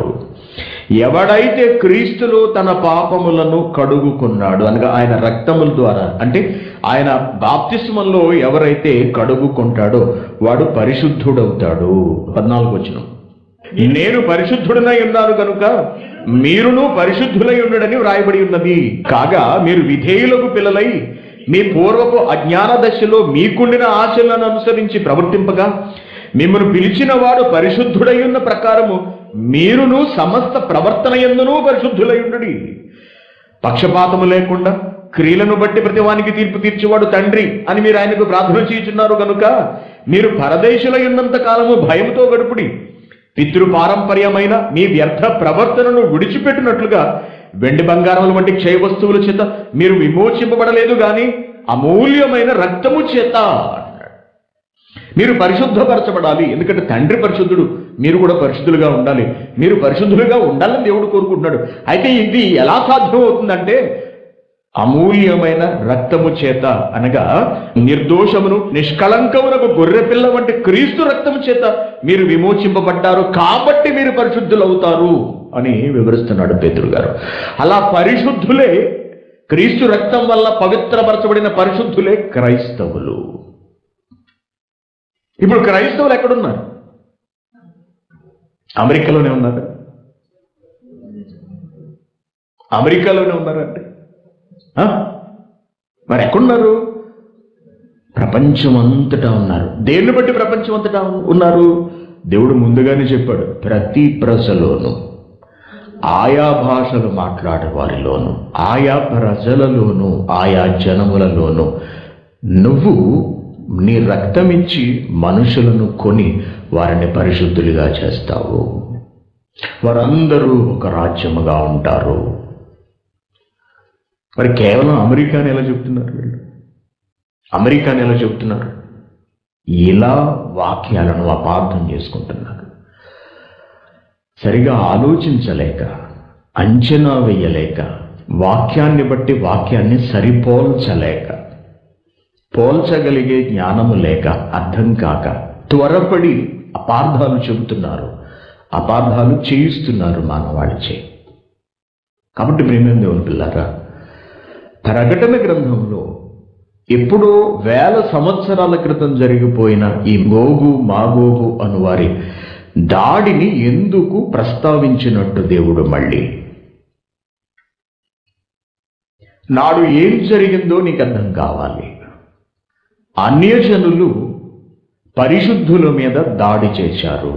ఎవడైతే క్రీస్తులో తన పాపములను కడుగుకున్నాడు అనగా ఆయన రక్తముల ద్వారా అంటే ఆయన బాప్తిస్మంలో ఎవరైతే కడుగుకుంటాడో వాడు పరిశుద్ధుడవుతాడు పద్నాలుగు వచ్చిన నేను పరిశుద్ధుడనై ఉన్నాను కనుక మీరును పరిశుద్ధులై ఉండడని వ్రాయబడి ఉన్నది కాగా మీరు విధేయులకు పిల్లలై మీ పూర్వపు అజ్ఞాన దశలో మీకుండిన ఆశలను అనుసరించి ప్రవర్తింపగా మిమ్మల్ని పిలిచిన వాడు పరిశుద్ధుడై ఉన్న ప్రకారము మీరును సమస్త ప్రవర్తన ఎందును పరిశుద్ధులై ఉండడి పక్షపాతము లేకుండా క్రియలను బట్టి ప్రతివానికి తీర్పు తీర్చేవాడు తండ్రి అని మీరు ఆయనకు ప్రార్థన చేయుచున్నారు కనుక మీరు పరదేశులై ఉన్నంత కాలము భయముతో గడుపుడి పితృ పారంపర్యమైన మీ వ్యర్థ ప్రవర్తనను విడిచిపెట్టినట్లుగా వెండి బంగారముల వంటి క్షయ వస్తువుల చేత మీరు విమోచింపబడలేదు గాని అమూల్యమైన రక్తము చేత అన్నాడు. మీరు పరిశుద్ధపరచబడాలి ఎందుకంటే తండ్రి పరిశుద్ధుడు మీరు కూడా పరిశుద్ధులుగా ఉండాలి మీరు పరిశుద్ధులుగా ఉండాలని దేవుడు కోరుకుంటున్నాడు అయితే ఇది ఎలా సాధ్యం అవుతుందంటే అమూల్యమైన రక్తము చేత అనగా నిర్దోషమును నిష్కలంకమునకు గొర్రె పిల్ల వంటి క్రీస్తు రక్తము చేత మీరు విమోచింపబడ్డారు కాబట్టి మీరు పరిశుద్ధులవుతారు అని వివరిస్తున్నాడు పేతురు గారు అలా పరిశుద్ధులే క్రీస్తు రక్తం వల్ల పవిత్రపరచబడిన పరిశుద్ధులే క్రైస్తవులు ఇప్పుడు క్రైస్తవులు ఎక్కడున్నారు అమెరికాలోనే ఉన్నారు అమెరికాలోనే ఉన్నారంటే ఆ? మరి ఎక్కడున్నారు ప్రపంచం అంతటా ఉన్నారు దేన్ని బట్టి ప్రపంచం అంతటా ఉన్నారు దేవుడు ముందుగానే చెప్పాడు ప్రతి ప్రజలోను ఆయా భాషలు మాట్లాడే వారిలోను ఆయా ప్రజలలోను ఆయా జనములలోను నువ్వు నీ రక్తమిచ్చి మనుషులను కొని వారిని పరిశుద్ధులుగా చేస్తావు వారందరూ ఒక రాజ్యముగా ఉంటారు మరి కేవలం అమెరికాని ఎలా చెప్తున్నారు వీళ్ళు అమెరికాని ఎలా చెప్తున్నారు ఇలా వాక్యాలను అపార్థం చేసుకుంటున్నారు సరిగా ఆలోచించలేక అంచనా వేయలేక వాక్యాన్ని బట్టి వాక్యాన్ని సరిపోల్చలేక పోల్చగలిగే జ్ఞానము లేక అర్థం కాక త్వరపడి అపార్థాలు చెబుతున్నారు అపార్థాలు చేయిస్తున్నారు మానవాళిచే కాబట్టి ప్రేమేం దేవుని పిల్లారా ప్రకటన గ్రంథంలో ఎప్పుడో వేల సంవత్సరాల క్రితం జరిగిపోయిన ఈ గోగు మాగోగు అను వారి దాడిని ఎందుకు ప్రస్తావించినట్టు దేవుడు మళ్ళీ నాడు ఏం జరిగిందో నీకు అర్థం కావాలి అన్యజనులు పరిశుద్ధుల మీద దాడి చేశారు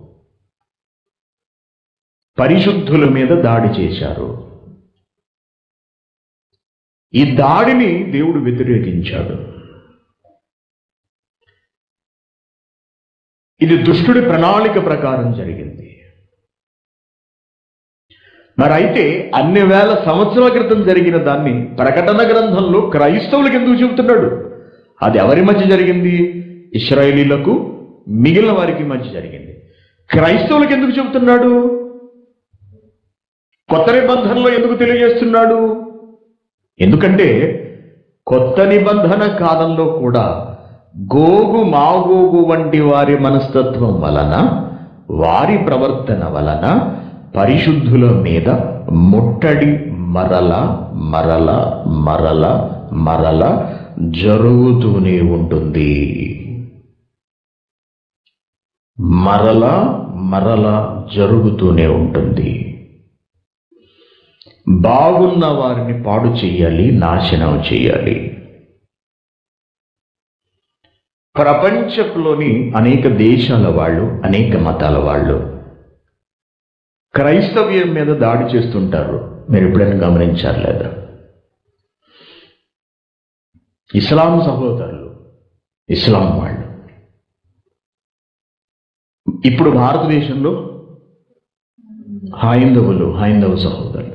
పరిశుద్ధుల మీద దాడి చేశారు ఈ దాడిని దేవుడు వ్యతిరేకించాడు ఇది దుష్టుడి ప్రణాళిక ప్రకారం జరిగింది మరి అయితే అన్ని వేల సంవత్సరాల క్రితం జరిగిన దాన్ని ప్రకటన గ్రంథంలో క్రైస్తవులకు ఎందుకు చెబుతున్నాడు అది ఎవరి మధ్య జరిగింది ఇస్రాయేలీలకు మిగిలిన వారికి మధ్య జరిగింది క్రైస్తవులకు ఎందుకు చెబుతున్నాడు కొత్త నిబంధనలో ఎందుకు తెలియజేస్తున్నాడు ఎందుకంటే కొత్త నిబంధన కాలంలో కూడా గోగు మాగోగు వంటి వారి మనస్తత్వం వలన వారి ప్రవర్తన వలన పరిశుద్ధుల మీద ముట్టడి మరల మరల మరల మరల జరుగుతూనే ఉంటుంది మరల మరల జరుగుతూనే ఉంటుంది బాగున్న వారిని పాడు చేయాలి నాశనం చేయాలి ప్రపంచంలోని అనేక దేశాల వాళ్ళు అనేక మతాల వాళ్ళు క్రైస్తవ్యం మీద దాడి చేస్తుంటారు మీరు ఎప్పుడైనా గమనించారు లేదా ఇస్లాం సహోదరులు ఇస్లాం వాళ్ళు ఇప్పుడు భారతదేశంలో హైందవులు హైందవ సహోదరులు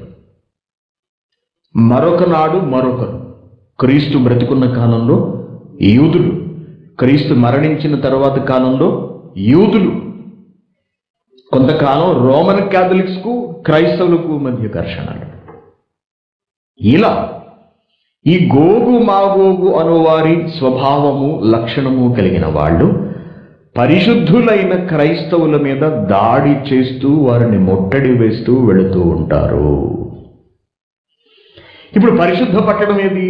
మరొక నాడు మరొకరు క్రీస్తు బ్రతికున్న కాలంలో యూదులు క్రీస్తు మరణించిన తర్వాత కాలంలో యూదులు కొంతకాలం రోమన్ క్యాథలిక్స్కు క్రైస్తవులకు మధ్య ఘర్షణలు ఇలా ఈ గోగు మాగోగు అనువారి స్వభావము లక్షణము కలిగిన వాళ్ళు పరిశుద్ధులైన క్రైస్తవుల మీద దాడి చేస్తూ వారిని ముట్టడి వేస్తూ వెళుతూ ఉంటారు ఇప్పుడు పరిశుద్ధ పట్టణం ఏది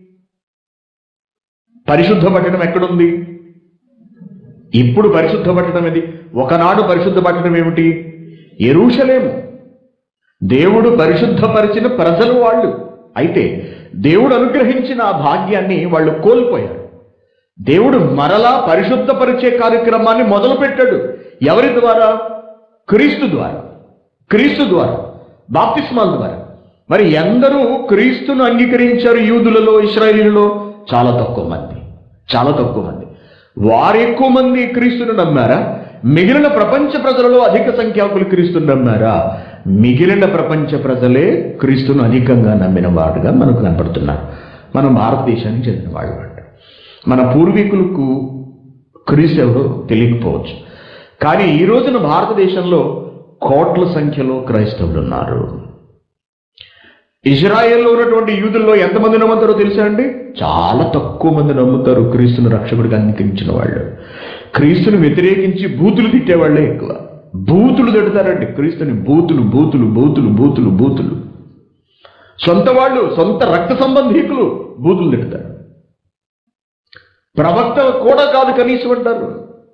పరిశుద్ధ పట్టణం ఎక్కడుంది ఇప్పుడు పరిశుద్ధ పట్టణం ఏది ఒకనాడు పరిశుద్ధ పట్టణం ఏమిటి ఎరుషలేము దేవుడు పరిశుద్ధపరిచిన ప్రజలు వాళ్ళు అయితే దేవుడు అనుగ్రహించిన ఆ భాగ్యాన్ని వాళ్ళు కోల్పోయారు దేవుడు మరలా పరిశుద్ధపరిచే కార్యక్రమాన్ని మొదలుపెట్టాడు ఎవరి ద్వారా క్రీస్తు ద్వారా క్రీస్తు ద్వారా బాప్తిస్మాల ద్వారా మరి ఎందరూ క్రీస్తును అంగీకరించారు యూదులలో ఇస్రాయేలీలలో చాలా తక్కువ మంది చాలా తక్కువ మంది వారు ఎక్కువ మంది క్రీస్తును నమ్మారా మిగిలిన ప్రపంచ ప్రజలలో అధిక సంఖ్యాకులు క్రీస్తును నమ్మారా మిగిలిన ప్రపంచ ప్రజలే క్రీస్తును అధికంగా నమ్మిన వాడుగా మనకు కనపడుతున్నారు మనం భారతదేశానికి చెందిన వాళ్ళు అంట మన పూర్వీకులకు క్రీస్తు ఎవరో తెలియకపోవచ్చు కానీ ఈ రోజున భారతదేశంలో కోట్ల సంఖ్యలో క్రైస్తవులు ఉన్నారు ఇజ్రాయెల్లో ఉన్నటువంటి యూదుల్లో ఎంతమంది నమ్ముతారో తెలుసా అండి చాలా తక్కువ మంది నమ్ముతారు క్రీస్తును రక్షకుడిగా అంగీకరించిన వాళ్ళు క్రీస్తుని వ్యతిరేకించి బూతులు తిట్టేవాళ్ళే ఎక్కువ బూతులు తిడతారండి క్రీస్తుని బూతులు బూతులు బూతులు బూతులు బూతులు సొంత వాళ్ళు సొంత రక్త సంబంధీకులు బూతులు తిడతారు ప్రవక్త కూడా కాదు కనీసం అంటారు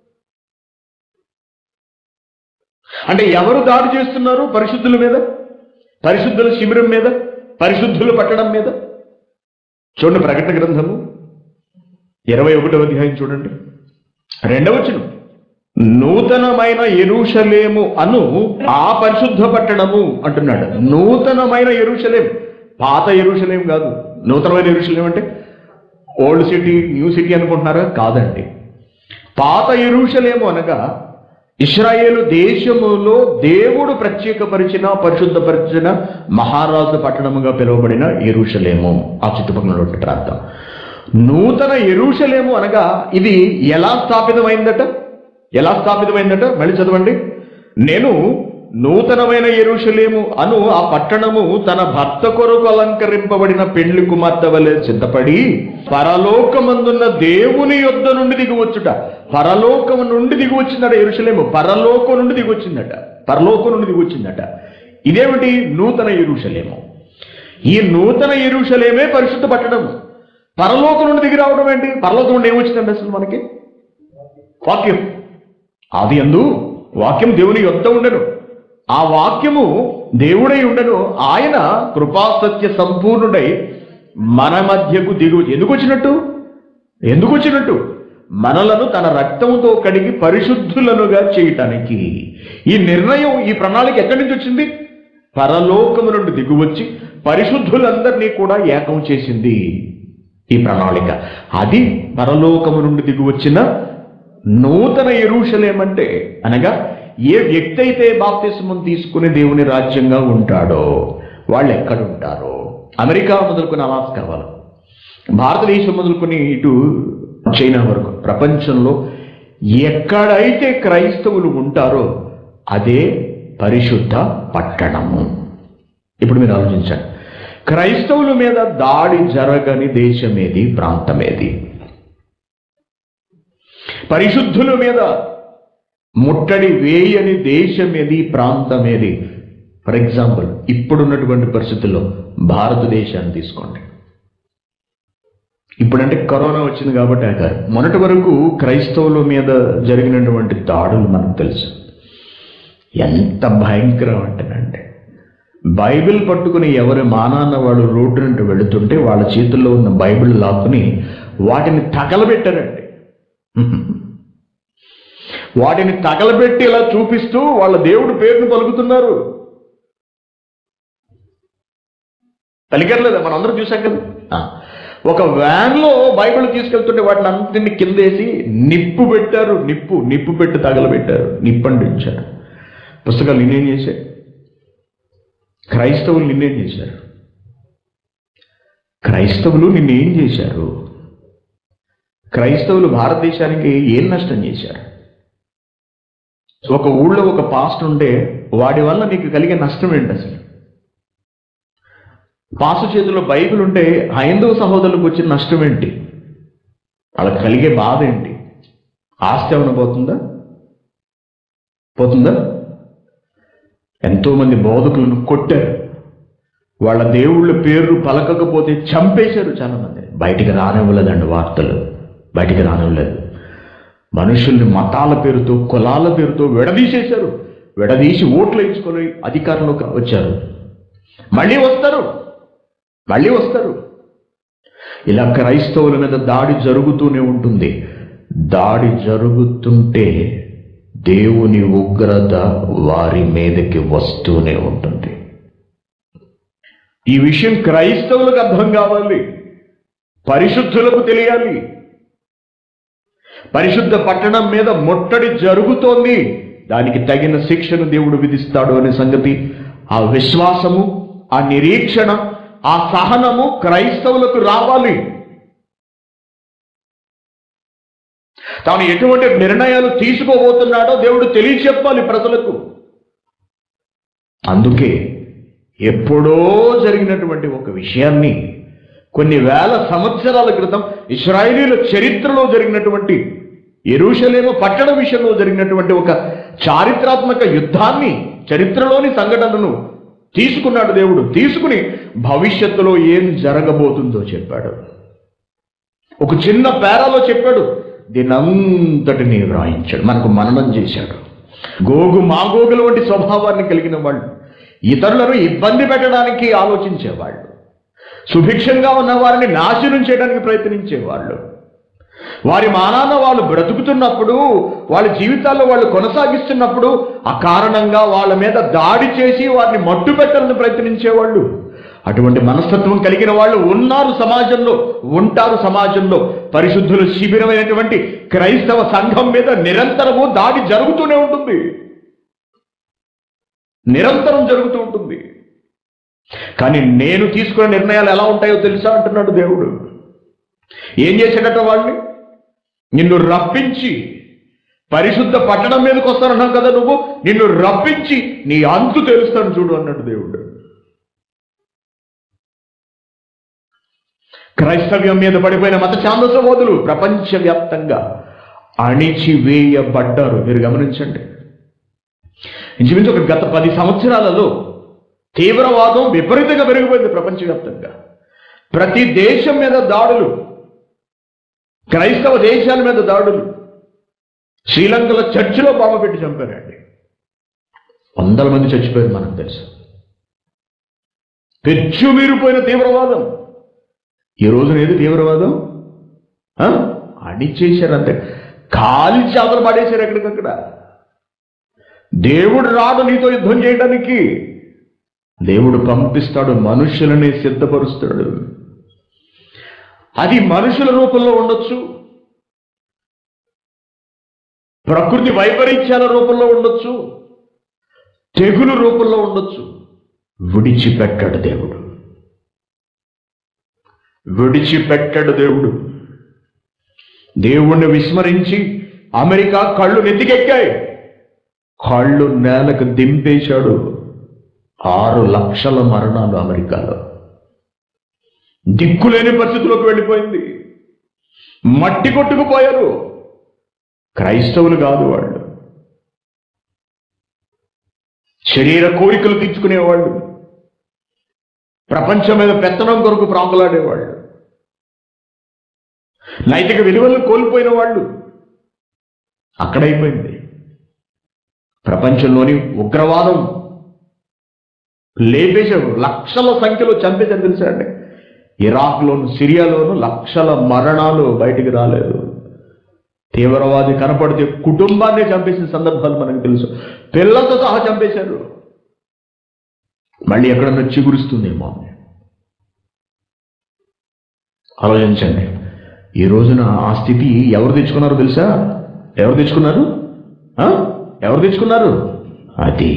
అంటే ఎవరు దాడి చేస్తున్నారు పరిశుద్ధుల మీద పరిశుద్ధుల శిబిరం మీద పరిశుద్ధులు పట్టడం మీద చూడండి ప్రకటన గ్రంథము ఇరవై ఒకటవ అధ్యాయం చూడండి రెండవచనం నూతనమైన ఎరుషలేము అను ఆ పరిశుద్ధ పట్టణము అంటున్నాడు నూతనమైన ఎరుషలేం పాత ఎరుషలేం కాదు నూతనమైన ఎరుషలేం అంటే ఓల్డ్ సిటీ న్యూ సిటీ అనుకుంటున్నారా కాదండి పాత ఎరుషలేము అనగా ఇస్రాయేలు దేశములో దేవుడు ప్రత్యేకపరిచిన పరిశుద్ధపరిచిన మహారాజు పట్టణముగా పిలువబడిన ఎరుషలేము ఆ చుట్టుపక్కల ఉన్నటువంటి ప్రాంతం నూతన ఎరుషలేము అనగా ఇది ఎలా స్థాపితమైందట ఎలా స్థాపితమైందట మళ్ళీ చదవండి నేను నూతనమైన ఎరుషలేము అను ఆ పట్టణము తన భర్త కొరకు అలంకరింపబడిన పెళ్లి కుమార్తె వలె సిద్ధపడి పరలోకమందున్న దేవుని యొద్ద నుండి దిగివచ్చుట పరలోకము నుండి దిగివచ్చిందట ఎరుషలేము పరలోకం నుండి దిగొచ్చిందట పరలోకం నుండి దిగొచ్చిందట ఇదేమిటి నూతన ఎరుషలేము ఈ నూతన ఎరుషలేమే పరిశుద్ధ పట్టణం పరలోకం నుండి దిగి రావడం ఏంటి పరలోకం నుండి ఏమొచ్చిందండి అసలు మనకి వాక్యం ఆది అందు వాక్యం దేవుని యొద్ద ఉండను ఆ వాక్యము దేవుడై ఉండను ఆయన కృపాసత్య సంపూర్ణుడై మన మధ్యకు దిగు ఎందుకు వచ్చినట్టు ఎందుకు వచ్చినట్టు మనలను తన రక్తంతో కడిగి పరిశుద్ధులనుగా చేయటానికి ఈ నిర్ణయం ఈ ప్రణాళిక ఎక్కడి నుంచి వచ్చింది పరలోకము నుండి దిగువచ్చి పరిశుద్ధులందరినీ కూడా ఏకం చేసింది ఈ ప్రణాళిక అది పరలోకము నుండి దిగువచ్చిన నూతన ఎరుషలేమంటే అనగా ఏ వ్యక్తి అయితే బాప్తిస్మం తీసుకుని దేవుని రాజ్యంగా ఉంటాడో వాళ్ళు ఎక్కడ ఉంటారో అమెరికా మొదలుకొని అలాస్కా వాళ్ళు భారతదేశం మొదలుకొని ఇటు చైనా వరకు ప్రపంచంలో ఎక్కడైతే క్రైస్తవులు ఉంటారో అదే పరిశుద్ధ పట్టణము ఇప్పుడు మీరు ఆలోచించండి క్రైస్తవుల మీద దాడి జరగని దేశమేది ప్రాంతమేది పరిశుద్ధుల మీద ముట్టడి వేయని దేశమేది ప్రాంతమేది ఫర్ ఎగ్జాంపుల్ ఇప్పుడున్నటువంటి పరిస్థితుల్లో భారతదేశాన్ని తీసుకోండి ఇప్పుడంటే కరోనా వచ్చింది కాబట్టి ఆ కాదు మొన్నటి వరకు క్రైస్తవుల మీద జరిగినటువంటి దాడులు మనకు తెలుసు ఎంత భయంకరం అంటేనంటే బైబిల్ పట్టుకుని ఎవరి మానాన్న వాళ్ళు రోడ్డు నుండి వెళుతుంటే వాళ్ళ చేతుల్లో ఉన్న బైబిల్ లాక్కుని వాటిని తగలబెట్టారండి వాటిని తగలబెట్టి ఇలా చూపిస్తూ వాళ్ళ దేవుడి పేరును పలుకుతున్నారు పలికర్లేదా మనం అందరం చూసాం కదా ఆ. ఒక వ్యాన్లో బైబిల్ తీసుకెళ్తుంటే వాటిని అంతని కిందేసి నిప్పు పెట్టారు నిప్పు నిప్పు పెట్టి తగలబెట్టారు నిప్పు అంటించారు పుస్తకాలు నిన్నేం చేశారు క్రైస్తవులు నిన్నేం చేశారు క్రైస్తవులు నిన్నేం చేశారు క్రైస్తవులు భారతదేశానికి ఏం నష్టం చేశారు ఒక ఊళ్ళో ఒక పాస్ట్ ఉంటే వాడి వల్ల నీకు కలిగే నష్టం ఏంటి అసలు పాసు చేతిలో బైబిల్ ఉంటే హైందవ సహోదరులకు వచ్చిన నష్టం ఏంటి వాళ్ళకి కలిగే బాధ ఏంటి ఆస్తి ఏమైనా పోతుందా పోతుందా ఎంతో మంది బోధకులను కొట్టారు వాళ్ళ దేవుళ్ళ పేర్లు పలకకపోతే చంపేశారు చాలా మంది బయటికి రానివ్వలేదండి వార్తలు బయటికి రానివ్వలేదు మనుషుల్ని మతాల పేరుతో కులాల పేరుతో విడదీసేశారు విడదీసి ఓట్లు వేయించుకొని అధికారంలోకి వచ్చారు మళ్ళీ వస్తారు మళ్ళీ వస్తారు ఇలా క్రైస్తవుల మీద దాడి జరుగుతూనే ఉంటుంది దాడి జరుగుతుంటే దేవుని ఉగ్రత వారి మీదకి వస్తూనే ఉంటుంది ఈ విషయం క్రైస్తవులకు అర్థం కావాలి పరిశుద్ధులకు తెలియాలి పరిశుద్ధ పట్టణం మీద ముట్టడి జరుగుతోంది దానికి తగిన శిక్షను దేవుడు విధిస్తాడు అనే సంగతి ఆ విశ్వాసము ఆ నిరీక్షణ ఆ సహనము క్రైస్తవులకు రావాలి తాను ఎటువంటి నిర్ణయాలు తీసుకోబోతున్నాడో దేవుడు తెలియచెప్పాలి ప్రజలకు అందుకే ఎప్పుడో జరిగినటువంటి ఒక విషయాన్ని కొన్ని వేల సంవత్సరాల క్రితం ఇస్రాయేలీల చరిత్రలో జరిగినటువంటి ఎరుషలేము పట్టణ విషయంలో జరిగినటువంటి ఒక చారిత్రాత్మక యుద్ధాన్ని చరిత్రలోని సంఘటనను తీసుకున్నాడు దేవుడు తీసుకుని భవిష్యత్తులో ఏం జరగబోతుందో చెప్పాడు ఒక చిన్న పేరాలో చెప్పాడు దీనంతటిని వ్రాయించాడు మనకు మననం చేశాడు గోగు మాగోగుల వంటి స్వభావాన్ని కలిగిన వాళ్ళు ఇతరులను ఇబ్బంది పెట్టడానికి ఆలోచించేవాళ్ళు సుభిక్షంగా ఉన్న వారిని నాశనం చేయడానికి ప్రయత్నించేవాళ్ళు వారి మానాన వాళ్ళు బ్రతుకుతున్నప్పుడు వాళ్ళ జీవితాల్లో వాళ్ళు కొనసాగిస్తున్నప్పుడు అకారణంగా వాళ్ళ మీద దాడి చేసి వారిని మట్టు పెట్టాలని ప్రయత్నించేవాళ్ళు అటువంటి మనస్తత్వం కలిగిన వాళ్ళు ఉన్నారు సమాజంలో ఉంటారు సమాజంలో పరిశుద్ధుల శిబిరమైనటువంటి క్రైస్తవ సంఘం మీద నిరంతరము దాడి జరుగుతూనే ఉంటుంది నిరంతరం జరుగుతూ ఉంటుంది కానీ నేను తీసుకునే నిర్ణయాలు ఎలా ఉంటాయో తెలుసా అంటున్నాడు దేవుడు ఏం చేసేటట్టు వాళ్ళని నిన్ను రప్పించి పరిశుద్ధ పట్టణం మీదకి వస్తానన్నావు కదా నువ్వు నిన్ను రప్పించి నీ అంతు తెలుస్తాను చూడు అన్నాడు దేవుడు క్రైస్తవ్యం మీద పడిపోయిన మత ఛాందసబోధులు ప్రపంచవ్యాప్తంగా అణిచివేయబడ్డారు మీరు గమనించండి ఇంచుమించు ఒక గత పది సంవత్సరాలలో తీవ్రవాదం విపరీతంగా పెరిగిపోయింది ప్రపంచవ్యాప్తంగా ప్రతి దేశం మీద దాడులు క్రైస్తవ దేశాల మీద దాడులు శ్రీలంకలో చర్చిలో బాంబు పెట్టి చంపారండి వందల మంది చచ్చిపోయారు మనకు తెలుసు పెచ్చు మీరిపోయిన తీవ్రవాదం ఈ రోజున ఏది తీవ్రవాదం ఆ? అణిచేశారు అంతే కాలి చేపలు పడేశారు ఎక్కడికక్కడ దేవుడు రాడు నీతో యుద్ధం చేయడానికి దేవుడు పంపిస్తాడు మనుషులని సిద్ధపరుస్తాడు అది మనుషుల రూపంలో ఉండొచ్చు ప్రకృతి వైపరీత్యాల రూపంలో ఉండొచ్చు తెగులు రూపంలో ఉండొచ్చు విడిచిపెట్టాడు దేవుడు విడిచిపెట్టాడు దేవుడు దేవుణ్ణి విస్మరించి అమెరికా కళ్ళు నెత్తికెక్కాయి కళ్ళు నేలకు దింపేశాడు ఆరు లక్షల మరణాలు అమెరికాలో దిక్కులేని పరిస్థితిలోకి వెళ్ళిపోయింది మట్టి కొట్టుకుపోయారు క్రైస్తవులు కాదు వాళ్ళు శరీర కోరికలు తీర్చుకునేవాళ్ళు ప్రపంచం మీద పెత్తనం కొరకు ప్రాంగులాడేవాళ్ళు నైతిక విలువలను కోల్పోయిన వాళ్ళు అక్కడైపోయింది ప్రపంచంలోని ఉగ్రవాదం లేపేశారు లక్షల సంఖ్యలో చంపేశారు తెలుసా అండి ఇరాక్లోను సిరియాలోను లక్షల మరణాలు బయటికి రాలేదు తీవ్రవాది కనపడితే కుటుంబాన్ని చంపేసిన సందర్భాలు మనకు తెలుసు పిల్లలతో సహా చంపేశారు మళ్ళీ ఎక్కడన్నా చిగురుస్తుందేమో ఆలోచించండి ఈ రోజున ఆ స్థితి ఎవరు తెచ్చుకున్నారో తెలుసా ఎవరు తెచ్చుకున్నారు ఆ? ఎవరు తెచ్చుకున్నారు అది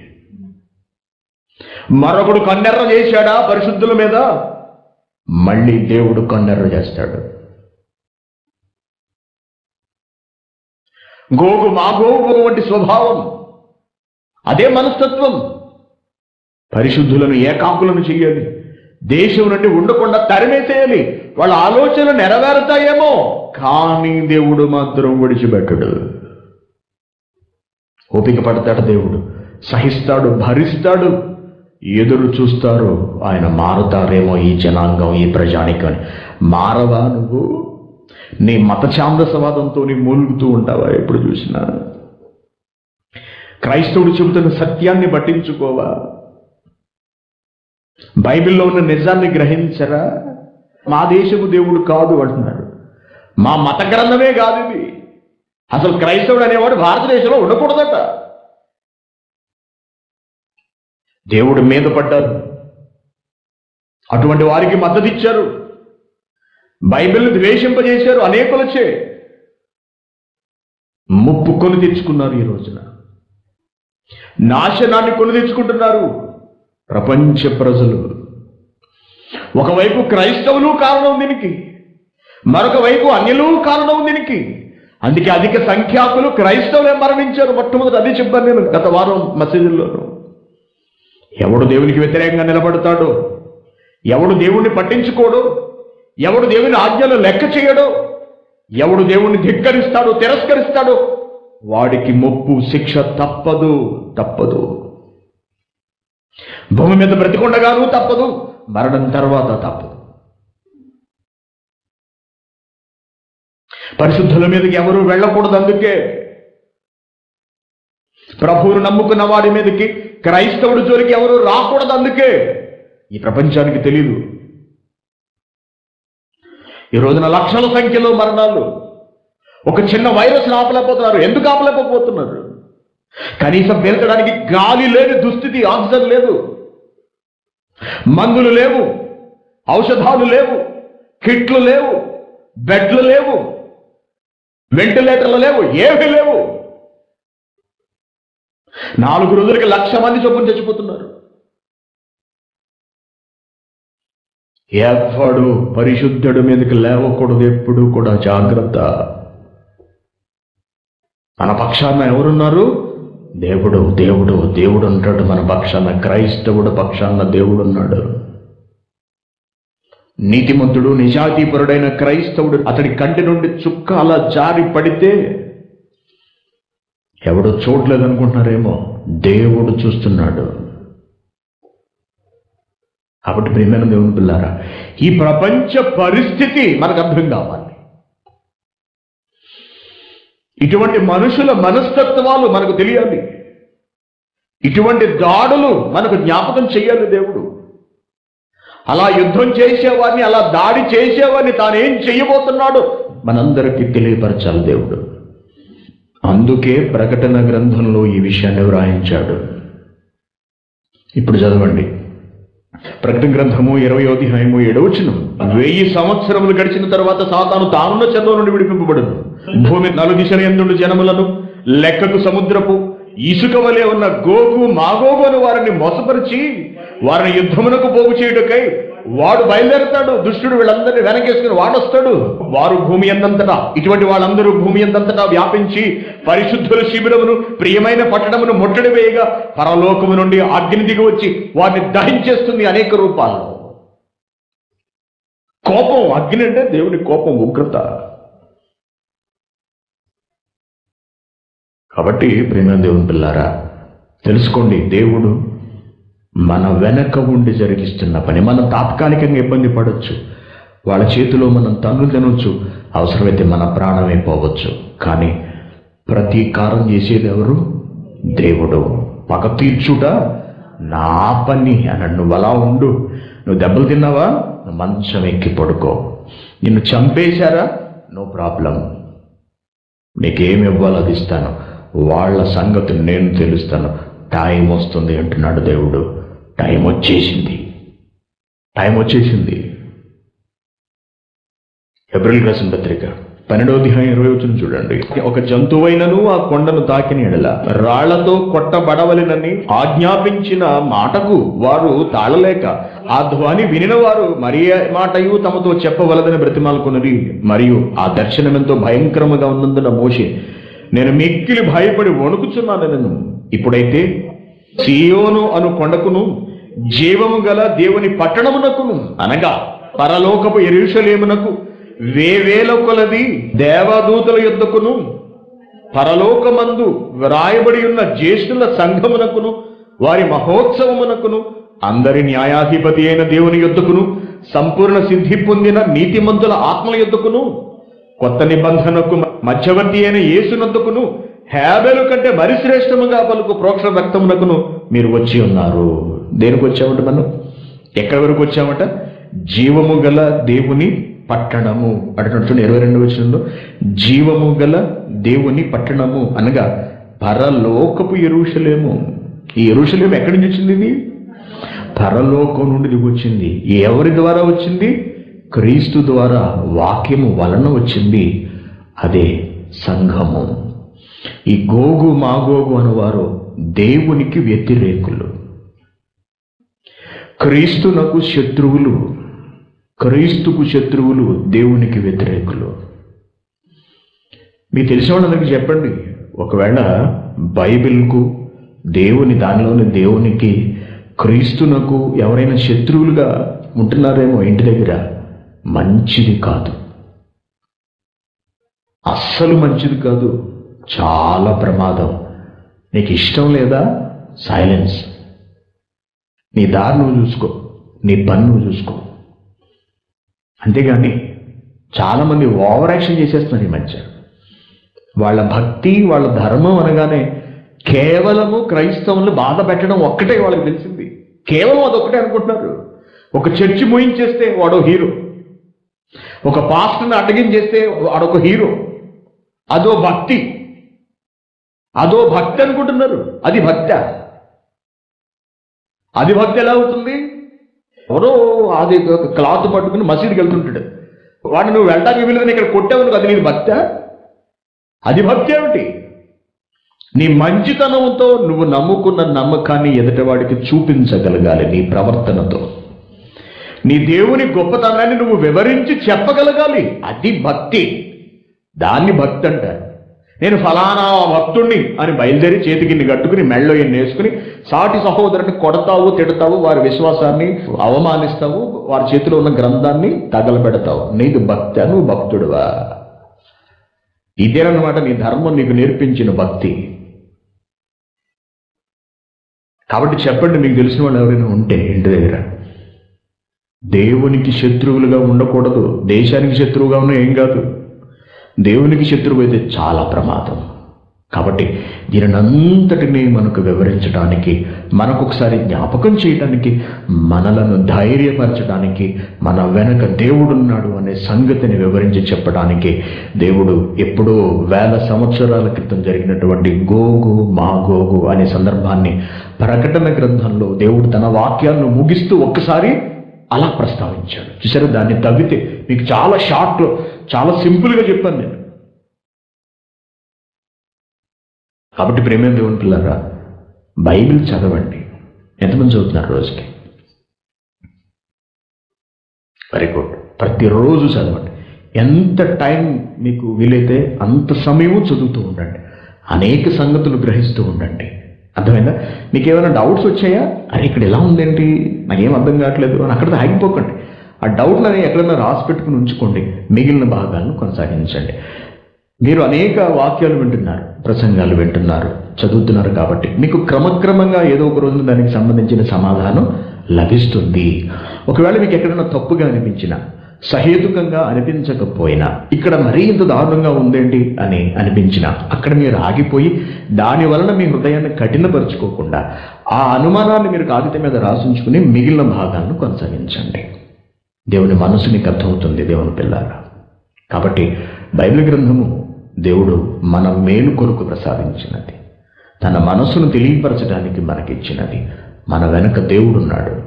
మరొకడు కన్నెర్ర చేశాడా పరిశుద్ధుల మీద మళ్ళీ దేవుడు కన్నెర్ర చేస్తాడు గోగు మాగోగు వంటి స్వభావం అదే మనస్తత్వం పరిశుద్ధులను ఏకాకులను చెయ్యాలి దేశం నుండి ఉండకుండా తరిమేసేయాలి వాళ్ళ ఆలోచనలు నెరవేరుతాయేమో కానీ దేవుడు మాత్రం విడిచిపెట్టడు ఓపిక పడతాడు దేవుడు సహిస్తాడు భరిస్తాడు ఎదురు చూస్తారు ఆయన మారుతారేమో ఈ జనాంగం ఈ ప్రజానికం అని. మారవా నువ్వు నీ మత ఛాందసవాదంతో నీ మూలుగుతూ ఉంటావా ఎప్పుడు చూసినా క్రైస్తవుడు చెబుతున్న సత్యాన్ని పట్టించుకోవా బైబిల్లో ఉన్న నిజాన్ని గ్రహించరా మా దేశపు దేవుడు కాదు అంటున్నాడు మా మత గ్రంథమే కాదు ఇది అసలు క్రైస్తవుడు అనేవాడు భారతదేశంలో ఉండకూడదట దేవుడు మీద పడ్డారు అటువంటి వారికి మద్దతు ఇచ్చారు బైబిల్ని ద్వేషింపజేశారు అనేకులచే ముప్పు కొని తెచ్చుకున్నారు ఈ రోజున నాశనాన్ని కొని తెచ్చుకుంటున్నారు ప్రపంచ ప్రజలు ఒకవైపు క్రైస్తవులు కారణం దీనికి మరొక వైపు అన్యులు కారణం దీనికి అందుకే అధిక సంఖ్యాకులు క్రైస్తవులే మరణించారు మొట్టమొదటి అదే చెప్పాను నేను గత వారం మెసేజ్లోను ఎవడు దేవునికి వ్యతిరేకంగా నిలబడతాడో ఎవడు దేవుణ్ణి పట్టించుకోడు ఎవడు దేవుని ఆజ్ఞలు లెక్క చేయడో ఎవడు దేవుణ్ణి ధిక్కరిస్తాడో తిరస్కరిస్తాడో వాడికి మొప్పు శిక్ష తప్పదు తప్పదు భూమి మీద బ్రతికొండగాను తప్పదు మరణం తర్వాత తప్పదు పరిశుద్ధుల మీదకి ఎవరు వెళ్ళకూడదు అందుకే ప్రభువును నమ్ముకున్న వాడి మీదకి క్రైస్తవుడి జోలికి ఎవరు రాకూడదు అందుకే ఈ ప్రపంచానికి తెలియదు ఈ రోజున లక్షల సంఖ్యలో మరణాలు ఒక చిన్న వైరస్ ఆపలేకపోతున్నారు ఎందుకు ఆపలేకపోతున్నారు కనీసం పీల్చడానికి గాలి లేని దుస్థితి ఆక్సిజన్ లేదు మందులు లేవు ఔషధాలు లేవు కిట్లు లేవు బెడ్లు లేవు వెంటిలేటర్లు లేవు ఏమీ లేవు నాలుగు రోజులకి లక్ష మంది చొప్పున చచ్చిపోతున్నారు ఎవ్వడు పరిశుద్ధుడి మీదకి లేవకూడదు ఎప్పుడు కూడా జాగ్రత్త మన పక్షాన ఎవరున్నారు దేవుడు దేవుడు దేవుడు ఉంటాడు మన పక్షాన క్రైస్తవుడు పక్షాన దేవుడు ఉన్నాడు నీతిమంతుడు నిజాతీపరుడైన క్రైస్తవుడు అతడి కంటి నుండి చుక్క అలా జారి పడితే ఎవడు చూడలేదు అనుకుంటున్నారేమో దేవుడు చూస్తున్నాడు కాబట్టి ప్రియమైన దేవుని పిల్లారా ఈ ప్రపంచ పరిస్థితి మనకు అర్థం కావాలి ఇటువంటి మనుషుల మనస్తత్వాలు మనకు తెలియాలి ఇటువంటి దాడులు మనకు జ్ఞాపకం చేయాలి దేవుడు అలా యుద్ధం చేసేవాడిని అలా దాడి చేసేవాడిని తానేం చేయబోతున్నాడు మనందరికీ తెలియపరచాలి దేవుడు అందుకే ప్రకటన గ్రంథంలో ఈ విషయాన్ని వ్రాయించాడు ఇప్పుడు చదవండి ప్రకటన గ్రంథము ఇరవై అధ్యాయము ఏడవచ్చును వెయ్యి సంవత్సరములు గడిచిన తర్వాత సాతాను తానున్న చెందో నుండి విడిపింపబడును భూమి నలు దిశల ఎందుండు జనములను లెక్కకు సముద్రపు ఇసుక వలె ఉన్న గోగు మాగోగు అని వారిని మోసపరిచి వారిని యుద్ధమునకు పోగు చేయుటకై వాడు బయలుదేరతాడు దుష్టుడు వీళ్ళందరినీ వెనకేసుకుని వాడొస్తాడు వారు భూమి ఎంతంతటా ఇటువంటి వాళ్ళందరూ భూమి ఎంతంతటా వ్యాపించి పరిశుద్ధుల శిబిరమును ప్రియమైన పట్టణమును ముట్టడి వేయగా పరలోకము నుండి అగ్ని దిగి వచ్చి వారిని దహించేస్తుంది అనేక రూపాల్లో కోపం అగ్ని అంటే దేవుని కోపం ఉగ్రత కాబట్టి ప్రేమ దేవుని పిల్లారా తెలుసుకోండి దేవుడు మన వెనక ఉండి జరిగిస్తున్న పని మనం తాత్కాలికంగా ఇబ్బంది పడవచ్చు వాళ్ళ చేతిలో మనం తన్ను తినొచ్చు అవసరమైతే మన ప్రాణమే పోవచ్చు కానీ ప్రతీకారం చేసేది ఎవరు దేవుడు పగ తీర్చుట నా పని అన్నాడు నువ్వు అలా ఉండు నువ్వు దెబ్బలు తిన్నావా నువ్వు మంచం ఎక్కి పడుకో నిన్ను చంపేశారా నో ప్రాబ్లం నీకేమి ఇవ్వాలో అది ఇస్తాను వాళ్ళ సంగతి నేను తెలుస్తాను టైం వస్తుంది అంటున్నాడు దేవుడు టైం వచ్చేసింది టైం వచ్చేసింది ఏప్రిల్ రాసిన పత్రిక పన్నెండో అధ్యాయం ఇరవై వచ్చిన చూడండి ఒక జంతువైనను ఆ కొండను తాకిన ఎడల రాళ్లతో కొట్టబడవలెనని ఆజ్ఞాపించిన మాటకు వారు తాళలేక ఆ ధ్వని వినిన వారు మరి ఏ మాటయు తమతో చెప్పవలదని బ్రతిమాలుకున్నది మరియు ఆ దర్శనం ఎంతో భయంకరముగా ఉన్నందున మోషే నేను మిక్కిలి భయపడి వణుకుచున్నాను నేను ఇప్పుడైతే సియోను అను కొండకును జీవము గల దేవుని పట్టణమునకును అనగా పరలోకపు ఎరుషలేమునకు వేవేల కొలది దేవదూతల యుద్ధకును పరలోకమందు వ్రాయబడి ఉన్న జ్యేష్ఠుల సంఘమునకును వారి మహోత్సవమునకును అందరి న్యాయాధిపతి అయిన దేవుని యుద్ధకును సంపూర్ణ సిద్ధి పొందిన నీతిమంతుల ఆత్మల యుద్ధకును కొత్త నిబంధనకు మధ్యవర్తి అయిన యేసునొద్దకును హేబెలు కంటే మరి శ్రేష్టముగా పలుకు ప్రోక్ష రక్తమునకును మీరు వచ్చి ఉన్నారు దేనికి వచ్చామట మనం ఎక్కడి వరకు వచ్చామట జీవము గల దేవుని పట్టణము అంటున్నట్టు ఇరవై రెండు వచ్చినంలో జీవము గల దేవుని పట్టణము అనగా పరలోకపు ఎరుషలేము ఈ ఎరుషలేము ఎక్కడి నుంచి వచ్చింది ఇది పరలోకం నుండి దిగి వచ్చింది ఎవరి ద్వారా వచ్చింది క్రీస్తు ద్వారా వాక్యము వలన వచ్చింది అదే సంఘము ఈ గోగు మాగోగు అనువారు దేవునికి వ్యతిరేకులు క్రీస్తునకు శత్రువులు క్రీస్తుకు శత్రువులు దేవునికి వ్యతిరేకులు మీకు తెలిసిన వాళ్ళందరికీ చెప్పండి ఒకవేళ బైబిల్కు దేవుని దానిలోని దేవునికి క్రీస్తునకు ఎవరైనా శత్రువులుగా ఉంటున్నారేమో ఇంటి దగ్గర మంచిది కాదు అస్సలు మంచిది కాదు చాలా ప్రమాదం నీకు ఇష్టం లేదా సైలెన్స్ నీ దారి నువ్వు చూసుకో నీ పని నువ్వు చూసుకో అంతేగాని చాలామంది ఓవర్ యాక్షన్ చేసేస్తున్నారు ఈ మధ్య వాళ్ళ భక్తి వాళ్ళ ధర్మం అనగానే కేవలము క్రైస్తవులు బాధ పెట్టడం ఒక్కటే వాళ్ళకి తెలిసింది కేవలం అదొక్కటే అనుకుంటున్నారు ఒక చర్చి మూయించేస్తే వాడో హీరో ఒక పాస్టర్ని అడ్డగించేస్తే వాడొక హీరో అదో భక్తి అదో భక్తి అనుకుంటున్నారు అది భక్త అది భక్తి ఎలా అవుతుంది ఎవరో అది ఒక క్లాత్ పట్టుకుని మసీదుకి వెళ్తుంటాడు వాడిని నువ్వు వెళ్ళడానికి వీలుదని ఇక్కడ కొట్టావు అది నీ భక్త అది భక్తి ఏమిటి నీ మంచితనంతో నువ్వు నమ్ముకున్న నమ్మకాన్ని ఎదుటివాడికి చూపించగలగాలి నీ ప్రవర్తనతో నీ దేవుని గొప్పతనాన్ని నువ్వు వివరించి చెప్పగలగాలి అది భక్తి దాన్ని భక్తి అంటారు నేను ఫలానా భక్తుణ్ణి అని బయలుదేరి చేతికి కట్టుకుని మెళ్ళో ఎన్ని వేసుకుని సాటి సహోదరుని కొడతావు తిడతావు వారి విశ్వాసాన్ని అవమానిస్తావు వారి చేతిలో ఉన్న గ్రంథాన్ని తగలబెడతావు నీది భక్తి నువ్వు భక్తుడువా ఇదేనమాట నీ ధర్మం నీకు నేర్పించిన భక్తి కాబట్టి చెప్పండి మీకు తెలిసిన వాళ్ళు ఎవరైనా ఉంటే ఇంటి దగ్గర దేవునికి శత్రువులుగా ఉండకూడదు దేశానికి శత్రువుగా ఉన్న ఏం కాదు దేవునికి శత్రువు అయితే చాలా ప్రమాదం కాబట్టి దీనినంతటినీ మనకు వివరించడానికి మనకు ఒకసారి జ్ఞాపకం చేయడానికి మనలను ధైర్యపరచడానికి మన వెనక దేవుడున్నాడు అనే సంగతిని వివరించి చెప్పడానికి దేవుడు ఎప్పుడో వేల సంవత్సరాల క్రితం జరిగినటువంటి గోగు మా గోగు అనే సందర్భాన్ని ప్రకటన గ్రంథంలో దేవుడు తన వాక్యాలను ముగిస్తూ ఒక్కసారి అలా ప్రస్తావించాడు చూసారా దాన్ని తవ్వితే మీకు చాలా షార్ట్లో చాలా సింపుల్గా చెప్పాను నేను కాబట్టి ప్రేమ దేవుని పిల్లరా బైబిల్ చదవండి ఎంతమంది చదువుతున్నారు రోజుకి వెరీ గుడ్ ప్రతిరోజు చదవండి ఎంత టైం మీకు వీలైతే అంత సమయము చదువుతూ ఉండండి అనేక సంగతులు గ్రహిస్తూ ఉండండి అర్థమైందా మీకు ఏమైనా డౌట్స్ వచ్చాయా అరే ఇక్కడ ఎలా ఉందేంటి నాకేం అర్థం కావట్లేదు అని అక్కడ ఆగిపోకండి ఆ డౌట్లని ఎక్కడైనా రాసి పెట్టుకుని ఉంచుకోండి మిగిలిన భాగాలను కొనసాగించండి మీరు అనేక వాక్యాలు వింటున్నారు ప్రసంగాలు వింటున్నారు చదువుతున్నారు కాబట్టి మీకు క్రమక్రమంగా ఏదో ఒక రోజు దానికి సంబంధించిన సమాధానం లభిస్తుంది ఒకవేళ మీకు ఎక్కడైనా తప్పుగా అనిపించినా సహేతుకంగా అనిపించకపోయినా ఇక్కడ మరీ ఇంత దారుణంగా ఉందేంటి అని అనిపించినా అక్కడ మీరు ఆగిపోయి దాని వలన మీ హృదయాన్ని కఠినపరుచుకోకుండా ఆ అనుమానాన్ని మీరు కాగితం మీద రాసించుకుని మిగిలిన భాగాలను కొనసాగించండి దేవుని మనసు నీకు అర్థమవుతుంది దేవుని పిల్లారా కాబట్టి బైబిల్ గ్రంథము దేవుడు మన మేలు కొరకు ప్రసాదించినది తన మనసును తెలియపరచడానికి మనకిచ్చినది మన వెనక దేవుడున్నాడు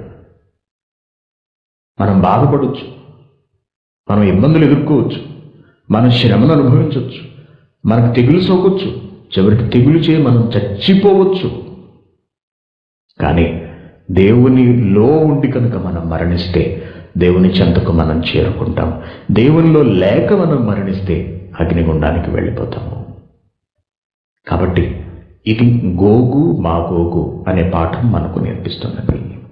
మనం బాధపడవచ్చు మనం ఇబ్బందులు ఎదుర్కోవచ్చు మనం శ్రమను అనుభవించవచ్చు మనకు తెగులు సోకొచ్చు చివరికి తెగులు చేయి మనం చచ్చిపోవచ్చు కానీ దేవునిలో ఉండి కనుక మనం మరణిస్తే దేవుని చెంతకు మనం చేరుకుంటాం దేవునిలో లేక మనం మరణిస్తే అగ్నిగుండానికి వెళ్ళిపోతాము కాబట్టి ఇది గోగు మా గోగు అనే పాఠం మనకు నేర్పిస్తున్నది